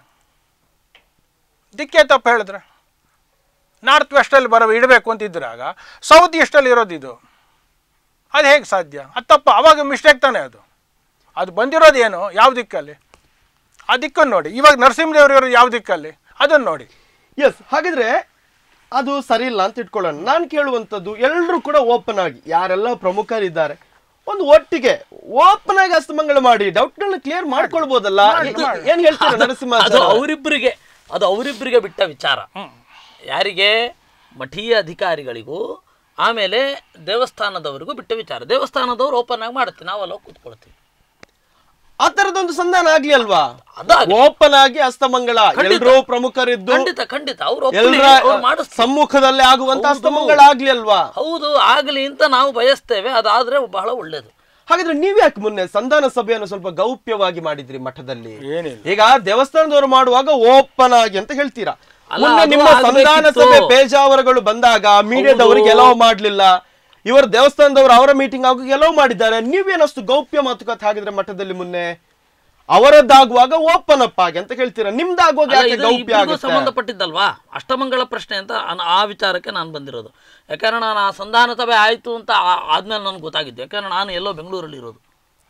ದಿಕ್ಕೇ ತಪ್ಪು ಹೇಳಿದ್ರೆ ನಾರ್ತ್ ವೆಸ್ಟಲ್ಲಿ ಬರೋ ಇಡಬೇಕು ಅಂತ ಇದ್ರಾಗ ಸೌತ್ ಈಸ್ಟಲ್ಲಿ ಇರೋದು ಇದು ಅದು ಹೇಗೆ ಸಾಧ್ಯ ಅದು ತಪ್ಪು ಅವಾಗ ಮಿಸ್ಟೇಕ್ ತಾನೇ ಅದು ಅದು ಬಂದಿರೋದು ಏನು ಯಾವ ದಿಕ್ಕಲ್ಲಿ ಆ ದಿಕ್ಕನ್ನು ನೋಡಿ ಇವಾಗ ನರಸಿಂಹದೇವರು ಇರೋದು ಯಾವ ದಿಕ್ಕಲ್ಲಿ ಅದನ್ನು ನೋಡಿ ಎಸ್ ಹಾಗಿದ್ರೆ ಅದು ಸರಿ ಇಲ್ಲ ಅಂತ ಇಟ್ಕೊಳ್ಳೋಣ ನಾನು ಕೇಳುವಂಥದ್ದು ಎಲ್ಲರೂ ಕೂಡ ಓಪನ್ ಆಗಿ ಯಾರೆಲ್ಲ ಪ್ರಮುಖರಿದ್ದಾರೆ ಒಂದು ಒಟ್ಟಿಗೆ ಓಪನ್ ಆಗಿ ಅಸ್ತಮಂಗಳ ಮಾಡಿ ಡೌಟ್ಗಳನ್ನ ಕ್ಲಿಯರ್ ಮಾಡ್ಕೊಳ್ಬೋದಲ್ಲ ಏನ್ ಹೇಳ್ತೀರಾ ನರಸಿಂಹ ಅದು ಸರ್? ಅವರಿಬ್ಬರಿಗೆ ಅದು ಅವರಿಬ್ಬರಿಗೆ ಬಿಟ್ಟ ವಿಚಾರ ಯಾರಿಗೆ ಮಠೀಯ ಅಧಿಕಾರಿಗಳಿಗೂ ಆಮೇಲೆ ದೇವಸ್ಥಾನದವರಿಗೂ ಬಿಟ್ಟ ವಿಚಾರ ದೇವಸ್ಥಾನದವ್ರು ಓಪನ್ ಆಗಿ ಮಾಡ್ತೀವಿ ನಾವೆಲ್ಲ ಕೂತ್ಕೊಳ್ತೀವಿ ಆ ತರದೊಂದು ಸಂಧಾನ ಆಗ್ಲಿ ಅಲ್ವಾ ಅದಾಗ್ಲಿ. ಓಪನ್ ಆಗಿ ಅಸ್ತಮಂಗಳ ಖಂಡಿತ. ಎಲ್ಲರೂ ಪ್ರಮುಖರಿದ್ದು ಖಂಡಿತ ಖಂಡಿತ ಅವ್ರು ಎಲ್ಲರ ಅವ್ರು ಮಾಡಿಸ್ತಾರೆ ಸಮ್ಮುಖದಲ್ಲೇ ಆಗುವಂತ ಹೌದು. ಅಸ್ತಮಂಗಳ ಆಗ್ಲಿ ಅಲ್ವಾ ಹೌದು ಆಗಲಿ ಅಂತ ನಾವು ಬಯಸ್ತೇವೆ ಅದಾದ್ರೆ ಬಹಳ ಒಳ್ಳೇದು ಹಾಗಾದ್ರೆ ನೀವ್ಯಾಕೆ ಮೊನ್ನೆ ಸಂಧಾನ ಸಭೆಯನ್ನು ಸ್ವಲ್ಪ ಗೌಪ್ಯವಾಗಿ ಮಾಡಿದ್ರಿ ಮಠದಲ್ಲಿ ಏನಿಲ್ಲ. ಈಗ ದೇವಸ್ಥಾನದವರು ಮಾಡುವಾಗ ಓಪನ್ ಆಗಿ ಅಂತ ಹೇಳ್ತೀರಾ ಅಲ್ಲ, ಮೊನ್ನೆ ಅದು ನಿಮ್ಮ ಸಂಧಾನ ಆಗ್ಬೇಕಿತ್ತು. ಸಭೆ ಪೇಜಾವರಗಳು ಬಂದಾಗ ಮೀಡಿಯಾದವರಿಗೆ ಎಲೋ ಮಾಡ್ಲಿಲ್ಲ ಇವರ ದೇವಸ್ಥಾನದವರು ಅವರ ಮೀಟಿಂಗ್ ಆಗ ಎಲೋ ಮಾಡಿದ್ದಾರೆ ನೀವೇನಷ್ಟು ಗೌಪ್ಯ ಮಾತುಕತೆ ಹಾಗಿದ್ರೆ ಮಠದಲ್ಲಿ ಮೊನ್ನೆ ಅವರದ್ದಾಗುವಾಗ ಓಪನ್ ಅಪ್ ಆಗಿ ಅಂತ ಹೇಳ್ತೀರಾ ನಿಮ್ದಾಗುವಾಗ ಅಲ್ಲ, ಯಾಕೆ ಇದು ಗೌಪ್ಯ ಇಬ್ರಿಗೂ ಆಗುತ್ತೆ ಸಂಬಂಧಪಟ್ಟಿದ್ದಲ್ವಾ ಅಷ್ಟಮಂಗಳ ಪ್ರಶ್ನೆ ಅಂತ ಅನ್- ಆ ವಿಚಾರಕ್ಕೆ ನಾನು ಬಂದಿರೋದು ಯಾಕಂದ್ರೆ ನಾನು ಆ ಸಂಧಾನ ಸಭೆ ಆಯಿತು ಅಂತ ಆ- ಆದ್ಮೇಲೆ ನನಗೆ ಗೊತ್ತಾಗಿದ್ದು ಯಾಕಂದ್ರೆ ನಾನು ಎಲ್ಲೋ ಬೆಂಗಳೂರಲ್ಲಿ ಇರೋದು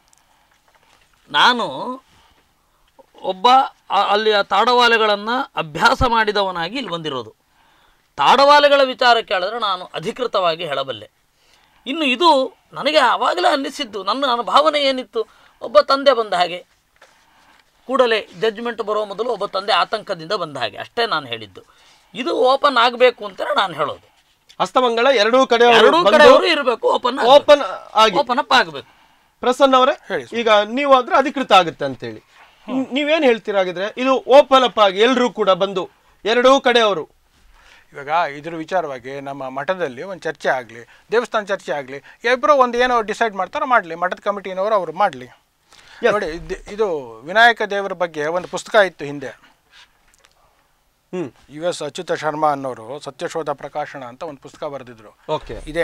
ನಾನು ಒಬ್ಬ ಆ- ಅಲ್ಲಿಯ ತಾಡವಾಲೆಗಳನ್ನು ಅಭ್ಯಾಸ ಮಾಡಿದವನಾಗಿ ಇಲ್ಲಿ ಬಂದಿರೋದು ತಾಡವಾಲೆಗಳ ವಿಚಾರ ಕೇಳಿದ್ರೆ ನಾನು ಅಧಿಕೃತವಾಗಿ ಹೇಳಬಲ್ಲೆ ಇನ್ನು ಇದು ನನಗೆ ಆವಾಗಲೇ ಅನ್ನಿಸಿದ್ದು ನನ್ನ ನನ್ನ ಭಾವನೆ ಏನಿತ್ತು ಒಬ್ಬ ತಂದೆ ಬಂದ ಹಾಗೆ ಕೂಡಲೇ ಜಡ್ಜ್ಮೆಂಟ್ ಬರೋ ಮೊದಲು ಒಬ್ಬ ತಂದೆ ಆತಂಕದಿಂದ ಬಂದ ಹಾಗೆ ಅಷ್ಟೇ ನಾನು ಹೇಳಿದ್ದು ಇದು ಓಪನ್ ಆಗಬೇಕು ಅಂತ ನಾನು ಹೇಳೋದು ಅಸ್ತಮಂಗಳ ಎರಡೂ ಕಡೆ ಎರಡೂ ಕಡೆಯವರು ಇರಬೇಕು ಓಪನ್ ಓಪನ್ ಆಗಿ ಓಪನ್ ಅಪ್ ಆಗಬೇಕು ಪ್ರಸನ್ನ ಅವರೇ ಹೇಳಿ ಈಗ ನೀವು ಆದ್ರೆ ಅಧಿಕೃತ ಆಗುತ್ತೆ ಅಂತೇಳಿ ನೀವೇನ್ ಹೇಳ್ತೀರಾ ಹಾಗಿದ್ರೆ ಇದು ಓಪನ್ ಅಪ್ ಆಗಿ ಎಲ್ಲರೂ ಕೂಡ ಬಂದು ಎರಡೂ ಕಡೆಯವರು ಇವಾಗ ಇದ್ರ ವಿಚಾರವಾಗಿ ನಮ್ಮ ಮಠದಲ್ಲಿ ಒಂದು ಚರ್ಚೆ ಆಗಲಿ ದೇವಸ್ಥಾನ ಚರ್ಚೆ ಆಗಲಿ ಇಬ್ಬರು ಒಂದು ಏನೋ ಡಿಸೈಡ್ ಮಾಡ್ತಾರೋ ಮಾಡಲಿ ಮಠದ ಕಮಿಟಿನವರು ಅವರು ಮಾಡಲಿ Yes. ನೋಡಿ ಇದ್- ಇದು ವಿನಾಯಕ ದೇವರ ಬಗ್ಗೆ ಒಂದು ಪುಸ್ತಕ ಇತ್ತು ಹಿಂದೆ ಹ್ಮ್ ಯು ಎಸ್ ಅಚ್ಯುತ ಶರ್ಮಾ ಅನ್ನೋರು ಸತ್ಯಶೋಧ ಪ್ರಕಾಶನ ಅಂತ ಒಂದು ಪುಸ್ತಕ ಬರೆದಿದ್ರು ಓಕೆ ಇದೆ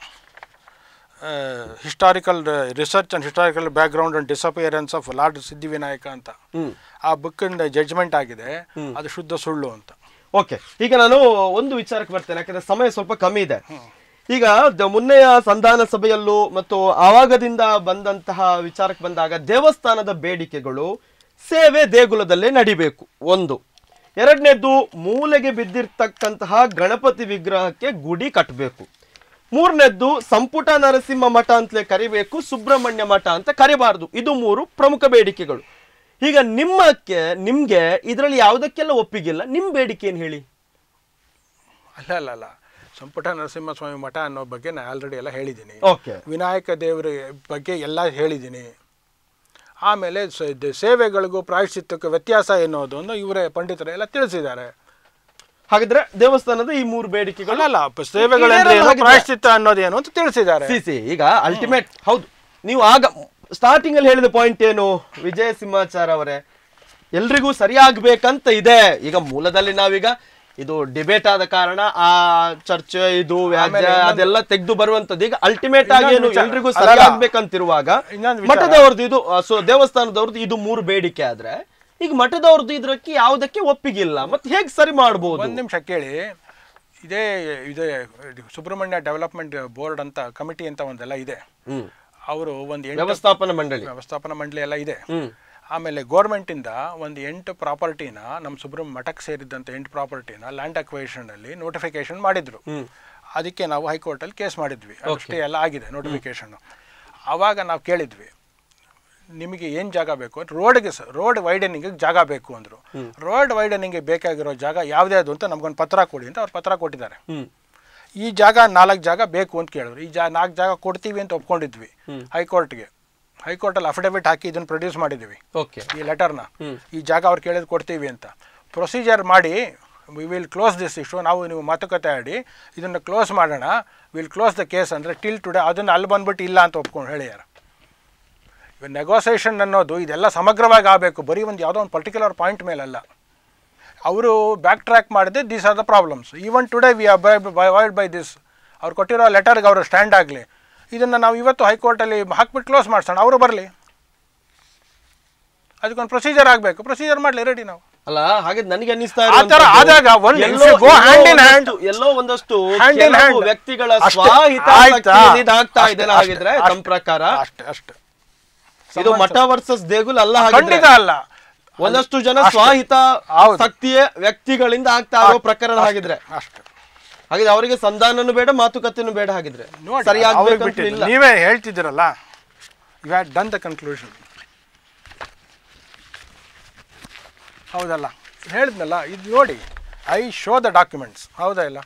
historical research and historical background and disappearance of lord Siddhivinayaka ಅಂತ ಹ್ಮ್ ಆ ಬುಕ್ಕಿಂದ ಜಡ್ಜ್ಮೆಂಟ್ ಆಗಿದೆ ಅದು ಶುದ್ಧ ಸುಳ್ಳು ಅಂತ ಓಕೆ ಈಗ ನಾನು ಒಂದು ವಿಚಾರಕ್ಕೆ ಬರ್ತೇನೆ ಯಾಕಂದ್ರೆ ಸಮಯ ಸ್ವಲ್ಪ ಕಮ್ಮಿ ಇದೆ ಈಗ ದ- ಮೊನ್ನೆಯ ಸಂಧಾನ ಸಭೆಯಲ್ಲೂ ಮತ್ತು ಆವಾಗದಿಂದ ಬಂದಂತಹ ವಿಚಾರಕ್ಕೆ ಬಂದಾಗ ದೇವಸ್ಥಾನದ ಬೇಡಿಕೆಗಳು ಸೇವೆ ದೇಗುಲದಲ್ಲೇ ನಡಿಬೇಕು ಒಂದು ಎರಡನೇದ್ದು ಮೂಲೆಗೆ ಬಿದ್ದಿರ್ತಕ್ಕಂತಹ ಗಣಪತಿ ವಿಗ್ರಹಕ್ಕೆ ಗುಡಿ ಕಟ್ಟಬೇಕು ಮೂರನೇದ್ದು ಸಂಪುಟ ನರಸಿಂಹ ಮಠ ಅಂತಲೇ ಕರಿಬೇಕು ಸುಬ್ರಹ್ಮಣ್ಯ ಮಠ ಅಂತ ಕರಿಬಾರ್ದು ಇದು ಮೂರು ಪ್ರಮುಖ ಬೇಡಿಕೆಗಳು ಈಗ ನಿಮ್ಮಕ್ಕೆ ನಿಮ್ಗೆ ಇದರಲ್ಲಿ ಯಾವುದಕ್ಕೆಲ್ಲ ಒಪ್ಪಿಗಿಲ್ಲ ನಿಮ್ ಬೇಡಿಕೆ ಏನ್ ಹೇಳಿ ಅಲ್ಲ ಅಲ್ಲ ಅಲ್ಲ ಸಂಪುಟ ನರಸಿಂಹಸ್ವಾಮಿ ಮಠ ಅನ್ನೋ ಬಗ್ಗೆ ನಾನು ಆಲ್ರೆಡಿ ಎಲ್ಲ ಹೇಳಿದ್ದೀನಿ ಓಕೆ ವಿನಾಯಕ ದೇವರ ಬಗ್ಗೆ ಎಲ್ಲ ಹೇಳಿದ್ದೀನಿ ಆಮೇಲೆ ಸ- ದ- ಸೇವೆಗಳಿಗೂ ಪ್ರಾಯಶ್ಚಿತ್ತಕ್ಕೂ ವ್ಯತ್ಯಾಸ ಎನ್ನುವುದನ್ನು ಇವರೇ ಪಂಡಿತರು ಎಲ್ಲ ತಿಳಿಸಿದ್ದಾರೆ ಹಾಗಾದ್ರೆ ದೇವಸ್ಥಾನದ ಈ ಮೂರು ಬೇಡಿಕೆಗಳು ಅಲ್ಲ ಅಲ್ಲ ಪ- ಸೇವೆಗಳೆಂದ್ರೆ ಏನು ಹಾಗಿದ್ರೆ- ಪ್ರಾಯಶ್ಚಿತ್ತ ಅನ್ನೋದೇನು ಅಂತ ತಿಳಿಸಿದ್ದಾರೆ ಸಿ ಸಿ ಈಗ ಅಲ್ಟಿಮೇಟ್ ಹೌದು ನೀವು ಆಗ ಸ್ಟಾರ್ಟಿಂಗ್ ಅಲ್ಲಿ ಹೇಳಿದ ಪಾಯಿಂಟ್ ಏನು ವಿಜಯ ಸಿಂಹಾಚಾರ ಅವರೇ ಎಲ್ರಿಗೂ ಸರಿಯಾಗ್ಬೇಕಂತ ಇದೆ ಈಗ ಮೂಲದಲ್ಲಿ ನಾವೀಗ ಇದು ಡಿಬೇಟ್ ಆದ ಕಾರಣ ಆ ಚರ್ಚೆ ಇದು ವ್ಯಾಜ್ಯ ಆಮೇಲೆ ಇನ್ನೊಂದು- ಅದೆಲ್ಲ ತೆಗೆದು ಬರುವಂತದ್ದು ಈಗ ಅಲ್ಟಿಮೇಟ್ ಆಗಿ ಇನ್ನೊಂದು ಏನು ವಿಚಾರ. ಎಲ್ರಿಗೂ ಅಲ್ಲ, ಸರಿಯಾಗ್ಬೇಕಂತಿರುವಾಗ ಇನ್ನೊಂದು ವಿಚಾರ. ಮಠದವ್ರದ್ದು ಇದು ಸೊ ದೇವಸ್ಥಾನದವ್ರದ್ದು ಇದು ಮೂರು ಬೇಡಿಕೆ ಆದ್ರೆ ಈಗ ಮಠದವ್ರದ್ದು ಇದ್ರಕ್ಕೆ ಯಾವುದಕ್ಕೆ ಒಪ್ಪಿಗಿಲ್ಲ ಮತ್ತೆ ಹೇಗ್ ಸರಿ ಮಾಡಬಹುದು ಒಂದು ನಿಮಿಷ ಕೇಳಿ ಇದೇ ಇದೇ ಸುಬ್ರಹ್ಮಣ್ಯ ಡೆವಲಪ್ಮೆಂಟ್ ಬೋರ್ಡ್ ಅಂತ ಕಮಿಟಿ ಅಂತ ಒಂದೆಲ್ಲ ಇದೆ ಹ್ಮ್ ಅವರು ಒಂದು ಎಂಟು ವ್ಯವಸ್ಥಾಪನಾ ಮಂಡಳಿ ವ್ಯವಸ್ಥಾಪನಾ ಮಂಡಳಿ ಎಲ್ಲ ಇದೆ ಹ್ಮ್ ಆಮೇಲೆ ಗೌರ್ಮೆಂಟಿಂದ ಒಂದು ಎಂಟು ಪ್ರಾಪರ್ಟಿನ ನಮ್ಮ ಸುಬ್ರಹ್ಮ ಮಠಕ್ಕೆ ಸೇರಿದಂಥ ಎಂಟು ಪ್ರಾಪರ್ಟಿನ ಲ್ಯಾಂಡ್ ಅಲ್ಲಿ ನೋಟಿಫಿಕೇಶನ್ ಮಾಡಿದ್ರು ಅದಕ್ಕೆ ನಾವು ಹೈಕೋರ್ಟಲ್ಲಿ ಕೇಸ್ ಮಾಡಿದ್ವಿ ಅಷ್ಟೇ ಎಲ್ಲ ಆಗಿದೆ ನೋಟಿಫಿಕೇಶನ್ ಆವಾಗ ನಾವು ಕೇಳಿದ್ವಿ ನಿಮಗೆ ಏನು ಜಾಗ ಬೇಕು ರೋಡ್ಗೆ ರೋಡ್ ವೈಡನಿಂಗ್ ಜಾಗ ಬೇಕು ಅಂದರು ರೋಡ್ ವೈಡನಿಂಗ್ಗೆ ಬೇಕಾಗಿರೋ ಜಾಗ ಯಾವುದೇ ಅದು ಅಂತ ನಮ್ಗೊಂದು ಪತ್ರ ಕೊಡಿ ಅಂತ ಅವ್ರು ಪತ್ರ ಕೊಟ್ಟಿದ್ದಾರೆ ಹ್ಮ್ ಈ ಜಾಗ ನಾಲ್ಕು ಜಾಗ ಬೇಕು ಅಂತ ಕೇಳಿದ್ರು ಈ ಜಾ ನಾಲ್ಕು ಜಾಗ ಕೊಡ್ತೀವಿ ಅಂತ ಒಪ್ಕೊಂಡಿದ್ವಿ ಹೈಕೋರ್ಟ್ಗೆ ಹೈಕೋರ್ಟಲ್ಲಿ ಅಫಿಡವಿಟ್ ಹಾಕಿ ಇದನ್ನು ಪ್ರೊಡ್ಯೂಸ್ ಮಾಡಿದ್ದೀವಿ ಓಕೆ ಈ ಲೆಟರ್ನ ಈ ಜಾಗ ಅವ್ರು ಕೇಳಿದ್ ಕೊಡ್ತೀವಿ ಅಂತ ಪ್ರೊಸೀಜರ್ ಮಾಡಿ we will close this issue ನಾವು ನೀವು ಮಾತುಕತೆ ಆಡಿ ಇದನ್ನು ಕ್ಲೋಸ್ ಮಾಡೋಣ ವಿಲ್ ಕ್ಲೋಸ್ ದ ಕೇಸ್ ಅಂದರೆ ಟಿಲ್ ಟುಡೇ ಅದನ್ನು ಅಲ್ಲಿ ಬಂದ್ಬಿಟ್ಟು ಇಲ್ಲ ಅಂತ ಒಪ್ಕೊಂಡು ಹೇಳ್ಯಾರ ನೆಗೋಸಿಯೇಷನ್ ಅನ್ನೋದು ಇದೆಲ್ಲ ಸಮಗ್ರವಾಗಿ ಆಗಬೇಕು ಬರೀ ಒಂದು ಯಾವುದೋ ಒಂದು ಪರ್ಟಿಕ್ಯುಲರ್ ಪಾಯಿಂಟ್ ಮೇಲಲ್ಲ ಅವರು ಬ್ಯಾಕ್ ಟ್ರ್ಯಾಕ್ ಮಾಡಿದೆ these are the problems even today we avoid by this ಅವ್ರು ಕೊಟ್ಟಿರೋ ಲೆಟರ್ಗೆ ಅವರು ಸ್ಟ್ಯಾಂಡ್ ಆಗಲಿ ಇದನ್ನು ನಾವು ಇವತ್ತು ಹೈಕೋರ್ಟಲ್ಲಿ ಹಾಕ್ಬಿಟ್ಟು ಕ್ಲೋಸ್ ಮಾಡಿಸೋಣ ಅವರು ಬರಲಿ ಅದಕ್ಕೊಂದು ಪ್ರೊಸೀಜರ್ ಆಗಬೇಕು ಪ್ರೊಸೀಜರ್ ಮಾಡಲಿ ರೆಡಿ ನಾವು ಅಲ್ಲ ಹಾಗೆ ನನಗೆ ಅನ್ನಿಸ್ತಾ ಆ ಥರ ಇರುವಂತದ್ದು ಆದಾಗ ಒಂದು ಎಲ್ಲೋ- if you go yellow hand in hand- ಒಂದಷ್ಟು- ಎಲ್ಲೋ ಒಂದಷ್ಟು Hand in ಕೆಲವು hand. ವ್ಯಕ್ತಿಗಳ ಅಷ್ಟೇ. ಸ್ವಹಿತಾಸಕ್ತಿಯಲ್ಲಿ ಆಯ್ತಾ? ಇದಾಗ್ತಾ ಅಷ್ಟೇ, ಇದೆ ಹಾಗಿದ್ರೆ ಅಷ್ಟೇ, ತಮ್ಮ ಪ್ರಕಾರ ಅಷ್ಟೇ ಅಷ್ಟೇ ಇದು ಮಠ ವರ್ಸಸ್ ದೇಗುಲ ಅಲ್ಲ ಹಾಗಿದ್ರೆ ಖಂಡಿತ ಅಲ್ಲ ಒಂದಷ್ಟು ಜನ ಅಷ್ಟೇ. ಸ್ವಹಿತ ಹೌದು. ಶಕ್ತಿಯ ವ್ಯಕ್ತಿಗಳಿಂದ ಆಗ್ತಾ ಇರೋ ಪ್ರಕರಣ ಹಾಗಿದ್ರೆ ಅಷ್ಟೇ ಹಾಗಿದ್ರೆ ಅವರಿಗೆ ಸಂಧಾನನು ಬೇಡ ಮಾತುಕತೆನೂ ಬೇಡ ಹಾಗಿದ್ರೆ ನೋಡಿ ಸರಿ ಅವ್ರಿಗೆ ಆಗ್ಬೇಕಂತ ಬಿಟ್ಟಿದ್ದು. ಇಲ್ಲ ನೀವೇ ಹೇಳ್ತಿದ್ದೀರಲ್ಲ you had done the conclusion ಹೌದಲ್ಲ ಹೇಳಿದ್ನಲ್ಲ ಇದು ನೋಡಿ ಐ ಶೋ ದ ಡಾಕ್ಯುಮೆಂಟ್ಸ್ ಹೌದಾ ಇಲ್ಲ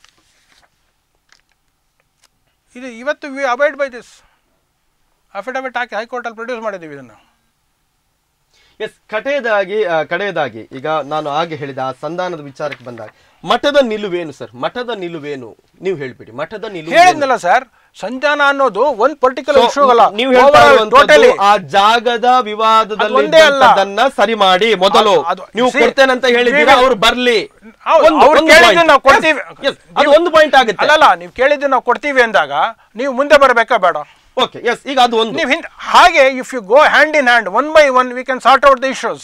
ಇದು ಇವತ್ತು we avoid by this affidavit ಹಾಕಿ ಹೈಕೋರ್ಟಲ್ಲಿ ಪ್ರೊಡ್ಯೂಸ್ ಮಾಡಿದ್ದೀವಿ ಇದನ್ನು ಎಸ್ ಕಡೆಯದಾಗಿ ಆ, ಕಡೆಯದಾಗಿ ಈಗ ನಾನು ಹಾಗೆ ಹೇಳಿದ ಆ ಸಂಧಾನದ ವಿಚಾರಕ್ಕೆ ಬಂದಾಗ ಮಠದ ನಿಲುವೇನು ಸರ್ ಮಠದ ನಿಲುವೇನು ನೀವು ಹೇಳ್ಬಿಡಿ ಮಠದ ನಿಲುವು ಹೇಳಿದ್ನಲ್ಲ ಸರ್ ಸಂಧಾನ ಅನ್ನೋದು ಒಂದು ಪರ್ಟಿಕ್ಯುಲರ್ ಇಶ್ಯೂ ಅಲ್ಲ ನೀವು ಹೇಳ್ತಾ ಇರುವಂತದ್ದು ಟೋಟಲಿ ಆ ಜಾಗದ ವಿವಾದದಲ್ಲಿ ಅದೊಂದೇ ಅಲ್ಲ. ಇದ್ದಂಥದ್ದನ್ನ ಸರಿ ಮಾಡಿ ಮೊದಲು ಅದು- ಅದು- ನೀವು see, ಕೊಡ್ತೇನಂತ ಹೇಳಿದ್ದೀರಾ we will- ಅವ್ರು ಬರ್ಲಿ ಹೌದು, ಒಂದು- ಅವ್ರು ಒಂದು ಕೇಳಿದ್ದು point. ನಾವು ಕೊಡ್ತೀವಿ. Yes, yes, ಅದು ಒಂದು ಪಾಯಿಂಟ್ ಆಗುತ್ತೆ ಅಲ್ಲಲ್ಲ ನೀವು ಕೇಳಿದ್ದು ನಾವು ಕೊಡ್ತೀವಿ ಅಂದಾಗ ನೀವು ಮುಂದೆ ಬರಬೇಕಾ ಬೇಡ ಓಕೆ ಎಸ್ ಈಗ ಅದು ಒಂದು ನೀವು ಹಿಂದೆ ಹಾಗೆ if you go hand in hand one by one we can sort out the issues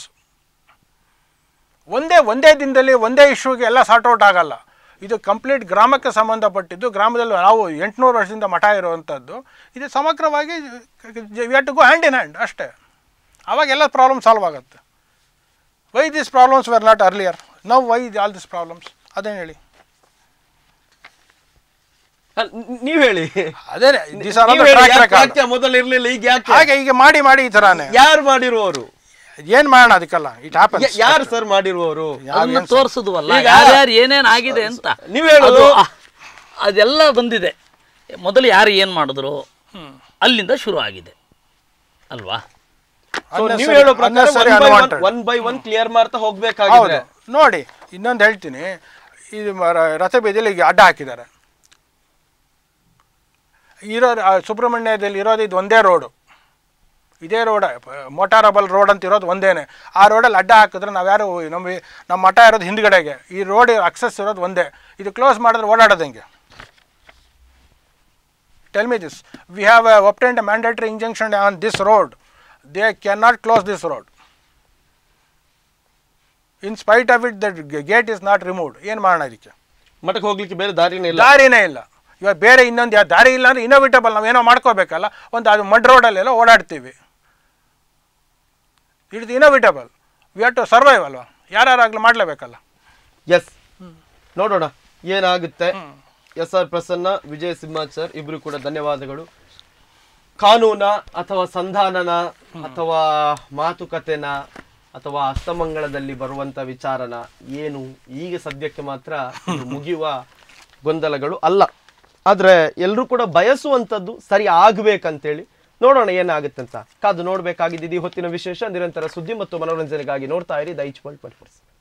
ಒಂದೇ ಒಂದೇ ದಿನದಲ್ಲಿ ಒಂದೇ ಇಶ್ಯೂಗೆ ಎಲ್ಲ ಸಾರ್ಟ್ ಔಟ್ ಆಗಲ್ಲ ಇದು ಕಂಪ್ಲೀಟ್ ಗ್ರಾಮಕ್ಕೆ ಸಂಬಂಧಪಟ್ಟಿದ್ದು ಗ್ರಾಮದಲ್ಲಿ ನಾವು ಎಂಟುನೂರು ವರ್ಷದಿಂದ ಮಠ ಇರುವಂಥದ್ದು ಇದು ಸಮಗ್ರವಾಗಿ we to go hand in hand ಅಷ್ಟೇ ಆವಾಗ ಎಲ್ಲ ಪ್ರಾಬ್ಲಮ್ ಸಾಲ್ವ್ ಆಗುತ್ತೆ why this problems were not earlier now why all this problems ಅದೇನು ಹೇಳಿ ಅಲ್ಲ, ನ್- ನೀವ್ ಹೇಳಿ ಅದೇನೆ ದಿಸ್ ಆರ್ ನೀವ್ ಹೇಳಿ, ಯಾಕೆ- ಯಾಕೆ ಮೊದಲು ಇರ್ಲಿಲ್ಲ ಈಗ ಯಾಕೆ ಹಾಗೆ ಈಗ ಮಾಡಿ ಮಾಡಿ ಈ ಥರಾನೇ ಯಾರು ಮಾಡಿರುವವರು ಏನು ಮಾಡೋಣ ಅದಕ್ಕೆಲ್ಲ ಇಟ್ ಹ್ಯಾಪನ್ಸ್ ಯ- ಯಾರು ಸರ್ ಮಾಡಿರುವವರು ಅದನ್ನು ತೋರಿಸುದುವಲ್ಲ ಈಗ- ಯಾರ್ಯಾರು ಏನೇನ್ ಆಗಿದೆ ಅಂತ ನೀವ್ ಹೇಳೋದು- ಅದು, ಆ, ಅದೆಲ್ಲ ಬಂದಿದೆ ಮೊದಲು ಯಾರು ಏನ್ ಮಾಡಿದ್ರು ಅಲ್ಲಿಂದ ಶುರು ಆಗಿದೆ ಅಲ್ವಾ So, ನೀವ್ Unnecessary- ಹೇಳೋ ಪ್ರಕಾರ unnecessary one by one unwanted. One by one clear ಮಾಡ್ತಾ ಹೌದು ಹೋಗ್ಬೇಕಾಗಿದೆ ನೋಡಿ ಇನ್ನೊಂದು ಹೇಳ್ತೀನಿ ಇದು ರ- ರಥಬೀದಿಯಲ್ಲಿ ಈಗ ಅಡ್ಡ ಹಾಕಿದ್ದಾರೆ ಇರೋ ಆ ಸುಬ್ರಹ್ಮಣ್ಯದಲ್ಲಿ ಇರೋದು ಇದು ಒಂದೇ ರೋಡು ಇದೇ ರೋಡ್ ಮೋಟಾರಬಲ್ ರೋಡ್ ಅಂತ ಇರೋದು ಒಂದೇನೆ ಆ ರೋಡಲ್ಲಿ ಅಡ್ಡ ಹಾಕಿದ್ರೆ ನಾವು ಯಾರು ನಮ್ಮ ನಮ್ಮ ಮಠ ಇರೋದು ಹಿಂದ್ಗಡೆಗೆ ಈ ರೋಡ್ ಅಕ್ಸೆಸ್ ಇರೋದು ಒಂದೇ ಇದು ಕ್ಲೋಸ್ ಮಾಡಿದ್ರೆ ಓಡಾಡೋದು ಹೆಂಗೆ tell me this we have obtained mandatory injunction on this road they can not close this road in spite of it the gate is not removed ಏನು ಮಾಡೋಣ ಇದಕ್ಕೆ ಮಠಕ್ಕೆ ಹೋಗ್ಲಿಕ್ಕೆ ಬೇರೆ ದಾರಿನೇ ಇಲ್ಲ ದಾರಿನೇ ಇಲ್ಲ ಇವಾಗ ಬೇರೆ ಇನ್ನೊಂದು ಯಾವ ದಾರಿ ಇಲ್ಲ ಅಂದ್ರೆ ಇನ್ನೋವಿಟಬಲ್ ನಾವು ಏನೋ ಮಾಡ್ಕೋಬೇಕಲ್ಲ ಒಂದು ಅದು ಮಡ್ ರೋಡಲ್ಲೆಲ್ಲ ಓಡಾಡ್ತೀವಿ it inevitable we have to survive ಅಲ್ವಾ ಯಾರ್ಯಾರಾಗಲಿ ಮಾಡಲೇಬೇಕಲ್ಲ ಎಸ್ ನೋಡೋಣ ಏನಾಗುತ್ತೆ ಎಸ್ ಆರ್ ಪ್ರಸನ್ನ ವಿಜಯ ಸಿಂಹಾಚರ್ ಇಬ್ರು ಕೂಡ ಧನ್ಯವಾದಗಳು ಕಾನೂನ ಅಥವಾ ಸಂಧಾನನ ಅಥವಾ ಮಾತುಕತೆನ ಅಥವಾ ಅಸ್ತಮಂಗಳದಲ್ಲಿ ಬರುವಂತ ವಿಚಾರನ ಏನು ಈಗ ಸದ್ಯಕ್ಕೆ ಮಾತ್ರ ಇದು ಮುಗಿಯುವ ಗೊಂದಲಗಳು ಅಲ್ಲ ಆದ್ರೆ ಎಲ್ಲರೂ ಕೂಡ ಬಯಸುವಂಥದ್ದು ಸರಿ ಆಗ್ಬೇಕಂತೇಳಿ ನೋಡೋಣ ಏನಾಗುತ್ತೆ ಅಂತ ಕಾದು ನೋಡ್ಬೇಕಾಗಿದ್ದು ಈ ಹೊತ್ತಿನ ವಿಶೇಷ ನಿರಂತರ ಸುದ್ದಿ ಮತ್ತು ಮನೋರಂಜನೆಗಾಗಿ ನೋಡ್ತಾ ಇರಿ ದೈಚ್ ವರ್ಲ್ಡ್ ಟ್ವೆಂಟಿ